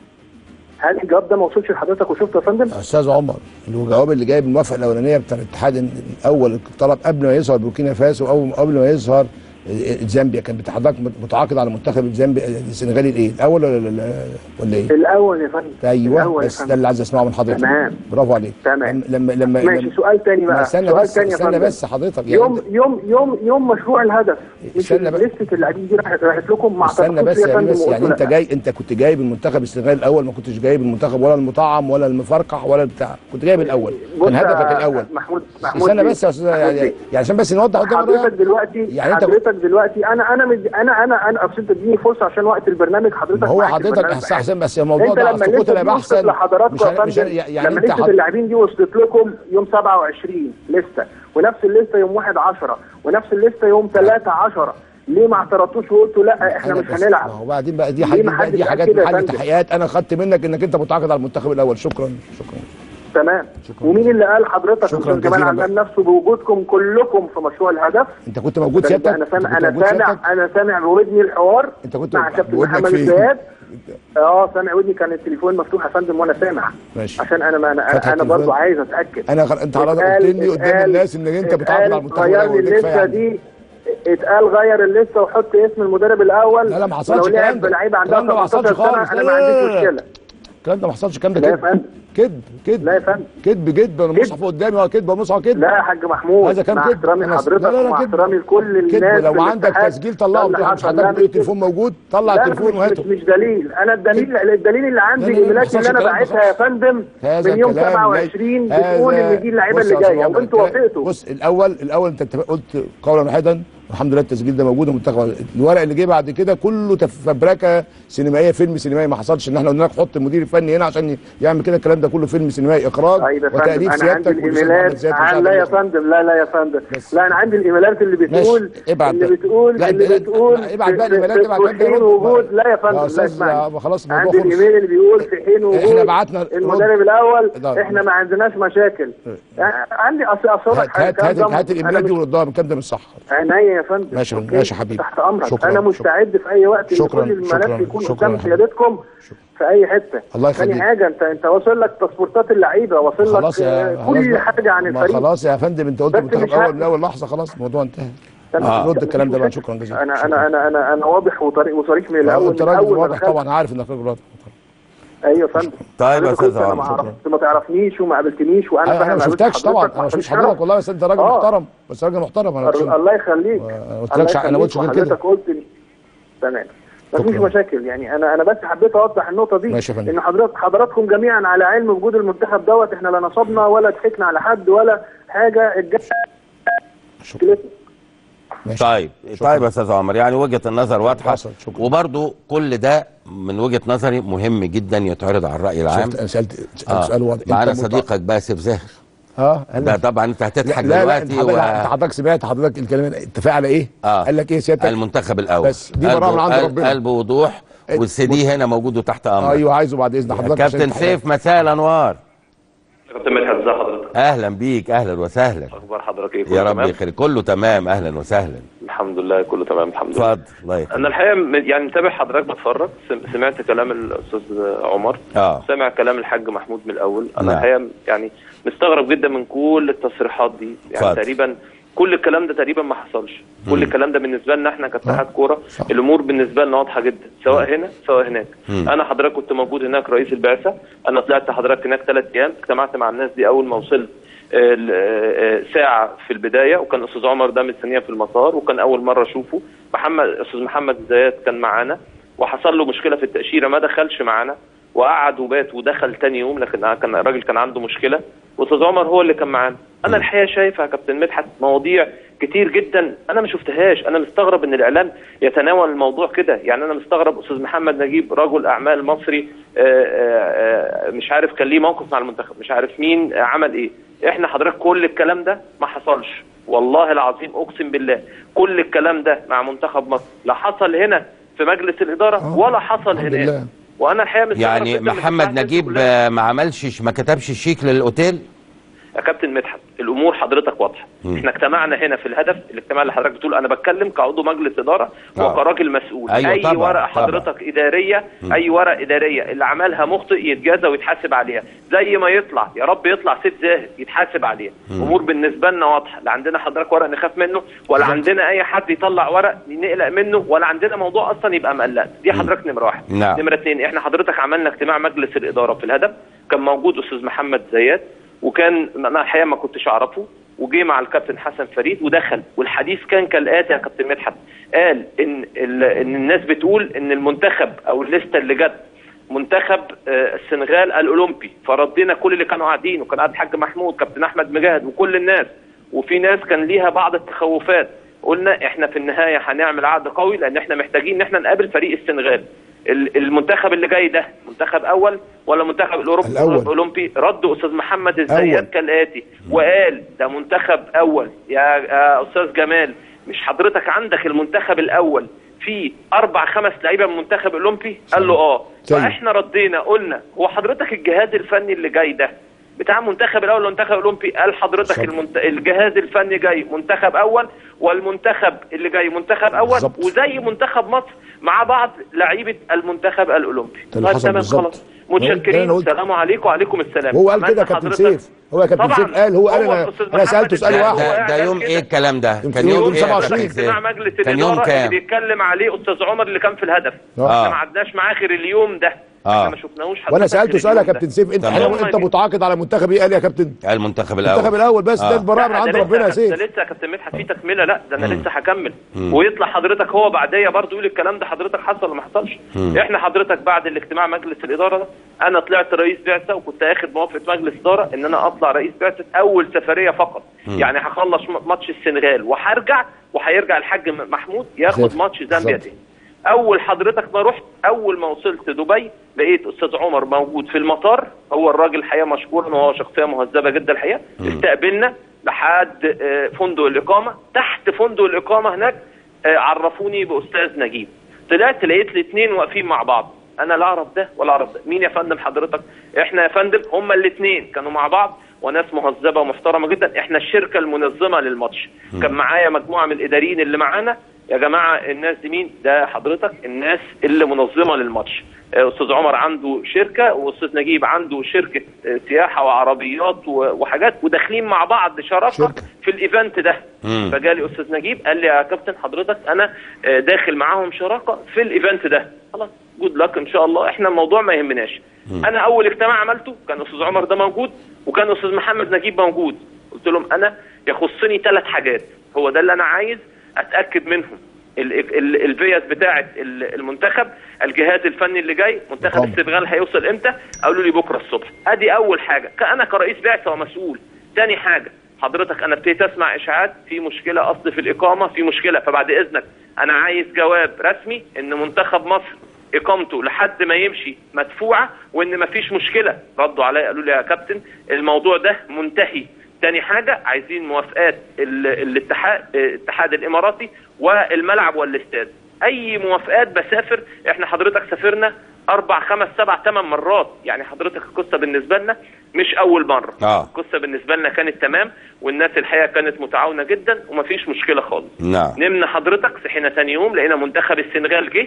هل الجواب ده ما وصلش لحضرتك وشفته يا فندم؟ استاذ عمر الجواب اللي جاي بالموافقه الاولانيه بتاع الاتحاد الاول الطلب قبل ما يظهر بوركينا فاسو او قبل ما يظهر زامبيا كان حضرتك متعاقد على منتخب زامبيا السنغالي الايه الاول ولا ولا, ولا ايه؟ الاول يا فندم ايوه الأول يا بس فندم. ده اللي عايز اسمعه من حضرتك تمام. برافو عليك تمام. لما لما ماشي لما سؤال تاني ما بقى استنى سؤال بس تاني يا استنى فندم. بس حضرتك يعني يوم يوم يوم يوم مشروع الهدف مش استنى بقى. لسته اللاعبين دي راحت راحت لكم مع استنى ترقص بس يا يعني فندم بس يعني وقلتوا انت لا. جاي انت كنت جايب المنتخب السنغالي الاول ما كنتش جايب المنتخب ولا المطعم ولا المفرقع ولا بتاع كنت جايب الاول بص كان يا هدفك الاول محمود محمود استنى بيه. بس يا استاذ محمود يعني, بيه. يعني عشان بس نوضح قدام حضرتك الرأي. دلوقتي يعني يعني انت- حضرتك دلوقتي انا انا مد... انا انا انا اصل انت تديني فرصه عشان وقت البرنامج حضرتك ما هو معاك حضرتك البرنامج احسن احسن بس الموضوع انت ده لما سقوط لسه هيبقى دي وصلت احسن لحضراتكم مش يا ه- مش ه- فندم يعني لما انت لسه حض- اللاعبين دي وصلت لكم يوم 27 لسه ونفس الليسته يوم 1 10 ونفس الليسته يوم 3 10 ليه ما اعترضتوش وقلتوا لا احنا أنا مش بس- هنلعب ما هو بعدين بقى دي ليه حاجات ما بقى حدش دي قال حاجات كده يا محل فندم؟ تحقيقات انا خدت منك انك انت متعاقد على المنتخب الاول شكرا شكرا تمام شكراً. ومين اللي قال حضرتك شكراً استاذ جمال جزيلاً عمان نفسه بوجودكم كلكم في مشروع الهدف انت كنت موجود ده سيادتك انا انت سامع كنت انا موجود سامع سيادتك انا سامع بودني الحوار انت كنت مع كابتن بودنك محمد فين؟ زياد اه سامع ودني كان التليفون مفتوح يا فندم وانا سامع ماشي. عشان انا ما فتح انا, أنا التليفون. برضو عايز اتاكد انا غ- انت حضرتك اتقال- قلت لي قدام اتقال- الناس ان انت متعاقد على اتقال المنتخب غير الاول لي ده كفاية اللسته يعني. دي اتقال غير اللسته وحط اسم المدرب الاول لا لا ما حصلش ولو الكلام لعب ده. بلعيبه عندها الكلام ده ما 17 حصلش سنه خالص. انا لا ما لا لا عنديش لا. مشكله الكلام ده ما حصلش الكلام ده لا يا كذب فندم. كذب كذب لا يا فندم. كذب كذب انا المصحف قدامي اه كذب المصحف كذب لا يا حاج محمود هذا كان مع كذب احترامي أنا- لحضرتك لا لا لا ومع كذب. احترامي لكل الناس كذب لو في عندك الاتحاد، تسجيل طلعه ده اللي مش حصل. حضرتك لا، بتقول مش- التليفون موجود طلع لا، التليفون مش- وهاته مش, مش دليل انا الدليل الدليل اللي عندي لا، لا، لا، الايميلات ما اللي انا حصلش بعتها يا فندم هذا من يوم كلام 27 هذا- بتقول ان دي اللعيبه بص اللي يا أستاذ جايه عمر، وانتوا الكلام- وافقتوا بص الاول الاول انت اتفق- قلت قولا واحدا والحمد لله التسجيل ده موجود ومنتخب الورق اللي جه بعد كده كله تفبركه سينمائيه فيلم سينمائي ما حصلش ان احنا قلنا لك حط المدير الفني هنا عشان يعمل كده الكلام ده كله فيلم سينمائي اخراج طيب يا فندم وتاليف انا عندي سيادتك والأستاذ محمد الايميلات زياد آه، وسعد لا يا الدكتور. فندم لا لا يا فندم بس. لا انا عندي الايميلات اللي بتقول ماشي، ابعت اللي بقى. بتقول لا، اللي لا، بتقول لا، ابعت بقى في- الإيميلات، في- ابعت في بقى حين الرد. وجود لا يا يا فندم لا أستاذ، اسمعني يا- خلاص الموضوع عندي خلص. الايميل اللي بيقول في حين وجود إحنا بعتنا رد. المدرب الاول ده. احنا ما عندناش مشاكل يعني عندي اصل اصل هات هات هات, هات الايميلات دي وردها الكلام ده مش صح عينيا يا فندم ماشي، أوكي. ماشي يا حبيبي. تحت امرك شكراً، انا شكراً. مستعد في اي وقت ان شكراً، كل الملف شكراً، يكون شكراً قدام يا حبيبي. سيادتكم في اي حته الله ثاني يخليك. حاجه انت انت واصل لك باسبورتات اللعيبه واصل خلاص لك يا آه، خلاص كل بقى. حاجه عن ما الفريق خلاص يا فندم انت قلت بس المنتخب مش اول عارف. من اول لحظه خلاص الموضوع انتهى أنا- آه. رد الكلام ده بقى مفيش شكرا جزيلا انا انا انا انا انا واضح وطريق وصريح من الاول انت من راجل اول ما واضح دخلت. طبعا عارف انك راجل واضح ايوه يا فندم طيب يا حضرتك أستاذ قلت أنا ما عمرو. عرفت ما تعرفنيش وما قابلتنيش وانا انا فاهم انا ما قابلت شفتكش طبعا حضرتك انا ما شفتش وعشان حضرتك والله بس انت راجل آه. محترم بس راجل محترم انا الشرف. الله يخليك ما قلت الله لكش- أنا يخليك قلتش غير كده. وحضرتك قلت لي تمام مفيش شكراً. مشاكل يعني انا انا بس حبيت اوضح النقطه دي ماشي يا فندم. ان حضرتك حضراتكم جميعا على علم بوجود المنتخب دوت احنا لا نصبنا ولا ضحكنا على حد ولا حاجه الجيش شكرا ماشي طيب طيب يا استاذ عمر يعني وجهه النظر واضحه وصلت، شكرا. وبرضو كل ده من وجهه نظري مهم جدا يتعرض على الراي العام شفت انا سالت سالت آه. سؤال واضح معانا أنت مت- صديقك باسف زاهر اه قال ده لك طبعا انت هتضحك لا لا انت دلوقتي حضرتك, و... انت حضرتك سمعت حضرتك الكلام اتفق على ايه؟ آه. قال لك ايه سيادتك؟ المنتخب الاول بس دي براءة من عند قلبه- ربنا. قلبه وضوح إيه، والسي دي هنا موجود وتحت امرك ايوه عايزه بعد اذن حضرتك عشان كابتن التحية. سيف مساء الانوار كابتن مدحت ازي حضرتك؟ اهلا بيك اهلا وسهلا اخبار حضرتك ايه؟ كله يا رب تمام؟ يخليك كله تمام اهلا وسهلا الحمد لله كله تمام الحمد لله اتفضل الله يخليك انا الحقيقه م- يعني متابع حضرتك بتفرج سم- سمعت كلام الاستاذ عمر اه سامع كلام الحاج محمود من الاول انا نعم. الحقيقه يعني مستغرب جدا من كل التصريحات دي يعني اتفضل. تقريبا كل الكلام ده تقريبا ما حصلش كل الكلام ده بالنسبه لنا احنا كاتحاد كوره صح. الامور بالنسبه لنا واضحه جدا سواء هنا سواء هناك مم. انا حضرتك كنت موجود هناك رئيس البعثه انا طلعت حضرتك هناك ثلاث ايام اجتمعت مع الناس دي اول ما وصلت آه، ل- آه، آه، ساعه في البدايه وكان استاذ عمر ده مستنيه في المطار وكان اول مره اشوفه محمد استاذ محمد زياد كان معانا وحصل له مشكله في التاشيره ما دخلش معانا وقعد وبات ودخل تاني يوم لكن كان الراجل كان عنده مشكله واستاذ عمر هو اللي كان معانا انا الحقيقه شايف يا كابتن مدحت مواضيع كتير جدا انا ما شفتهاش انا مستغرب ان الاعلام يتناول الموضوع كده يعني انا مستغرب استاذ محمد نجيب رجل اعمال مصري آه، آه، آه، مش عارف كان ليه موقف مع المنتخب مش عارف مين آه، عمل ايه احنا حضرتك كل الكلام ده ما حصلش والله العظيم اقسم بالله كل الكلام ده مع منتخب مصر لا حصل هنا في مجلس الاداره آه، ولا حصل الحمد هناك لله. وانا الحقيقه مستغرب يعني جداً من محمد التصريحات دي نجيب كلها. آه، ما عملش ما كتبش شيك للاوتيل يا كابتن مدحت الامور حضرتك واضحه مم. احنا اجتمعنا هنا في الهدف الاجتماع اللي حضرتك بتقول انا بتكلم كعضو مجلس اداره آه. وكراجل مسؤول أيوة اي طبعاً، ورقه طبعاً. حضرتك اداريه مم. اي ورقه اداريه اللي عملها مخطئ يتجازى ويتحاسب عليها زي ما يطلع يا رب يطلع سيد زاهد يتحاسب عليها مم. امور بالنسبه لنا واضحه لا عندنا حضرتك ورق نخاف منه ولا عندنا اي حد يطلع ورق نقلق منه ولا عندنا موضوع اصلا يبقى مقلق دي حضرتك نمره واحد نعم. نمره اثنين احنا حضرتك عملنا اجتماع مجلس الاداره في الهدف كان موجود استاذ محمد زياد وكان انا الحقيقه ما كنتش اعرفه وجي مع الكابتن حسن فريد ودخل والحديث كان كالاتي يا كابتن مدحت قال ان ال- ان الناس بتقول ان المنتخب او الليسته اللي جت منتخب آه، السنغال الاولمبي فردينا كل اللي كانوا قاعدين وكان قاعد الحاج محمود كابتن احمد مجاهد وكل الناس وفي ناس كان ليها بعض التخوفات قلنا احنا في النهايه هنعمل عقد قوي لان احنا محتاجين ان احنا نقابل فريق السنغال ال- المنتخب اللي جاي ده منتخب اول ولا منتخب الاوروبي الأول. الاولمبي رد استاذ محمد أول. الزيات كالاتي وقال ده منتخب اول يا يا استاذ جمال مش حضرتك عندك المنتخب الاول في اربع خمس لعيبه من المنتخب الاولمبي قال له اه طيب. فاحنا ردينا قلنا هو حضرتك الجهاز الفني اللي جاي ده بتاع المنتخب الاول والمنتخب الاولمبي قال حضرتك بالظبط. المنت... الجهاز الفني جاي منتخب اول والمنتخب اللي جاي منتخب اول بالظبط. وزي منتخب مصر مع بعض لعيبه المنتخب الاولمبي ده اللي حصل بالظبط. خلاص ده اللي متشكرين أنا قلت. السلام عليكم وعليكم السلام وهو قال كده يا عملنا كابتن حضرتك- سيف هو يا كابتن طبعاً. سيف قال هو قال هو انا أستاذ انا محمد سالته سؤال الزيات واحد هو ده, قاعد ده قال يوم كده. ايه الكلام ده يمكن كان يوم يوم ايه يا 27. كابتن اجتماع سيف؟ مجلس كان يوم الاداره كام اللي بيتكلم عليه استاذ عمر اللي كان في الهدف آه. احنا ما قعدناش معاه غير اليوم ده آه. احنا ما شفناهوش وانا حضرتك سالته في سؤال يا اليوم ده. كابتن سيف انت تمام. حلو انت متعاقد على منتخب ايه قال يا كابتن المنتخب الاول المنتخب الاول بس آه. ده البراءه من لا، عند ده ربنا يا لسه- سيف ده لسه يا كابتن مدحت في تكمله لا ده انا لسه هكمل ويطلع حضرتك هو بعديه برضه يقول الكلام ده حضرتك حصل ولا ما حصلش احنا حضرتك بعد الاجتماع مجلس الاداره ده انا طلعت رئيس بعثه وكنت اخد موافقه مجلس اداره ان انا اطلع رئيس بعثه اول سفريه فقط يعني هخلص م- ماتش السنغال وهرجع وهيرجع الحاج م- محمود ياخد بالظبط. ماتش زامبيا بالظبط. تاني اول حضرتك ما رحت اول ما وصلت دبي لقيت استاذ عمر موجود في المطار هو الراجل الحقيقه مشكورا وهو شخصيه مهذبه جدا الحقيقه استقبلنا لحد آه، فندق الاقامه تحت فندق الاقامه هناك آه، عرفوني باستاذ نجيب طلعت لقيت الاثنين واقفين مع بعض انا لا اعرف ده ولا اعرف ده مين يا فندم حضرتك احنا يا فندم هما الاثنين كانوا مع بعض وناس مهذبه ومحترمه جدا احنا الشركه المنظمه للماتش كان معايا مجموعه من الاداريين اللي معانا يا جماعه الناس دي مين ده حضرتك الناس اللي منظمه للماتش آه، استاذ عمر عنده شركه واستاذ نجيب عنده شركه آه، سياحه وعربيات و- وحاجات وداخلين مع بعض شراكه شركة. في الايفنت ده مم. فجالي استاذ نجيب قال لي يا كابتن حضرتك انا آه، داخل معاهم شراكه في الايفنت ده خلاص جود لك ان شاء الله احنا الموضوع ما يهمناش انا اول اجتماع عملته كان استاذ عمر ده موجود وكان استاذ محمد نجيب موجود قلت لهم انا يخصني ثلاث حاجات هو ده اللي انا عايز اتاكد منهم ال- ال- الفيز بتاعه ال- المنتخب الجهاز الفني اللي جاي منتخب طبعا. السنغال هيوصل امتى قالوا لي بكره الصبح ادي اول حاجه انا كرئيس بعثه ومسؤول تاني حاجه حضرتك انا ابتديت اسمع اشاعات في مشكله اصل في الاقامه في مشكله فبعد اذنك انا عايز جواب رسمي ان منتخب مصر اقامته لحد ما يمشي مدفوعه وان مفيش مشكله ردوا عليا قالوا لي يا كابتن الموضوع ده منتهي تاني حاجة عايزين موافقات ال- الاتحاد الاتحاد الاماراتي والملعب والاستاد اي موافقات بسافر احنا حضرتك سافرنا اربع خمس سبع ثمان مرات يعني حضرتك القصه بالنسبه لنا مش اول مره آه. القصه بالنسبه لنا كانت تمام والناس الحقيقه كانت متعاونه جدا ومفيش مشكله خالص نعم نمنا حضرتك صحينا ثاني يوم لقينا منتخب السنغال جه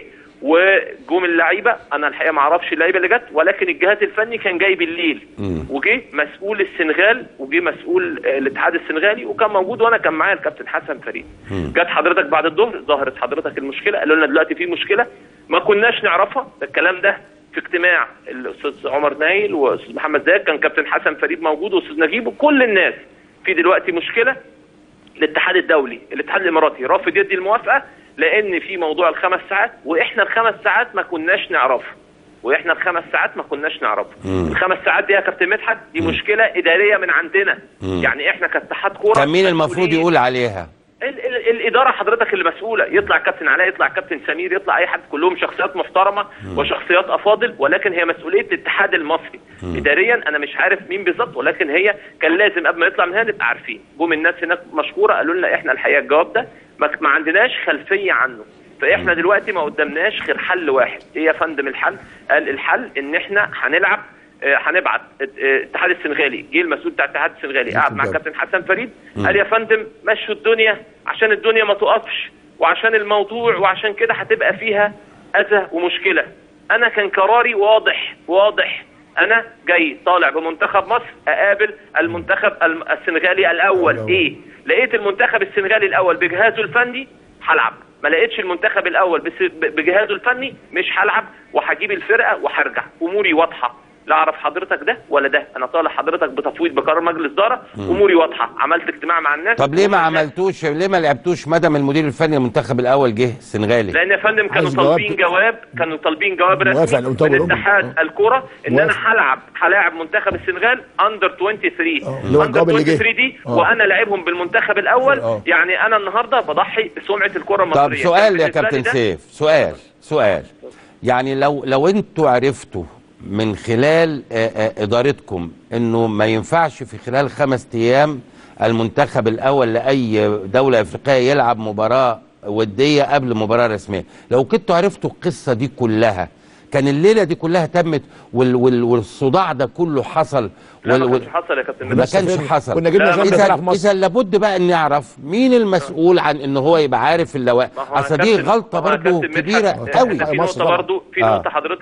وجم اللعيبه انا الحقيقه ما اعرفش اللعيبه اللي جت ولكن الجهاز الفني كان جاي بالليل مم. وجه مسؤول السنغال وجه مسؤول آه، الاتحاد السنغالي وكان موجود وانا كان معايا الكابتن حسن فريد جت حضرتك بعد الظهر ظهرت حضرتك المشكله قالوا لنا دلوقتي في مشكله ما كناش نعرفها ده الكلام ده في اجتماع الاستاذ عمر نايل واستاذ محمد زاهد كان كابتن حسن فريد موجود واستاذ نجيب وكل الناس في دلوقتي مشكله الاتحاد الدولي الاتحاد الاماراتي رافض يدي الموافقه لان في موضوع الخمس ساعات واحنا الخمس ساعات ما كناش نعرفه واحنا الخمس ساعات ما كناش نعرفه الخمس ساعات دي يا كابتن مدحت دي مشكله اداريه من عندنا يعني احنا كاتحاد كوره كان مين المفروض مسؤولين. يقول عليها ال ال الاداره حضرتك اللي مسؤوله يطلع كابتن علاء يطلع كابتن سمير يطلع اي حد كلهم شخصيات محترمه وشخصيات افاضل ولكن هي مسؤوليه الاتحاد المصري اداريا انا مش عارف مين بالظبط ولكن هي كان لازم قبل ما يطلع من هنا نبقى عارفين جم الناس هناك مشكوره قالوا لنا احنا الحقيقه الجواب ده ما, ما عندناش خلفيه عنه فاحنا دلوقتي ما قدامناش غير حل واحد ايه يا فندم الحل قال الحل ان احنا هنلعب آه، هنبعت آه، الاتحاد السنغالي جه المسؤول بتاع الاتحاد السنغالي قعد مع الجو. كابتن حسن فريد قال يا فندم مشوا الدنيا عشان الدنيا ما تقفش وعشان الموضوع وعشان كده هتبقى فيها اذى ومشكله انا كان قراري واضح واضح انا جاي طالع بمنتخب مصر اقابل المنتخب الم- السنغالي الاول الأول. ايه لقيت المنتخب السنغالي الاول بجهازه الفني هلعب ما لقيتش المنتخب الاول بس- ب- بجهازه الفني مش هلعب وهجيب الفرقه وهرجع اموري واضحه لا اعرف حضرتك ده ولا ده انا طالع حضرتك بتفويض بقرار مجلس اداره اموري واضحه عملت اجتماع مع الناس طب ليه ما وهم الناس- عملتوش ليه ما لعبتوش مدام المدير الفني المنتخب الاول جه السنغالي لان يا فندم كانوا عايز جواب. طالبين جواب كانوا طالبين جواب موافق رسمي على الأمم من الأوروبي. اتحاد آه. الكوره ان انا موافق. هلعب هلاعب منتخب السنغال اندر 23 آه، اللي هو اندر الجواب اللي جه. 23 دي آه. وانا لاعبهم بالمنتخب الاول آه. يعني انا النهارده بضحي بسمعه الكره المصريه طب سؤال كان يا بالنسبة لي كابتن ده- سيف سؤال سؤال يعني لو لو انتوا عرفتوا من خلال آه، آه، ادارتكم انه ما ينفعش في خلال خمس ايام المنتخب الاول لاي دوله افريقيه يلعب مباراه وديه قبل مباراه رسميه لو كنتوا عرفتوا القصه دي كلها كان الليله دي كلها تمت وال وال والصداع ده كله حصل لا وال ما وال كانش حصل يا كابتن ما مدحت. كانش سافرنا. حصل كنا جبنا لا، زامبيا اذا تلعب في مصر اذا لابد بقى ان نعرف مين المسؤول عن ان هو يبقى عارف اللوائح ما هو يا اصل دي كابتن- غلطه ما هو يا برضو كابتن كبيره مدحت، قوي إحنا في مصر نقطه طبعا. برضو في آه. نقطه حضرتك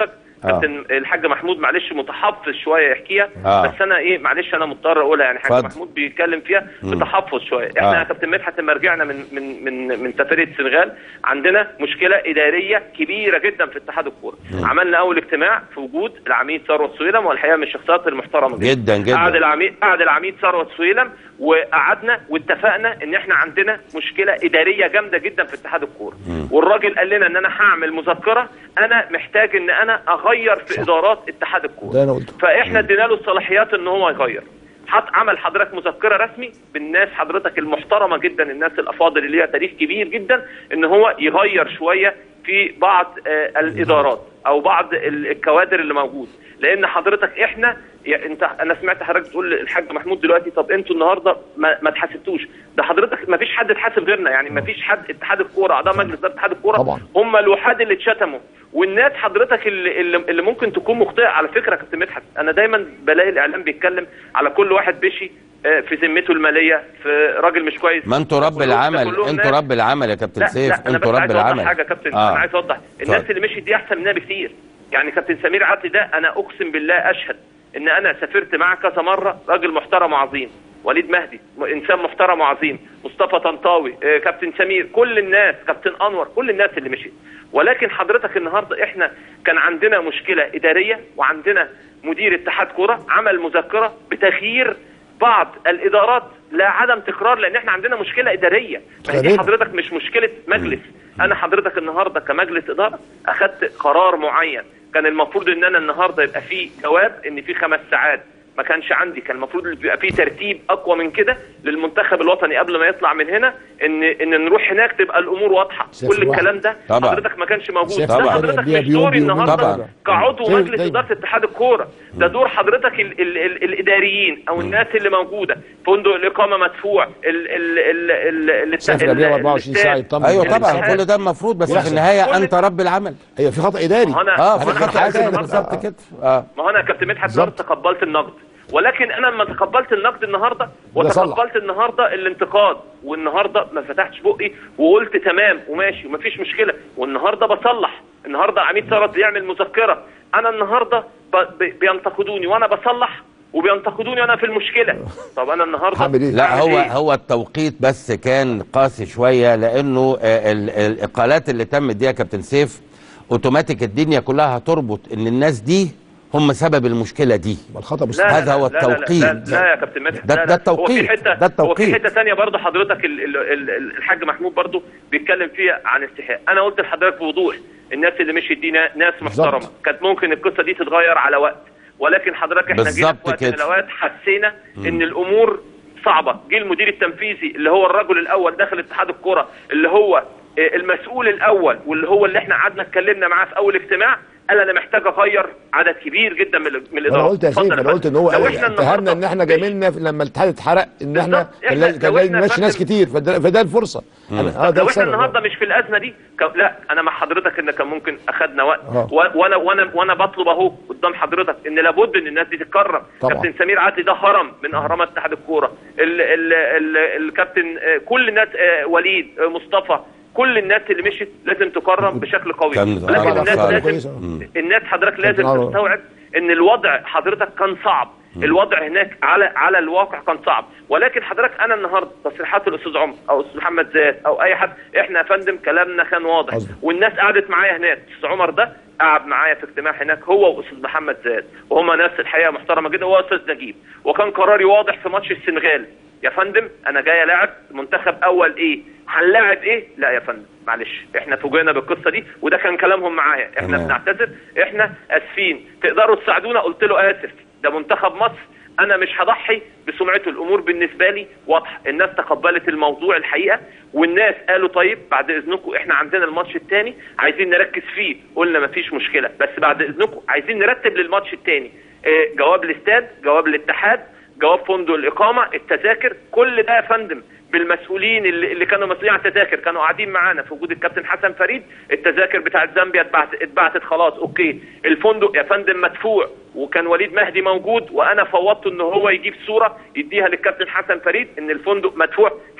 آه. كابتن الحاج محمود معلش متحفظ شويه يحكيها آه. بس انا ايه معلش انا مضطر اقولها يعني حاج اتفضل. محمود بيتكلم فيها مم. بتحفظ شويه احنا آه. يا كابتن مدحت لما رجعنا من من من من سفريه السنغال عندنا مشكله اداريه كبيره جدا في اتحاد الكوره عملنا اول اجتماع في وجود العميد ثروت سويلم والحقيقه من الشخصيات المحترمه جدا جدا. قعد العميد قعد العميد ثروت سويلم وقعدنا واتفقنا ان احنا عندنا مشكله اداريه جامده جدا في اتحاد الكوره والراجل قال لنا ان انا هعمل مذكره انا محتاج ان انا اغير في ادارات اتحاد الكوره ده أنا قلته. فاحنا ادينا له الصلاحيات ان هو يغير حط عمل حضرتك مذكره رسمي بالناس حضرتك المحترمه جدا الناس الافاضل اللي ليها تاريخ كبير جدا ان هو يغير شويه في بعض آه الادارات او بعض ال- الكوادر اللي موجود لان حضرتك احنا يا انت انا سمعت حضرتك بتقول الحاج محمود دلوقتي طب انتوا النهارده ما, ما اتحاسبتوش ده حضرتك ما فيش حد اتحاسب غيرنا يعني ما فيش حد اتحاد الكوره اعضاء مجلس اداره اتحاد الكوره طبعا. هم الوحاد اللي اتشتموا والناس حضرتك اللي, اللي, اللي ممكن تكون مخطئه على فكره يا كابتن مدحت انا دايما بلاقي الاعلام بيتكلم على كل واحد بشي آه، في ذمته الماليه في راجل مش كويس ما انتوا رب كلهم- ده العمل كلهم انتوا ناس- رب العمل يا كابتن لا سيف لا انا انتوا بس رب عايز اوضح العمل حاجه يا كابتن آه. انا عايز اوضح الناس اتفضل. اللي مشيت دي احسن مننا بكتير يعني كابتن سمير عدلي ده انا اقسم بالله اشهد ان انا سافرت معاه كذا مره راجل محترم وعظيم وليد مهدي م- انسان محترم وعظيم مصطفى طنطاوي آه، كابتن سمير كل الناس كابتن انور كل الناس اللي مشيت ولكن حضرتك النهارده احنا كان عندنا مشكله اداريه وعندنا مدير اتحاد كره عمل مذكره بتغيير بعض الادارات لا عدم تكرار لان احنا عندنا مشكله اداريه ما هي دي غريبة. حضرتك مش مشكله مجلس انا حضرتك النهارده كمجلس اداره اخذت قرار معين كان المفروض ان انا النهارده يبقى في جواب ان في خمس ساعات ما كانش عندي كان المفروض يبقى في ترتيب اقوى من كده للمنتخب الوطني قبل ما يطلع من هنا ان ان نروح هناك تبقى الامور واضحه سافر كل واحد. الكلام ده طبعا. حضرتك ما كانش موجود سافر ده طبعا. حضرتك بيها مش بيوم دوري بيومين النهارده طبعا. كعضو زي- مجلس زي- اداره اتحاد الكوره ده دور حضرتك ال ال ال الاداريين او الناس اللي موجوده فندق الاقامه مدفوع ال ال ال ال ال سافر قبلها ب 24 ساعه الاستاد. يطمن ايوه على طبعا السفر. كل ده المفروض بس في بيحصل. النهايه كل- انت رب العمل هي في خطا اداري ما انا اه ما في انا خطأ كابتن اداري النهاردة- بالظبط كده اه ما هو انا يا كابتن مدحت بالظبط. النهارده تقبلت النقد ولكن انا لما تقبلت النقد النهارده وده صلح. وتقبلت النهارده الانتقاد والنهارده ما فتحتش بقي وقلت تمام وماشي ومفيش مشكله والنهارده بصلح النهارده عميد ثروت بيعمل مذكره انا النهارده ب... ب... بينتقدوني وانا بصلح وبينتقدوني وانا في المشكله طب انا النهارده هعمل إيه؟ لا أعمل هو إيه؟ هو التوقيت بس كان قاسي شويه لانه آه، ال- الاقالات اللي تمت دي يا كابتن سيف اوتوماتيك الدنيا كلها هتربط ان الناس دي هم سبب المشكله دي ما الخطا مش لا لا هذا لا هو لا لا لا التوقيت. لا, لا يا كابتن مدحت ده- لا ده لا. التوقيت. هو في حته ده التوقيت. هو في حته ثانيه برضه حضرتك ال ال ال ال الحاج محمود برضه بيتكلم فيها عن استحقاق انا قلت لحضرتك بوضوح الناس اللي مشيت دي نا- ناس بالظبط. محترمه كانت ممكن القصه دي تتغير على وقت ولكن حضرتك احنا جينا بالظبط في وقت كده. من الاوقات حسينا ان الامور صعبه جه المدير التنفيذي اللي هو الرجل الاول داخل اتحاد الكره اللي هو آه، المسؤول الاول واللي هو اللي احنا قعدنا اتكلمنا معاه في اول اجتماع قال انا محتاج اغير عدد كبير جدا من ال- من الاداره انا قلت يا سيف اتفضل انا يا قلت ان فندم. هو لو إحنا اتهمنا ان النهاردة احنا جاملنا في- لما الاتحاد اتحرق ان احنا بالظبط. كان إحنا- لازم- كان لو لازم إحنا نمشي ناس فاكر- كتير فده فده الفرصه أنا اه ده لو احنا السبب النهارده مش في الازمه دي ك... لا انا مع حضرتك ان كان ممكن اخدنا وقت آه. و... وانا وانا وانا بطلب اهو قدام حضرتك ان لابد ان الناس دي تتكرم طبعا. كابتن سمير عدلي ده هرم من اهرامات اتحاد الكوره ال... ال... ال... الكابتن آه، كل الناس آه، وليد آه، مصطفى كل الناس اللي مشت لازم تكرم بشكل قوي كان- ولكن طبعا الناس فعلا. لازم كويسة. الناس حضرتك لازم كابتن عمرو. تستوعب ان الوضع حضرتك كان صعب الوضع هناك على على الواقع كان صعب ولكن حضرتك انا النهارده تصريحات الاستاذ عمر او الاستاذ محمد زاد او اي حد احنا يا فندم كلامنا كان واضح قصدي. والناس قعدت معايا هناك الاستاذ عمر ده قعد معايا في اجتماع هناك هو واستاذ محمد زاد وهم ناس الحقيقه محترمه جدا وهو استاذ نجيب وكان قراري واضح في ماتش السنغال يا فندم انا جاي العب منتخب اول ايه هنلاعب ايه لا يا فندم معلش احنا فوجئنا بالقصه دي وده كان كلامهم معايا احنا تمام. بنعتذر احنا اسفين تقدروا تساعدونا قلت له اسف ده منتخب مصر انا مش هضحي بسمعته الامور بالنسبه لي واضحه الناس تقبلت الموضوع الحقيقه والناس قالوا طيب بعد اذنكم احنا عندنا الماتش الثاني عايزين نركز فيه قلنا مفيش مشكله بس بعد اذنكم عايزين نرتب للماتش الثاني اه جواب الاستاد جواب الاتحاد جواب فندق الاقامه التذاكر كل ده يا فندم بالمسؤولين اللي, اللي كانوا مسؤولين عن التذاكر كانوا قاعدين معانا في وجود الكابتن حسن فريد التذاكر بتاعت زامبيا اتبعت اتبعتت خلاص اوكي الفندق يا فندم مدفوع وكان وليد مهدي موجود وانا فوضته ان هو يجيب صوره يديها للكابتن حسن فريد ان الفندق مدفوع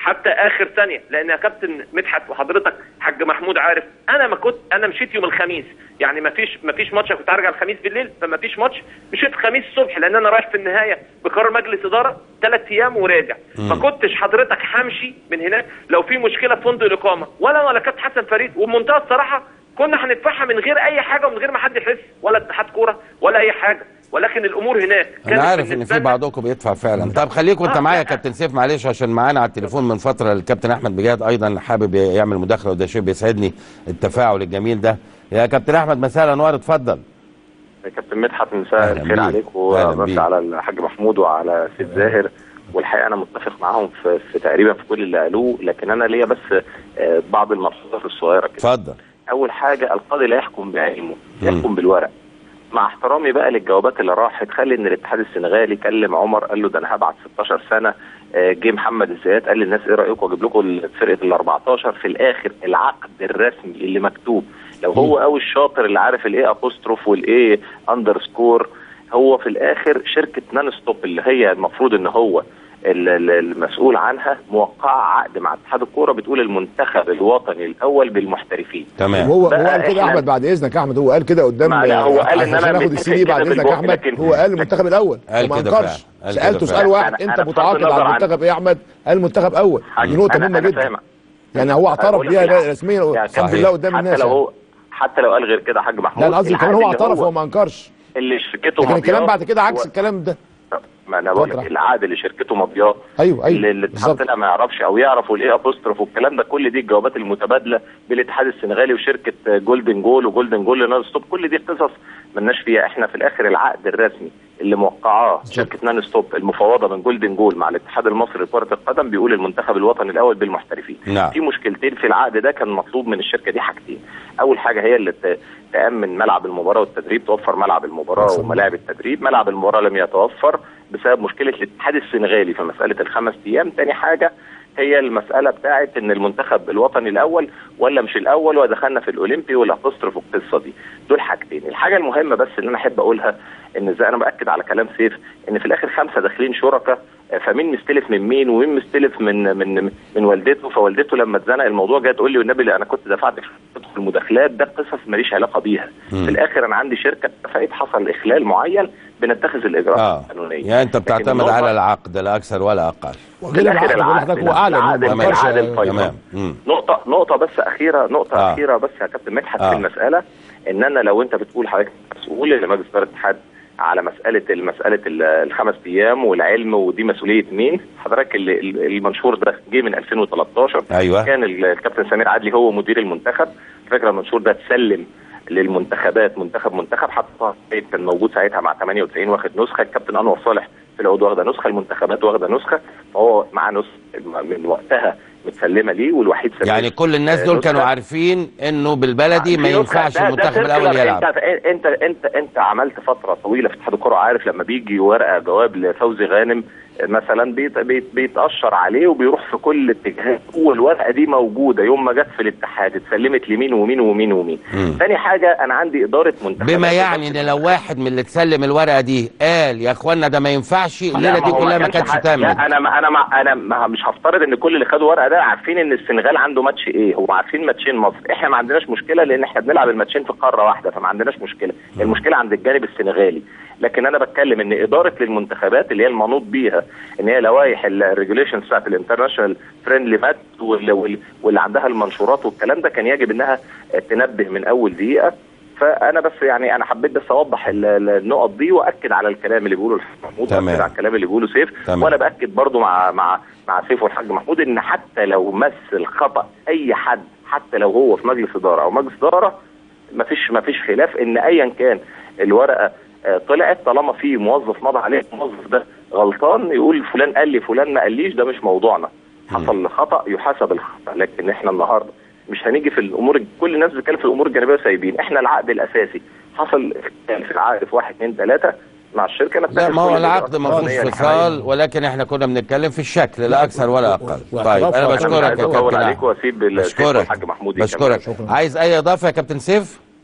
حتى اخر ثانيه لان يا كابتن مدحت وحضرتك حاج محمود عارف انا ما كنت انا مشيت يوم الخميس يعني ما فيش ما فيش ماتش أنا كنت هرجع الخميس بالليل فما فيش ماتش مشيت الخميس الصبح لان انا رايح في النهايه بقرار مجلس اداره ثلاث ايام وراجع ما كنتش حضرتك همشي من هناك لو في مشكله في فندق الاقامه ولا أنا ولا كابتن حسن فريد وبمنتهى الصراحه كنا هندفعها من غير اي حاجه ومن غير ما حد يحس ولا اتحاد كوره ولا اي حاجه ولكن الامور هناك انا كانت عارف ان بالنسبة في لنا- بعضكم بيدفع فعلا طب خليكم انت آه، معايا يا لا. كابتن سيف معلش عشان معانا على التليفون من فتره الكابتن احمد بجاد ايضا حابب يعمل مداخله وده شيء بيسعدني التفاعل الجميل ده يا كابتن احمد مساء الانوار اتفضل يا كابتن مدحت مساء أهلا الخير بيك. عليك أهلا بيك. وبس على الحاج محمود وعلى سيد زاهر والحقيقه انا متفق معاهم في, في تقريبا في كل اللي قالوه لكن انا ليا بس آه، بعض الملحوظات الصغيره كده اتفضل اول حاجه القاضي لا يحكم بعلمه مم. يحكم بالورق مع احترامي بقى للجوابات اللي راحت خلي ان الاتحاد السنغالي كلم عمر قال له ده انا هبعت 16 سنه آه، جه محمد الزيات قال للناس ايه رايكم اجيب لكم فرقه ال 14 في الاخر العقد الرسمي اللي مكتوب لو هو او الشاطر اللي عارف الايه ابوستروف والايه اندرسكور هو في الاخر شركه نان ستوب اللي هي المفروض ان هو ال- ال- المسؤول عنها موقعه عقد مع اتحاد الكوره بتقول المنتخب الوطني الاول بالمحترفين تمام وهو هو بقى قال كده إحنا- احمد بعد اذنك يا احمد هو قال كده قدام ما لا، هو قال إن عشان أنا اخد متفق السي دي بعد كده اذنك يا بالبق، احمد لكن- هو قال المنتخب الاول قال وما كده انكرش فعلا، قال سالته كده سؤال فعلا. واحد أنا- انت أنا بغض متعاقد النظر على عن- المنتخب ايه يا احمد قال المنتخب اول حاج- دي نقطه أنا- مهمه أنا جدا فاهم. يعني هو اعترف أقول لك بيها بالعكس. رسميا يعني قسم صحيح. بالله قدام حتى الناس لو يعني. هو حتى لو قال غير كده حاج محمود لا انا قصدي كمان العقد هو اللي اعترف هو ما انكرش اللي شركته لكن الكلام مضياه بعد كده عكس هو- الكلام ده ما انا بقول اتفضل. لك العقد اللي شركته مضياه ايوه ايوه اللي اللي بالظبط. اتحط لها ما يعرفش او يعرفوا الايه ابوستروف والكلام ده كل دي الجوابات المتبادله بالاتحاد السنغالي وشركه جولدن جول وجولدن جول نان ستوب كل دي قصص ملناش فيها احنا في الاخر العقد الرسمي اللي موقعاه شركه نان ستوب المفوضه من جولدن جول مع الاتحاد المصري لكره القدم بيقول المنتخب الوطني الاول بالمحترفين نعم. في مشكلتين في العقد ده كان مطلوب من الشركه دي حاجتين اول حاجه هي اللي ت- تامن ملعب المباراه والتدريب توفر ملعب المباراه توفر وملاعب التدريب ملعب المباراه لم يتوفر بسبب مشكله الاتحاد السنغالي في مساله الخمس ايام تاني حاجه هي المساله بتاعت ان المنتخب الوطني الاول ولا مش الاول ودخلنا في الاولمبي والابوستروف القصه دي دول حاجتين الحاجه المهمه بس اللي انا احب اقولها ان زي انا باكد على كلام سيف ان في الاخر خمسه داخلين شركاء آه، فمين مستلف من مين ومين مستلف من من من والدته فوالدته لما اتزنق الموضوع جايه تقول لي والنبي لا انا كنت دفعت في المداخلات ده قصص ماليش علاقه بيها مم. في الاخر انا عندي شركه اتفقت حصل اخلال معين بنتخذ الاجراءات اه القانونيه يعني انت لكن بتعتمد النقطة- على العقد لا اكثر ولا اقل وغير الآخر العقد بقول العقد، لحضرتك هو اعلن العقد، ما انكرش العقد الفيصل. تمام مم. نقطة نقطة بس أخيرة نقطة آه. آه. أخيرة بس يا كابتن مدحت آه. في المسألة إن أنا لو أنت بتقول حضرتك مسؤول لمجلس إدارة الاتحاد على مسألة المسألة ال- الخمس أيام والعلم ودي مسؤولية مين؟ حضرتك ال- ال- المنشور ده جه من 2013 أيوة. كان ال- الكابتن سمير عدلي هو مدير المنتخب فكرة المنشور ده اتسلم للمنتخبات منتخب منتخب حتى كان موجود ساعتها مع 98 واخد نسخه الكابتن انور صالح في العود واخده نسخه المنتخبات واخده نسخه فهو معاه نسخه من وقتها متسلمه ليه والوحيد سليم. يعني كل الناس دول آه، كانوا نسخة. عارفين انه بالبلدي ما في نسخة. ينفعش ده- ده المنتخب circular. الاول يلعب انت انت انت انت عملت فتره طويله في اتحاد الكره عارف لما بيجي ورقه جواب لفوزي غانم مثلا بيت بيت بيتاشر عليه وبيروح في كل اتجاه والورقه دي موجوده يوم ما جت في الاتحاد اتسلمت لمين ومين ومين ومين مم. ثاني حاجه انا عندي اداره منتخبات بما يعني ان لو واحد من اللي تسلم الورقه دي قال يا اخوانا ده ما ينفعش لا، الليله دي هو كلها ما كانش كانتش حد- تمت لا انا ما انا ما انا ما مش هفترض ان كل اللي خدوا ورقه ده عارفين ان السنغال عنده ماتش ايه هو عارفين ماتشين مصر احنا ما عندناش مشكله لان احنا بنلعب الماتشين في قاره واحده فما عندناش مشكله المشكله عند الجانب السنغالي لكن انا بتكلم ان اداره للمنتخبات اللي هي المنوط بيها ان هي لوائح الريجوليشنز بتاعت الانترناشونال فريندلي مات واللي, واللي- واللي عندها المنشورات والكلام ده كان يجب انها تنبه من اول دقيقه فانا بس يعني انا حبيت بس اوضح ال- ال- النقط دي واكد على الكلام اللي بيقوله الحاج محمود تمام. واكد على الكلام اللي بيقوله سيف تمام. وانا باكد برضو مع مع مع سيف والحاج محمود ان حتى لو مثل خطا اي حد حتى لو هو في مجلس اداره او مجلس اداره مفيش مفيش خلاف ان ايا كان الورقه آه، طلعت طالما في موظف مضى عليه الموظف ده غلطان يقول فلان قال لي فلان ما قاليش ده مش موضوعنا حصل خطا يحاسب الخطا لكن احنا النهارده مش هنيجي في الامور كل الناس بتتكلم في الامور الجانبيه وسايبين احنا العقد الاساسي حصل اختلاف في العقد في 1 2 3 مع الشركه لا نتخذ ما هو كل العقد ما الإجراءات فيهوش القانونية فصال ولكن احنا كنا بنتكلم في الشكل لا اكثر ولا اقل واعتراف طيب انا وأنا مش بشكرك عايز يا اطول كابتن عليك أحمد. واسيب السيف بشكرك والحاج محمود يكمل. بشكرك شكرا. عايز اي اضافه يا كابتن سيف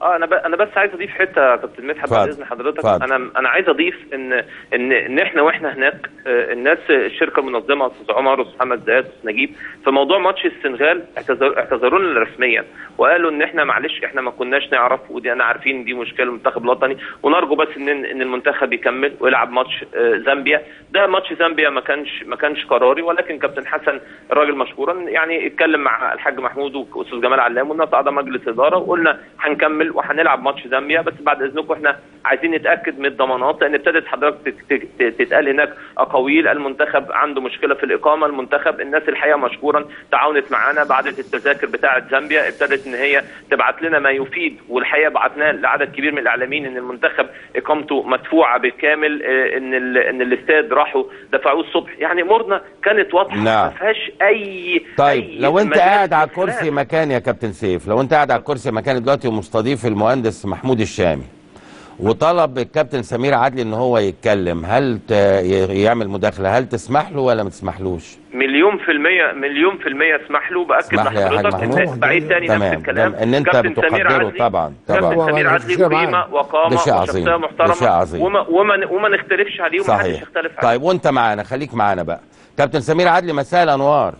اه انا ب... انا بس عايز اضيف حته يا كابتن مدحت بعد اتفضل. اذن حضرتك اتفضل. انا انا عايز اضيف ان ان ان احنا واحنا هناك آه، الناس الشركه المنظمه استاذ عمر واستاذ محمد زياد واستاذ نجيب في موضوع ماتش السنغال اعتذر اعتذروا لنا رسميا وقالوا ان احنا معلش احنا ما كناش نعرف ودي انا عارفين دي مشكله المنتخب الوطني ونرجو بس ان ان المنتخب يكمل ويلعب ماتش آه، زامبيا ده ماتش زامبيا ما كانش ما كانش قراري ولكن كابتن حسن الراجل مشكورا يعني اتكلم مع الحاج محمود واستاذ جمال علام والناس قعدوا مجلس اداره وقلنا هنكمل وهنلعب ماتش زامبيا بس بعد اذنكم احنا عايزين نتاكد من الضمانات لان ابتدت حضرتك تت- تت- تتقال هناك اقاويل المنتخب عنده مشكله في الاقامه المنتخب الناس الحقيقه مشكورا تعاونت معانا بعدت التذاكر بتاعه زامبيا ابتدت ان هي تبعت لنا ما يفيد والحقيقه بعتناه لعدد كبير من الاعلاميين ان المنتخب اقامته مدفوعه بالكامل اه، ان ال- ان الاستاد راحوا دفعوه الصبح يعني امورنا كانت واضحه نعم. ما فيهاش اي طيب أي لو انت مجال قاعد على للخلاف. الكرسي مكان يا كابتن سيف لو انت قاعد على الكرسي مكان دلوقتي ومستضيف المهندس محمود الشامي وطلب الكابتن سمير عدلي ان هو يتكلم هل ت... ي- يعمل مداخله هل تسمح له ولا ما تسمحلوش مليون في المية مليون في المية اسمح له بأكد اسمح لي يا حاج لحضرتك محمود. إن بعيد تاني نفس تمام الكلام تمام. ان انت كابتن سمير بتقدره عدلي طبعا طبعا كابتن سمير طبعاً. عدلي مشكلة قيمة معاه. وقامة ده شيء عظيم. وشخصية ده محترمة شيء عظيم. وما, وما, وما نختلفش عليه وما حدش صحيح يختلف عليه طيب وانت معانا خليك معانا بقى كابتن سمير عدلي مساء الانوار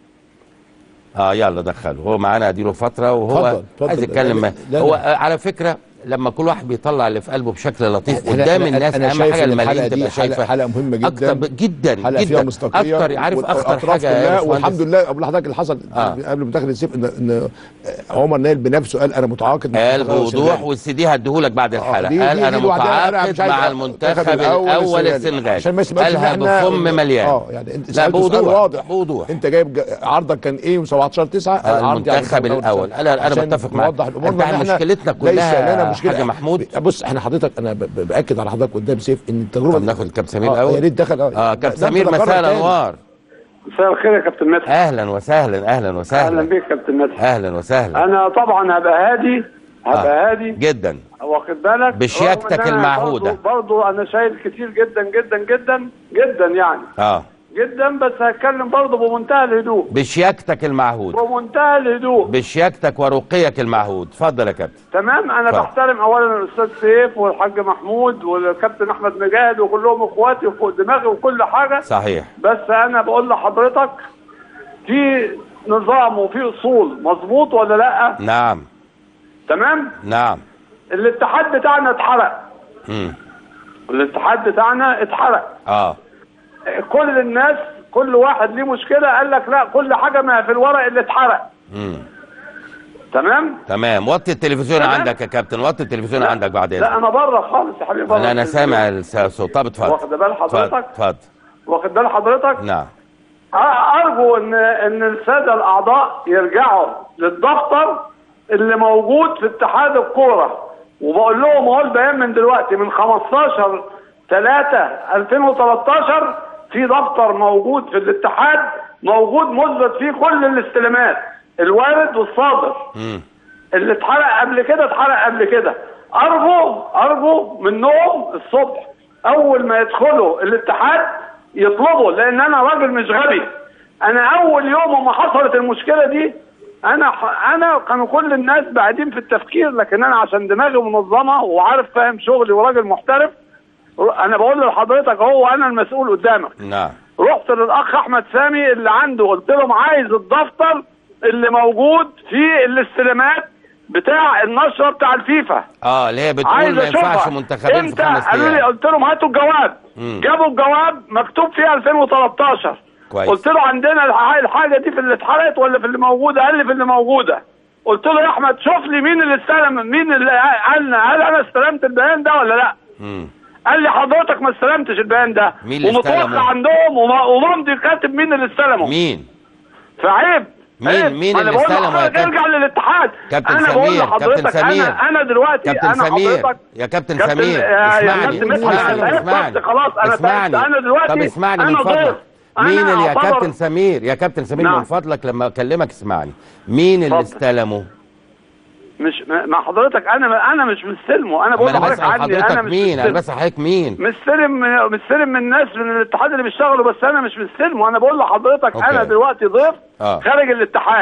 اه يلا دخله هو معانا اديله فتره وهو اتفضل، اتفضل. عايز يتكلم لا، لا، هو لا. آه، على فكره لما كل واحد بيطلع اللي في قلبه بشكل لطيف أنا- قدام أنا- الناس أنا اهم شايف حاجه إن الحلقة الملايين دي تبقى حلقة- شايفه حلقة مهمة جدا. اكتر ب- جدا حلقه جدا فيها مصداقيه اكتر عارف وال- اخطر والأطراف حاجه يا كلها باشمهندس؟ والحمد لله قبل حضرتك اللي حصل آه. قبل مداخله السيف ان ان عمر نايل بنفسه قال انا متعاقد مع قال المنتخب بوضوح السنغالي. والسي دي هديهولك بعد آه، الحلقه دي- قال دي- انا دي لوحدها أنا متعاقد مش عايز مع أ- المنتخب الاول السنغالي عشان ما يسمعش قالها إن إحنا- بفم مليان اه يعني انت لا سألته سؤال بوضوح واضح بوضوح انت جايب ج- عرضك كان ايه 17 9 آه، المنتخب الاول انا انا بتفق معاك نوضح الامور انت إن إحنا مشكلتنا ليس كلها لنا مشكله حاجه محمود بص احنا حضرتك انا ب- ب- باكد على حضرتك قدام سيف ان التجربه طب ناخد الكابتن سمير آه، الاول يا ريت دخل اه كابتن ده سمير أنت مساء تكرر تاني. الانوار مساء الخير يا كابتن مدحت اهلا وسهلا اهلا اهلا وسهلا بيك يا كابتن مدحت اهلا وسهلا انا طبعا هبقى هادي هبقى آه. هادي جدا واخد بالك بشياكتك رغم إن أنا المعهودة. برضو, برضو انا شايل كتير جدا جدا جدا جدا يعني اه جدا بس هتكلم برضو بمنتهى الهدوء بشياكتك المعهود بمنتهى الهدوء بشياكتك ورقيك المعهود اتفضل يا كابتن تمام انا اتفضل. بحترم اولا الاستاذ سيف والحاج محمود والكابتن احمد مجاهد وكلهم اخواتي وفوق دماغي وكل حاجه صحيح بس انا بقول لحضرتك في نظام وفي اصول مظبوط ولا لا نعم تمام نعم الاتحاد بتاعنا اتحرق مم. الاتحاد بتاعنا اتحرق اه كل الناس كل واحد ليه مشكله قال لك لا كل حاجه ما في الورق اللي اتحرق مم. تمام تمام وطي التلفزيون تمام. عندك يا كابتن وطي التلفزيون عندك بعد لا اذنك انا بره خالص يا حبيبي بره انا انا التلفزيون. سامع الصوت طب اتفضل واخد بال اتفضل حضرتك اتفضل واخد بال حضرتك نعم أ- ارجو ان ان الساده الاعضاء يرجعوا للدفتر اللي موجود في اتحاد الكوره وبقول لهم اهو البيان من دلوقتي من 15 3 2013 في دفتر موجود في الاتحاد موجود مثبت فيه كل الاستلامات الوارد والصادر مم. اللي اتحرق قبل كده اتحرق قبل كده ارجو ارجو منهم الصبح اول ما يدخلوا الاتحاد يطلبوا لان انا راجل مش غبي انا اول يوم ما حصلت المشكله دي انا انا كانوا كل الناس بعدين في التفكير لكن انا عشان دماغي منظمه وعارف فاهم شغلي وراجل محترف انا بقول لحضرتك هو انا المسؤول قدامك نعم رحت للاخ احمد سامي اللي عنده قلت لهم عايز الدفتر اللي موجود في الاستلامات بتاع النشره بتاع الفيفا اه اللي هي بتقول عايز ما ينفعش اشوفها منتخبين في امتى خمس قالوا لي ايام قلت لهم هاتوا الجواب مم. جابوا الجواب مكتوب فيه 2013 كويس. قلت له عندنا الح- الحاجه دي في اللي اتحرقت ولا في اللي موجوده قال لي في اللي موجوده قلت له يا احمد شوف لي مين اللي استلم مين اللي قال هل انا استلمت البيان ده ولا لا مم. قال لي حضرتك ما استلمتش البيان ده مين اللي ومتوقع استلمه؟ عندهم وما- وممضي كاتب مين اللي استلمه مين فعيب مين- عيب. مين ما اللي أنا بقول استلمه يا لحضرتك كابتن؟ ارجع للاتحاد كابتن انا بقول سمير، لحضرتك كابتن سمير. انا انا دلوقتي كابتن انا سمير حضرتك يا كابتن كابتن- سمير يا- يا اسمعني كابتن مدحت، اسمعني أنا اسمعني تعبت خلاص، أنا اسمعني تعبت. أنا دلوقتي طب اسمعني من أنا فضلك ضيف. أنا مين اللي يا أعتبر- كابتن سمير يا كابتن سمير نعم. من فضلك لما اكلمك اسمعني مين اللي اتفضل. استلمه مش مع حضرتك انا انا مش مستلمه انا ما بقول انا لحضرتك بسال عني حضرتك انا مش مين انا مستلم. بسال حضرتك مين مستلم من مستلم من الناس من الاتحاد اللي بيشتغلوا بس انا مش مستلمه انا بقول لحضرتك أوكي. انا دلوقتي ضيف آه. خارج الاتحاد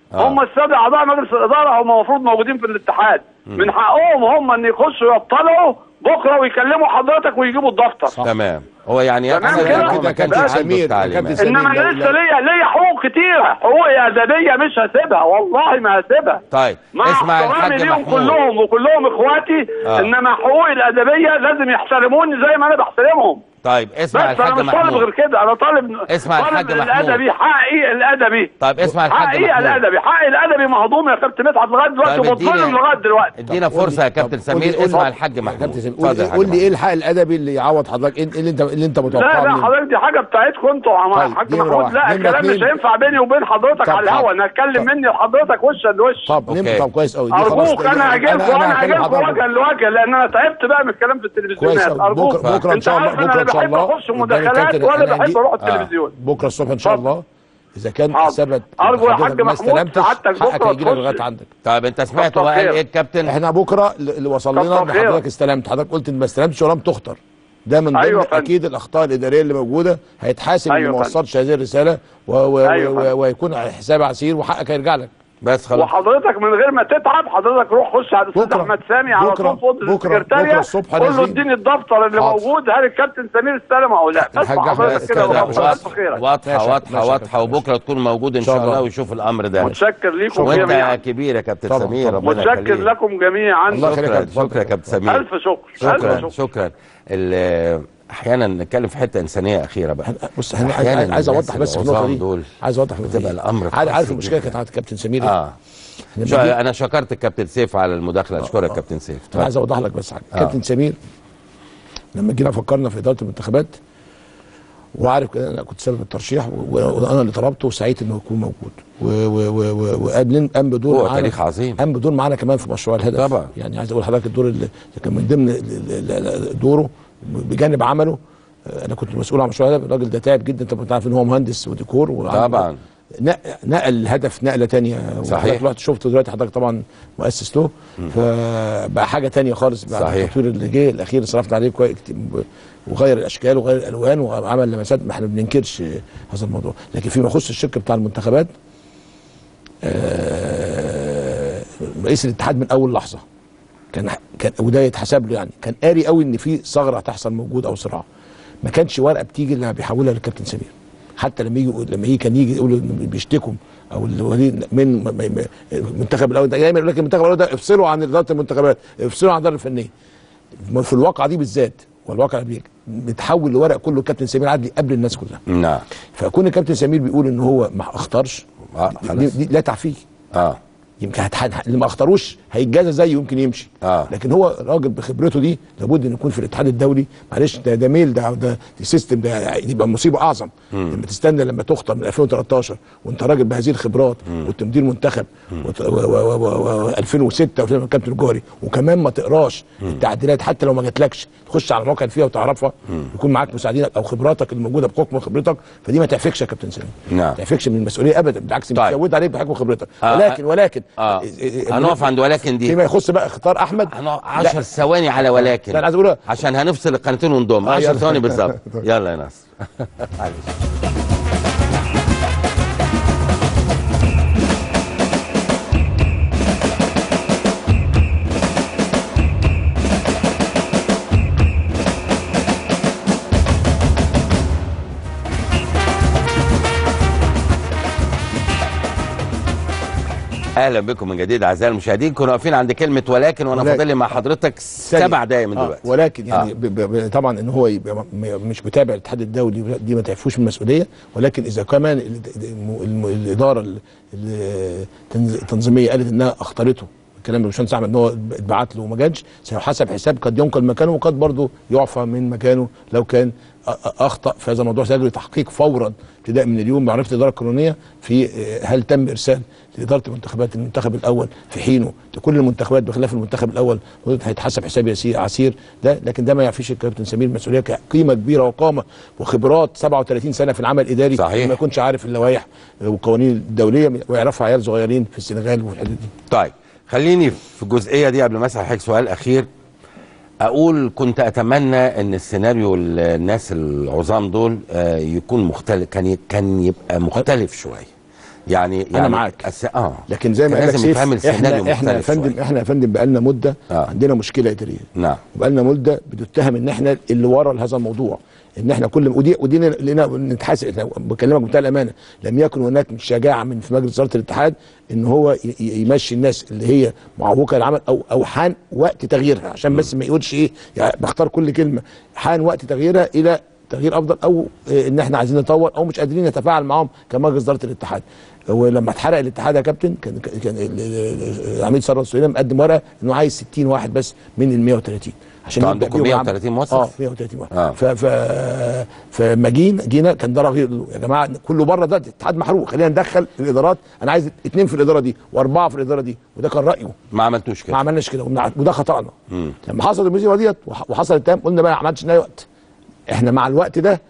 آه. هم الساده اعضاء مجلس الاداره هم المفروض موجودين في الاتحاد من حقهم هم ان يخشوا يطلعوا بكره ويكلموا حضرتك ويجيبوا الدفتر تمام هو يعني تمام يقصد كده؟ إن هو ما كانش كابتن عنده سمير، التعليمات. كابتن سمير. انما لو- انا لسه لو- ليا ليا حقوق كتيره حقوقي ادبيه مش هسيبها والله ما هسيبها طيب مع اسمع احترامي الحاج ليهم محمود كلهم وكلهم اخواتي آه. انما حقوقي الادبيه لازم يحترموني زي ما انا بحترمهم طيب بس اسمع انا الحاج مش طالب غير محمود كده انا طالب اسمع الحاج طالب محمود. الادبي حقي الادبي طيب اسمع الحاج حقي محمود الادبي حقي الادبي مهضوم يا كابتن مدحت لغايه دلوقتي طيب وبتظلم ادينا- لغايه دلوقتي ادينا فرصه يا كابتن طب قول لي- سمير قول لي- اسمع الحاج محمود كابتن سمير اتفضل قول يا لي حاج قول لي ايه محمود. الحق الادبي اللي يعوض حضرتك ايه اللي انت اللي انت متوقعه لا لا منه؟ حضرتك دي حاجه بتاعتكم انتوا يا طيب، حاج دي نمرة محمود واحد. لا نمرة الكلام مش اتنين. هينفع بيني وبين حضرتك طب على الهوا حاضر. انا اتكلم طب. مني لحضرتك وشا لوش طب نمرة أوكي. طب كويس قوي دي خلاص ارجوك انا هجيلكم انا هكلم هجيلكم حضرتك. وجها لوجه لان انا تعبت بقى من الكلام في التلفزيونات كويس قوي ارجوك بكره بكره ان انت شاء الله عارف انا بكره لا ان شاء بحب الله اخش قدام مداخلات الكابتن ولا أنا بحب هجي- اروح آه. التلفزيون بكره الصبح ان شاء اتفضل. الله اذا كان حاضر. ثبت أرجو يا حضرتك حاج ما محمود استلمتش سعادتك حقك بكرة هيجي لك تخش. لغايه عندك طيب انت سمعت كتر هو قال خير. ايه الكابتن احنا بكره اللي وصل لنا كتر ان خير. حضرتك استلمت حضرتك قلت ان ما استلمتش ولم تختر ده من ضمن أيوة فندم. اكيد الاخطاء الاداريه اللي موجوده هيتحاسب اللي أيوة ما فندم. وصلش هذه الرساله و و أيوة و فندم. ويكون حساب عسير وحقك هيرجع لك بس خلاص وحضرتك من غير ما تتعب حضرتك روح خش على الاستاذ بكرة. احمد سامي على بكرة. طول في اوضه بكرة. السكرتاريه بكرة الصبح قول له نازلين. اديني الدفتر اللي حاضر. موجود هل الكابتن سمير استلم او لا بس الحاج أحمد حضرتك بس كده كده. وخلاص. واضحة. ألف خيرك. واضحه ماشي يا- واضحه ماشي يا واضحه كابتن. وبكره تكون موجود ان شاء شاء الله الله. ويشوف الامر ده متشكر ليكم وانت جميعا كبير يا كابتن طبعا، سمير طبعا. ربنا متشكر يخليك لكم جميعا الله يخليك يا شكرا كابتن. شكرا يا كابتن سمير الف شكر شكرا الف شكر شكرا ال- احيانا نتكلم في حته انسانيه اخيره بقى بص انا أحياناً عايز, عايز الناس اوضح بس في النقطه العظام دي دول عايز اوضح في النقطة بتبقى دي. الأمر عارف قاسي عارف المشكله جداً. كانت عند كابتن سمير اه لما شو جه- انا شكرت الكابتن سيف على المداخله اشكرك كابتن سيف انا عايز اوضح لك بس حاجه آه. كابتن سمير لما جينا فكرنا في اداره المنتخبات وعارف كده انا كنت سبب الترشيح و- وانا اللي طلبته وسعيت انه يكون موجود و- و- و- و- وقام قام بدور هو معانا تاريخ عظيم. قام بدور معانا كمان في مشروع الهدف طبعا. يعني عايز اقول لحضرتك الدور اللي كان من ضمن ال- ال- ال- دوره بجانب عمله آه، انا كنت مسؤول عن مشروع الهدف الراجل ده تعب جدا انت كنت عارف ان هو مهندس وديكور وعمل- طبعا. نق- نقل الهدف نقله تانية صحيح. وحضرتك رحت شفته دلوقتي حضرتك طبعا مؤسس له فبقى حاجه تانية خالص بعد صحيح. التطوير اللي جه الاخير صرفنا عليه كويس كتير وغير الاشكال وغير الالوان وعمل لمسات ما احنا ما بننكرش هذا الموضوع لكن فيما يخص الشق بتاع المنتخبات آه، رئيس الاتحاد من اول لحظه كان كان وده يتحسب له يعني كان قاري قوي ان في ثغره هتحصل موجود او صراع ما كانش ورقه بتيجي اللي بيحولها للكابتن سمير حتى لما يجي لما يجي كان يجي يقول بيشتكوا او الوليد من م- م- المنتخب الاول ده دايما يقول لك المنتخب الاول ده افصلوا عن اداره المنتخبات افصلوا عن الاداره الفنيه في الواقعه دي بالذات والواقع اللي بيتحول لورق كله كابتن سمير عدلي قبل الناس كلها نعم فكون الكابتن سمير بيقول ان هو ما اختارش آه، دي, خلاص. دي لا تعفيه اه يمكن هتح... اللي ما اختاروش هيتجازى زيه يمكن يمشي آه. لكن هو راجل بخبرته دي لابد ان يكون في الاتحاد الدولي معلش ده ده ميل ده ده سيستم ده يبقى مصيبه اعظم لما تستنى لما تخطر من 2013 وانت راجل بهذه الخبرات وانت مدير منتخب وت- و- و- و- و- 2006 وفي الكابتن الجوهري وكمان ما تقراش التعديلات حتى لو ما جاتلكش تخش على المواقع اللي فيها وتعرفها يكون معاك مساعدينك او خبراتك الموجوده بحكم خبرتك فدي ما تعفكش يا كابتن سامي نعم. ما تعفكش من المسؤوليه ابدا بالعكس طيب. بتزود عليك بحكم خبرتك آه، ولكن ولكن اه إيه- إيه- هنقف عند ولكن دي فيما يخص بقى اختار احمد هنقف لا، 10 ثواني على ولكن لا، أنا عايز أقولها. عشان هنفصل القناتين ونضم آه، 10 يلا. ثواني بالظبط يلا يا ناصر معلش. اهلا بكم من جديد اعزائي المشاهدين كنا واقفين عند كلمه ولكن وانا ولكن. فاضل لي مع حضرتك ثانية. سبع دقايق من آه، دلوقتي ولكن يعني آه. ب ب ب طبعا ان هو يبقى م- م- مش متابع الاتحاد الدولي دي ما تعفوش من المسؤوليه ولكن اذا كمان ال- الم- الم- الاداره ال- ال- التنز- التنظيميه قالت انها اختارته الكلام اللي باشمهندس احمد ان هو اتبعت له وما جاش سيحاسب حساب قد ينقل مكانه وقد برضه يعفى من مكانه لو كان أ- أ- اخطا في هذا الموضوع سيجري تحقيق فورا ابتداء من اليوم معرفه الاداره القانونيه في آه، هل تم ارسال لاداره المنتخبات المنتخب الاول في حينه لكل المنتخبات بخلاف المنتخب الاول هيتحسب حساب يسير عسير ده لكن ده ما يعفيش الكابتن سمير مسؤوليه قيمه كبيره وقامه وخبرات 37 سنه في العمل الاداري صحيح. ما يكونش عارف اللوائح والقوانين الدوليه ويعرفها عيال صغيرين في السنغال وفي الحدود دي طيب خليني في الجزئيه دي قبل ما اسال حضرتك سؤال اخير اقول كنت اتمنى ان السيناريو الناس العظام دول آه، يكون مختلف كان ي- كان يبقى مختلف شويه يعني يعني معاك. أس... اه لكن زي ما كان قال لك لازم سيف يتعمل سيناريو احنا احنا يا مختلف فندم شوية. احنا يا فندم بقالنا مده آه. عندنا مشكله اداريه نعم بقالنا مده بتتهم ان احنا اللي ورا هذا الموضوع ان احنا كل ودي ودي لنا نتحاسب احنا بكلمك بمنتهى الامانه لم يكن هناك شجاعه من في مجلس اداره الاتحاد ان هو ي- ي- يمشي الناس اللي هي معوقه العمل او او حان وقت تغييرها عشان بس ما يقولش ايه يعني بختار كل كلمه حان وقت تغييرها الى تغيير افضل او إيه ان احنا عايزين نطور او مش قادرين نتفاعل معاهم كمجلس اداره الاتحاد ولما اتحرق الاتحاد يا كابتن كان كان ال- ال- العميد ثروت سليمان مقدم ورقه انه عايز 60 واحد بس من ال 130 عشان انتوا يبدأ عندكم بيهم العمل. 130 موظف؟ اه 130 واحد آه. ف ف فما جينا جينا كان ده رغير يا جماعه كله بره ده الاتحاد محروق خلينا ندخل الادارات انا عايز اثنين في الاداره دي واربعه في الاداره دي وده كان رايه ما عملتوش ما كده عملناش كده ومنع- وده خطأنا مم. لما حصلت المصيبه ديت وح- وحصل التام قلنا بقى ما عملتش نهايه وقت احنا مع الوقت ده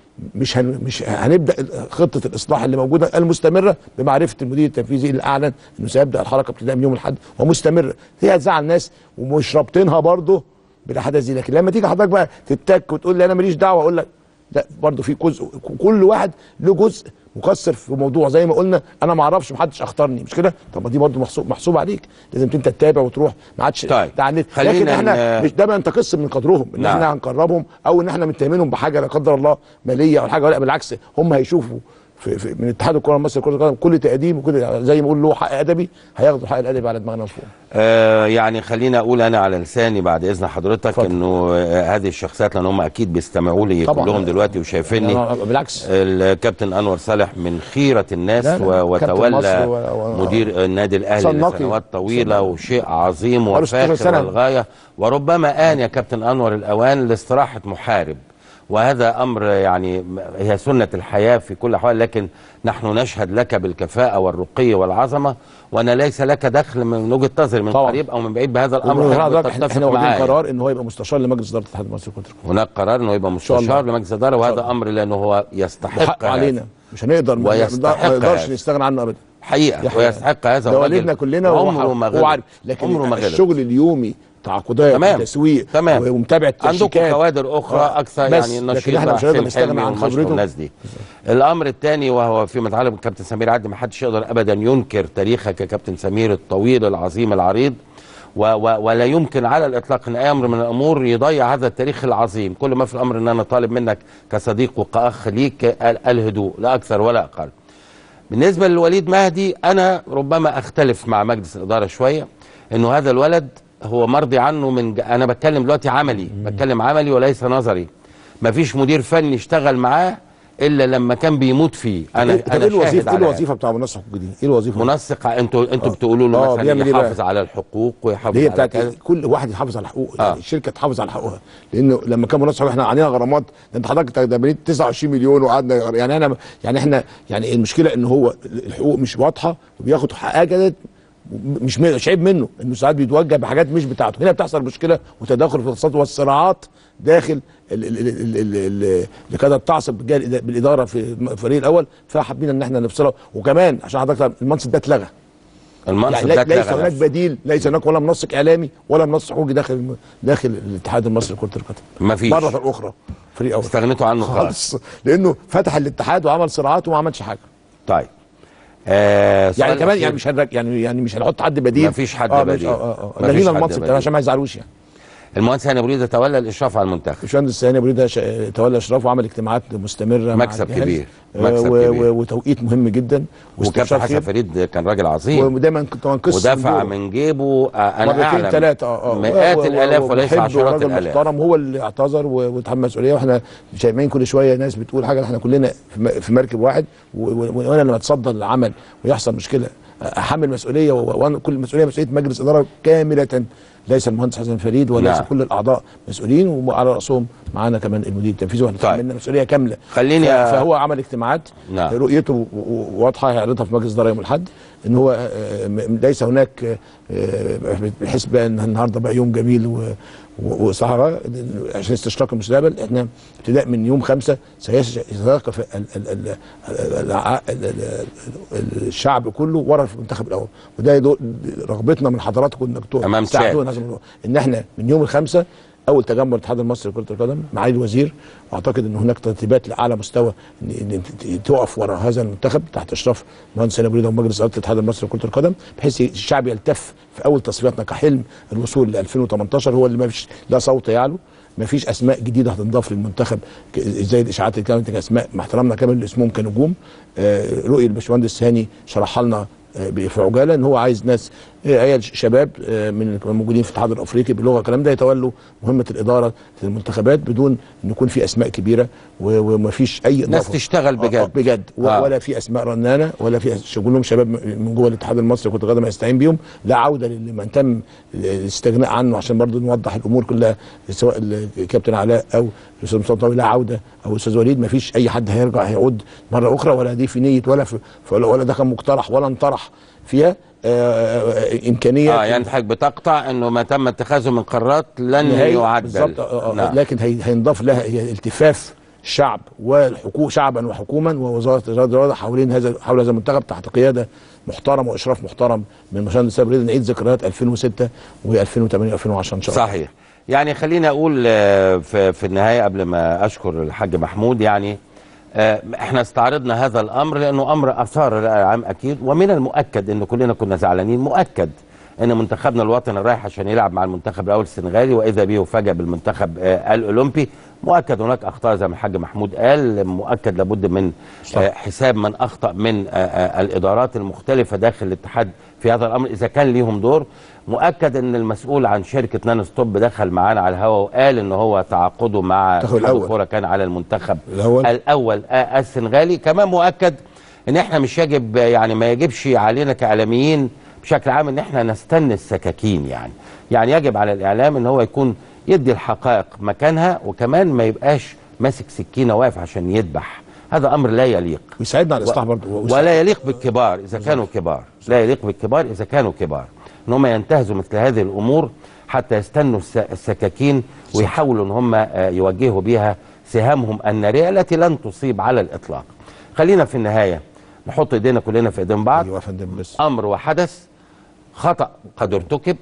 مش هن مش هنبدا خطه الاصلاح اللي موجوده المستمره بمعرفه المدير التنفيذي اللي اعلن انه سيبدا الحركه ابتداء من يوم الاحد ومستمره هي هتزعل الناس ومش رابطينها برضه بالاحداث دي لكن لما تيجي حضرتك بقى تتك وتقول لي انا ماليش دعوه اقول لك لا برضه في جزء كل واحد له جزء مقصر في موضوع زي ما قلنا انا ما اعرفش محدش اختارني مش كده طب ما دي برضه محسوب محسوب عليك لازم انت تتابع وتروح ما عادش طيب. ده على النت. خلينا لكن احنا ن- مش ده ما ينتقص من قدرهم ان نعم. احنا هنقربهم او ان احنا متهمينهم بحاجه لا قدر الله ماليه او حاجه ولا بالعكس هم هيشوفوا في في من اتحاد الكره المصري لكره القدم كل تقديم وكل زي ما بيقول له حق ادبي هياخدوا الحق الادبي على دماغنا مفهوم آه يعني خليني اقول انا على لساني بعد اذن حضرتك اتفضل. انه آه هذه الشخصيات لان هم اكيد بيستمعوا لي طبعاً. كلهم دلوقتي وشايفيني أنا- بالعكس الكابتن انور صالح من خيره الناس لا، لا، و- كابتن وتولى مصر و- و- مدير النادي الاهلي صناقي. لسنوات طويله وشيء عظيم بقاله 16 وفاخر سنة. للغايه وربما ان يا كابتن انور الاوان لاستراحه محارب وهذا امر يعني م- هي سنه الحياه في كل الاحوال لكن نحن نشهد لك بالكفاءه والرقي والعظمه وانا ليس لك دخل من وجهه نظري من طبعاً. قريب او من بعيد بهذا الامر ومن حضرتك حضرتك احنا تتفق احنا واخدين معايا. قرار ان هو يبقى مستشار لمجلس اداره الاتحاد المصري لكره القدم هناك قرار انه يبقى شاء الله. مستشار لمجلس الاداره شاء وهذا الله. امر لانه هو يستحق حق هذا. علينا مش هنقدر ما ويستحق ما نقدرش هذا. نستغنى عنه ابدا حقيقه يحيى. ويستحق هذا ده الراجل. والدنا كلنا عمره وهو- ما هو غلط عارف لكن عمره ما غلط الشغل اليومي تعاقدات تمام. وتسويق تمام. ومتابعه عندكم تشيكات. كوادر اخرى آه. اكثر بس، يعني لكن نشيط احنا مش هنقدر حسين نستغنى حلمي عن والمشهد خبرته والناس دي الامر الثاني وهو فيما يتعلق بالكابتن سمير عدلي ما حدش يقدر ابدا ينكر تاريخك يا كابتن سمير الطويل العظيم العريض و و ولا يمكن على الاطلاق ان اي امر من الامور يضيع هذا التاريخ العظيم كل ما في الامر ان انا طالب منك كصديق وكاخ ليك ال- الهدوء لا اكثر ولا اقل بالنسبه للوليد مهدي انا ربما اختلف مع مجلس الاداره شويه انه هذا الولد هو مرضي عنه من ج... انا بتكلم دلوقتي عملي بتكلم عملي وليس نظري مفيش مدير فني اشتغل معاه الا لما كان بيموت فيه انا إيه- طب انا ايه شاهد الوظيفه ايه على هذا. الوظيفه بتاع منسق الحقوق دي ايه الوظيفه منسق انتوا انتوا بتقولوا له آه، مثلا بيعمل إيه بقى؟ يحافظ على الحقوق ويحافظ اللي هي على بتاعت كذا كل واحد يحافظ على حقوقه آه. يعني الشركه تحافظ على حقوقها لانه لما كان منسق احنا علينا غرامات ده انت حضرتك ده بنيت 29 مليون وقعدنا يعني انا يعني احنا يعني المشكله ان هو الحقوق مش واضحه وبياخد حاجه مش مش عيب منه انه ساعات بيتوجه بحاجات مش بتاعته هنا بتحصل مشكله وتداخل في الاقتصاد والصراعات داخل ال- ال- ال- ال- ال- ال- اللي كانت تعصب بالجا- بالاداره في الفريق الاول فحابين ان احنا نفصلها وكمان عشان حضرتك المنصب ده اتلغى المنصب يعني ده لي- ليس اتلغى هناك نفسه. بديل ليس هناك ولا منسق اعلامي ولا منسق حقوقي داخل داخل الاتحاد المصري لكره القدم مفيش. مره اخرى فريق اول استغنيتوا عنه خالص خالص لانه فتح الاتحاد وعمل صراعات وما عملش حاجه طيب آه يعني سؤال كمان أخير. يعني مش هنرك يعني يعني مش هنحط حد بديل مفيش حد آه مش- بديل. اه اه مفيش اه لغينا حد المنصب بديل. ده عشان ما يزعلوش يعني المهندس هاني بريده تولى الاشراف على المنتخب باشمهندس السياني ابو ريده شا- تولى اشرافه وعمل اجتماعات مستمره مع مكسب الجهاز. كبير. آه، مكسب و- كبير. و- وتوقيت مهم جدا وكابتن واستبشار حسن خير. فريد كان راجل عظيم ودايما كنت منقص ودفع من جيبه آه، انا مرتين اعلم ثلاثة اه اه مئات و- و- الالاف وليس ومحب عشرات وراجل الالاف محترم هو اللي اعتذر و- وتحمل مسؤوليه واحنا شايفين كل شويه ناس بتقول حاجه احنا كلنا في م- في مركب واحد و- و- وانا لما اتصدى العمل ويحصل مشكله احمل مسؤوليه و- وانا كل مسؤوليه مسؤوليه مجلس اداره كامله ليس المهندس حسن فريد وليس نعم. كل الاعضاء مسؤولين وعلى راسهم معانا كمان المدير التنفيذي واحنا طيب. تحملنا مسؤوليه كامله خليني ف- أ- فهو عمل اجتماعات نعم. رؤيته و- و- واضحه هيعرضها في مجلس اداره يوم الاحد ان هو آه، م- ليس هناك آه، بحيث بقى ان النهارده بقى يوم جميل و- و- وسهره عشان استشراق المستقبل احنا ابتداء من يوم خمسة سيتوقف ال- ال- ال- ال- الع- ال- ال- ال- الشعب كله ورا المنتخب الاول وده يدل- رغبتنا من حضراتكم انك أمام تساعدونا هذا الموضوع ان احنا من يوم الخمسة اول تجمع الاتحاد المصري لكره القدم معالي الوزير واعتقد ان هناك ترتيبات لاعلى مستوى ان إن ت- تقف وراء هذا المنتخب تحت اشراف المهندس سامي بريده ومجلس اداره الاتحاد المصري لكره القدم بحيث الشعب يلتف في اول تصفياتنا كحلم الوصول ل 2018 هو اللي ما فيش لا صوت يعلو ما فيش اسماء جديده هتنضاف للمنتخب ك- زي الاشاعات اللي كانت اسماء مع احترامنا كامل لاسمهم كنجوم آه، رؤيه الباشمهندس هاني شرحها لنا آه، في عجاله ان هو عايز ناس آه، عيال شباب آه، من الموجودين في الاتحاد الافريقي باللغه الكلام ده يتولوا مهمه الاداره في المنتخبات بدون ان يكون في اسماء كبيره و- ومفيش اي ناس إضافة. تشتغل آه، آه، بجد. بجد و- آه. ولا في اسماء رنانه ولا في أس- كلهم شباب من جوه الاتحاد المصري لكره القدم يستعين بيهم لا عوده لمن تم الاستغناء عنه عشان برضه نوضح الامور كلها سواء الكابتن علاء او الاستاذ مصطفى طاوي لا عوده او الاستاذ وليد ما فيش اي حد هيرجع هيعود مره اخرى ولا دي في نيه ولا في ولا ولا ده كان مقترح ولا انطرح فيها آه، آه، امكانيه اه يعني حضرتك بتقطع انه ما تم اتخاذه من قرارات لن نهائي يعدل بالظبط آه، آه، نعم. لكن هي- هينضاف لها هي التفاف الشعب والحكومه شعبا وحكوما ووزاره الرياضه حوالين هذا حول هذا المنتخب تحت قياده محترمه واشراف محترم من باشمهندس سامي رضا نعيد ذكريات 2006 و2008 و2010 ان شاء الله صحيح يعني خليني اقول آه، في في النهايه قبل ما اشكر الحاج محمود يعني آه، احنا استعرضنا هذا الامر لانه امر اثار الراي العام اكيد ومن المؤكد ان كلنا كنا زعلانين مؤكد ان منتخبنا الوطني رايح عشان يلعب مع المنتخب الاول السنغالي واذا به فجأة بالمنتخب آه، الاولمبي مؤكد هناك اخطاء زي ما الحاج محمود قال مؤكد لابد من آه، حساب من اخطا من آه، آه، الادارات المختلفه داخل الاتحاد في هذا الامر اذا كان ليهم دور مؤكد ان المسؤول عن شركه نانو ستوب دخل معانا على الهواء وقال ان هو تعاقده مع المنتخب اتحاد الأول. الكوره كان على المنتخب الأول. الاول آه، السنغالي كمان مؤكد ان احنا مش يجب يعني ما يجبش علينا كاعلاميين بشكل عام ان احنا نستنى السكاكين يعني يعني يجب على الاعلام ان هو يكون يدي الحقائق مكانها وكمان ما يبقاش ماسك سكينه واقف عشان يذبح هذا امر لا يليق ويساعدنا على الاصلاح برضه ولا يليق بالكبار اذا كانوا كبار لا يليق بالكبار اذا كانوا كبار ان هم ينتهزوا مثل هذه الامور حتى يستنوا الس- السكاكين ويحاولوا ان هم آه، يوجهوا بها سهامهم الناريه التي لن تصيب على الاطلاق خلينا في النهايه نحط ايدينا كلنا في ايدين بعض ايوه يا فندم بس امر وحدث خطا قد ارتكب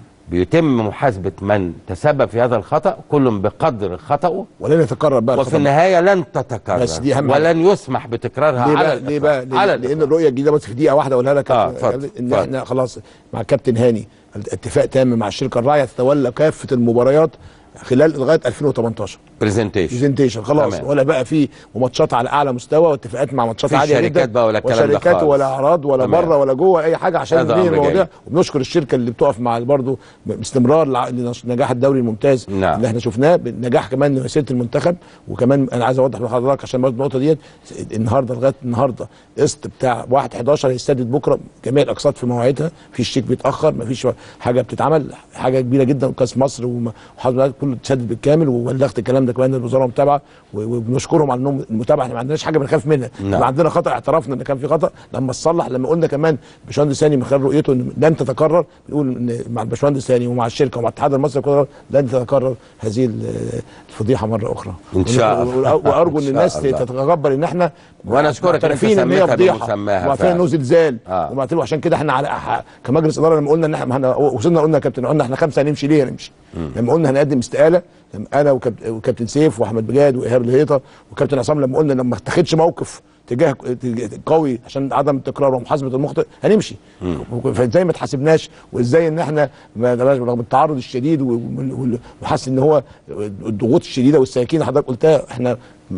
بيتم محاسبه من تسبب في هذا الخطا كل بقدر خطاه ولن يتكرر بقى وفي الخطأ. النهايه لن تتكرر بس دي أهم حاجة. ولن يسمح بتكرارها ليه على بقى ليه بقى الإطلاق. على ليه لان الإطلاق. الرؤيه الجديده بس في دقيقه واحده اقولها لك آه، اتفضل، ان اتفضل. احنا خلاص مع كابتن هاني اتفاق تام مع الشركه الراعيه تتولى كافه المباريات خلال لغايه 2018 برزنتيشن برزنتيشن خلاص تمام. ولا بقى في وماتشات على اعلى مستوى واتفاقات مع ماتشات مفيش عاليه شركات جدا بقى ولا الكلام ده وشركات خالص. ولا اعراض ولا تمام. بره ولا جوه اي حاجه عشان هذا ننهي أمر المواضيع جيد. وبنشكر الشركه اللي بتقف مع برضه باستمرار لع- لنجاح الدوري الممتاز نعم. اللي احنا شفناه بالنجاح كمان لمسيره المنتخب وكمان انا عايز اوضح لحضرتك عشان برضه النقطه ديت النهارده لغايه النهارده قسط بتاع 1 11 هيسدد بكره جميع الاقساط في مواعيدها مفيش شيك بيتاخر مفيش حاجه بتتعمل حاجه كبيره جدا كاس مصر وم- وحضرتك كله اتسدد بالكامل وبلغت الكلام ده كمان للوزاره المتابعه و- وبنشكرهم على انهم المتابعه احنا ما عندناش حاجه بنخاف منها نعم. يبقى عندنا خطا اعترفنا ان كان في خطا لما تصلح لما قلنا كمان باشمهندس ثاني من خلال رؤيته ان لن تتكرر بنقول ان مع الباشمهندس ثاني ومع الشركه ومع الاتحاد المصري للكرة لن تتكرر هذه ال- الفضيحه مره اخرى إن شاء الله. وارجو إن ان شاء الناس الله. تتقبل ان احنا وأنا أشكرك إن أنت معترفين ان هي سميتها فضيحه بمسماها وعارفين فعلا. انه زلزال آه. ومعترف عشان كده احنا على ح- كمجلس اداره لما قلنا ان احنا احنا وصلنا قلنا يا كابتن قلنا احنا خمسه هنمشي ليه هنمشي لما قلنا هنقدم استقاله لما انا وكابت- وكابتن سيف واحمد بجاد وايهاب الهيطه وكابتن عصام لما قلنا لما ما اتخذش موقف تجاه تجاه- قوي عشان عدم التكرار ومحاسبه المخطئ هنمشي فازاي ما تحاسبناش وازاي ان احنا ما بلاش رغم التعرض الشديد وال- وال- وحاسس ان هو الضغوط الشديده والسكاكين حضرتك قلتها احنا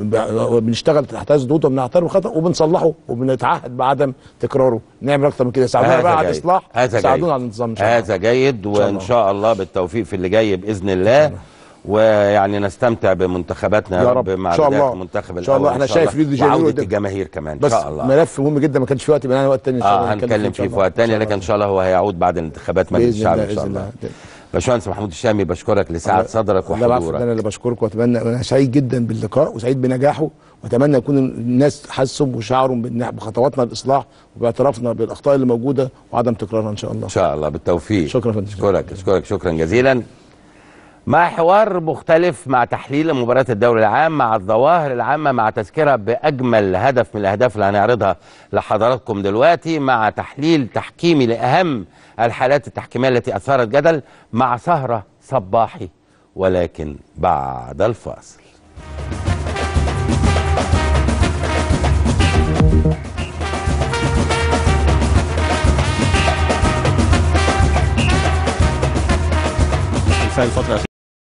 ب- بنشتغل تحت هذا الضغوط وبنعترف بخطا وبنصلحه وبنتعهد بعدم تكراره نعمل اكتر من كده ساعدونا هذا بقى على جيد. الاصلاح هذا ساعدونا جيد. على الانتظام ان شاء الله هذا جيد شاء وان الله. شاء الله بالتوفيق في اللي جاي باذن الله ويعني نستمتع بمنتخباتنا يا يا رب رب. مع إن شاء بداية الله. المنتخب إن شاء الله. الأول إحنا شايف ريو دي جانيرو وعودة قدام. الجماهير كمان ان بس شاء الله ملف مهم جدا ما كانش في وقت معانا وقت تاني ان شاء الله اه هنتكلم إن شاء فيه في الله. وقت تاني إن شاء لكن ان شاء الله هو هيعود بعد الانتخابات مجلس باذن الشعب الله ان شاء باذن الله الله باشمهندس محمود الشامي بشكرك لسعه صدرك الله يعافيك، وحضورك انا اللي بشكرك واتمنى انا سعيد جدا باللقاء وسعيد بنجاحه واتمنى يكون الناس حسوا وشعروا بإن- بخطواتنا الاصلاح وباعترافنا بالاخطاء اللي موجوده وعدم تكرارها ان شاء الله ان شاء الله بالتوفيق شكرا يا فندم. اشكرك اشكرك شكرا جزيلا مع حوار مختلف مع تحليل مباراة الدوري العام مع الظواهر العامة مع تذكرة بأجمل هدف من الأهداف اللي هنعرضها لحضراتكم دلوقتي مع تحليل تحكيمي لأهم الحالات التحكيمية التي أثارت جدل مع سهرة صباحي ولكن بعد الفاصل بالفعل الفترة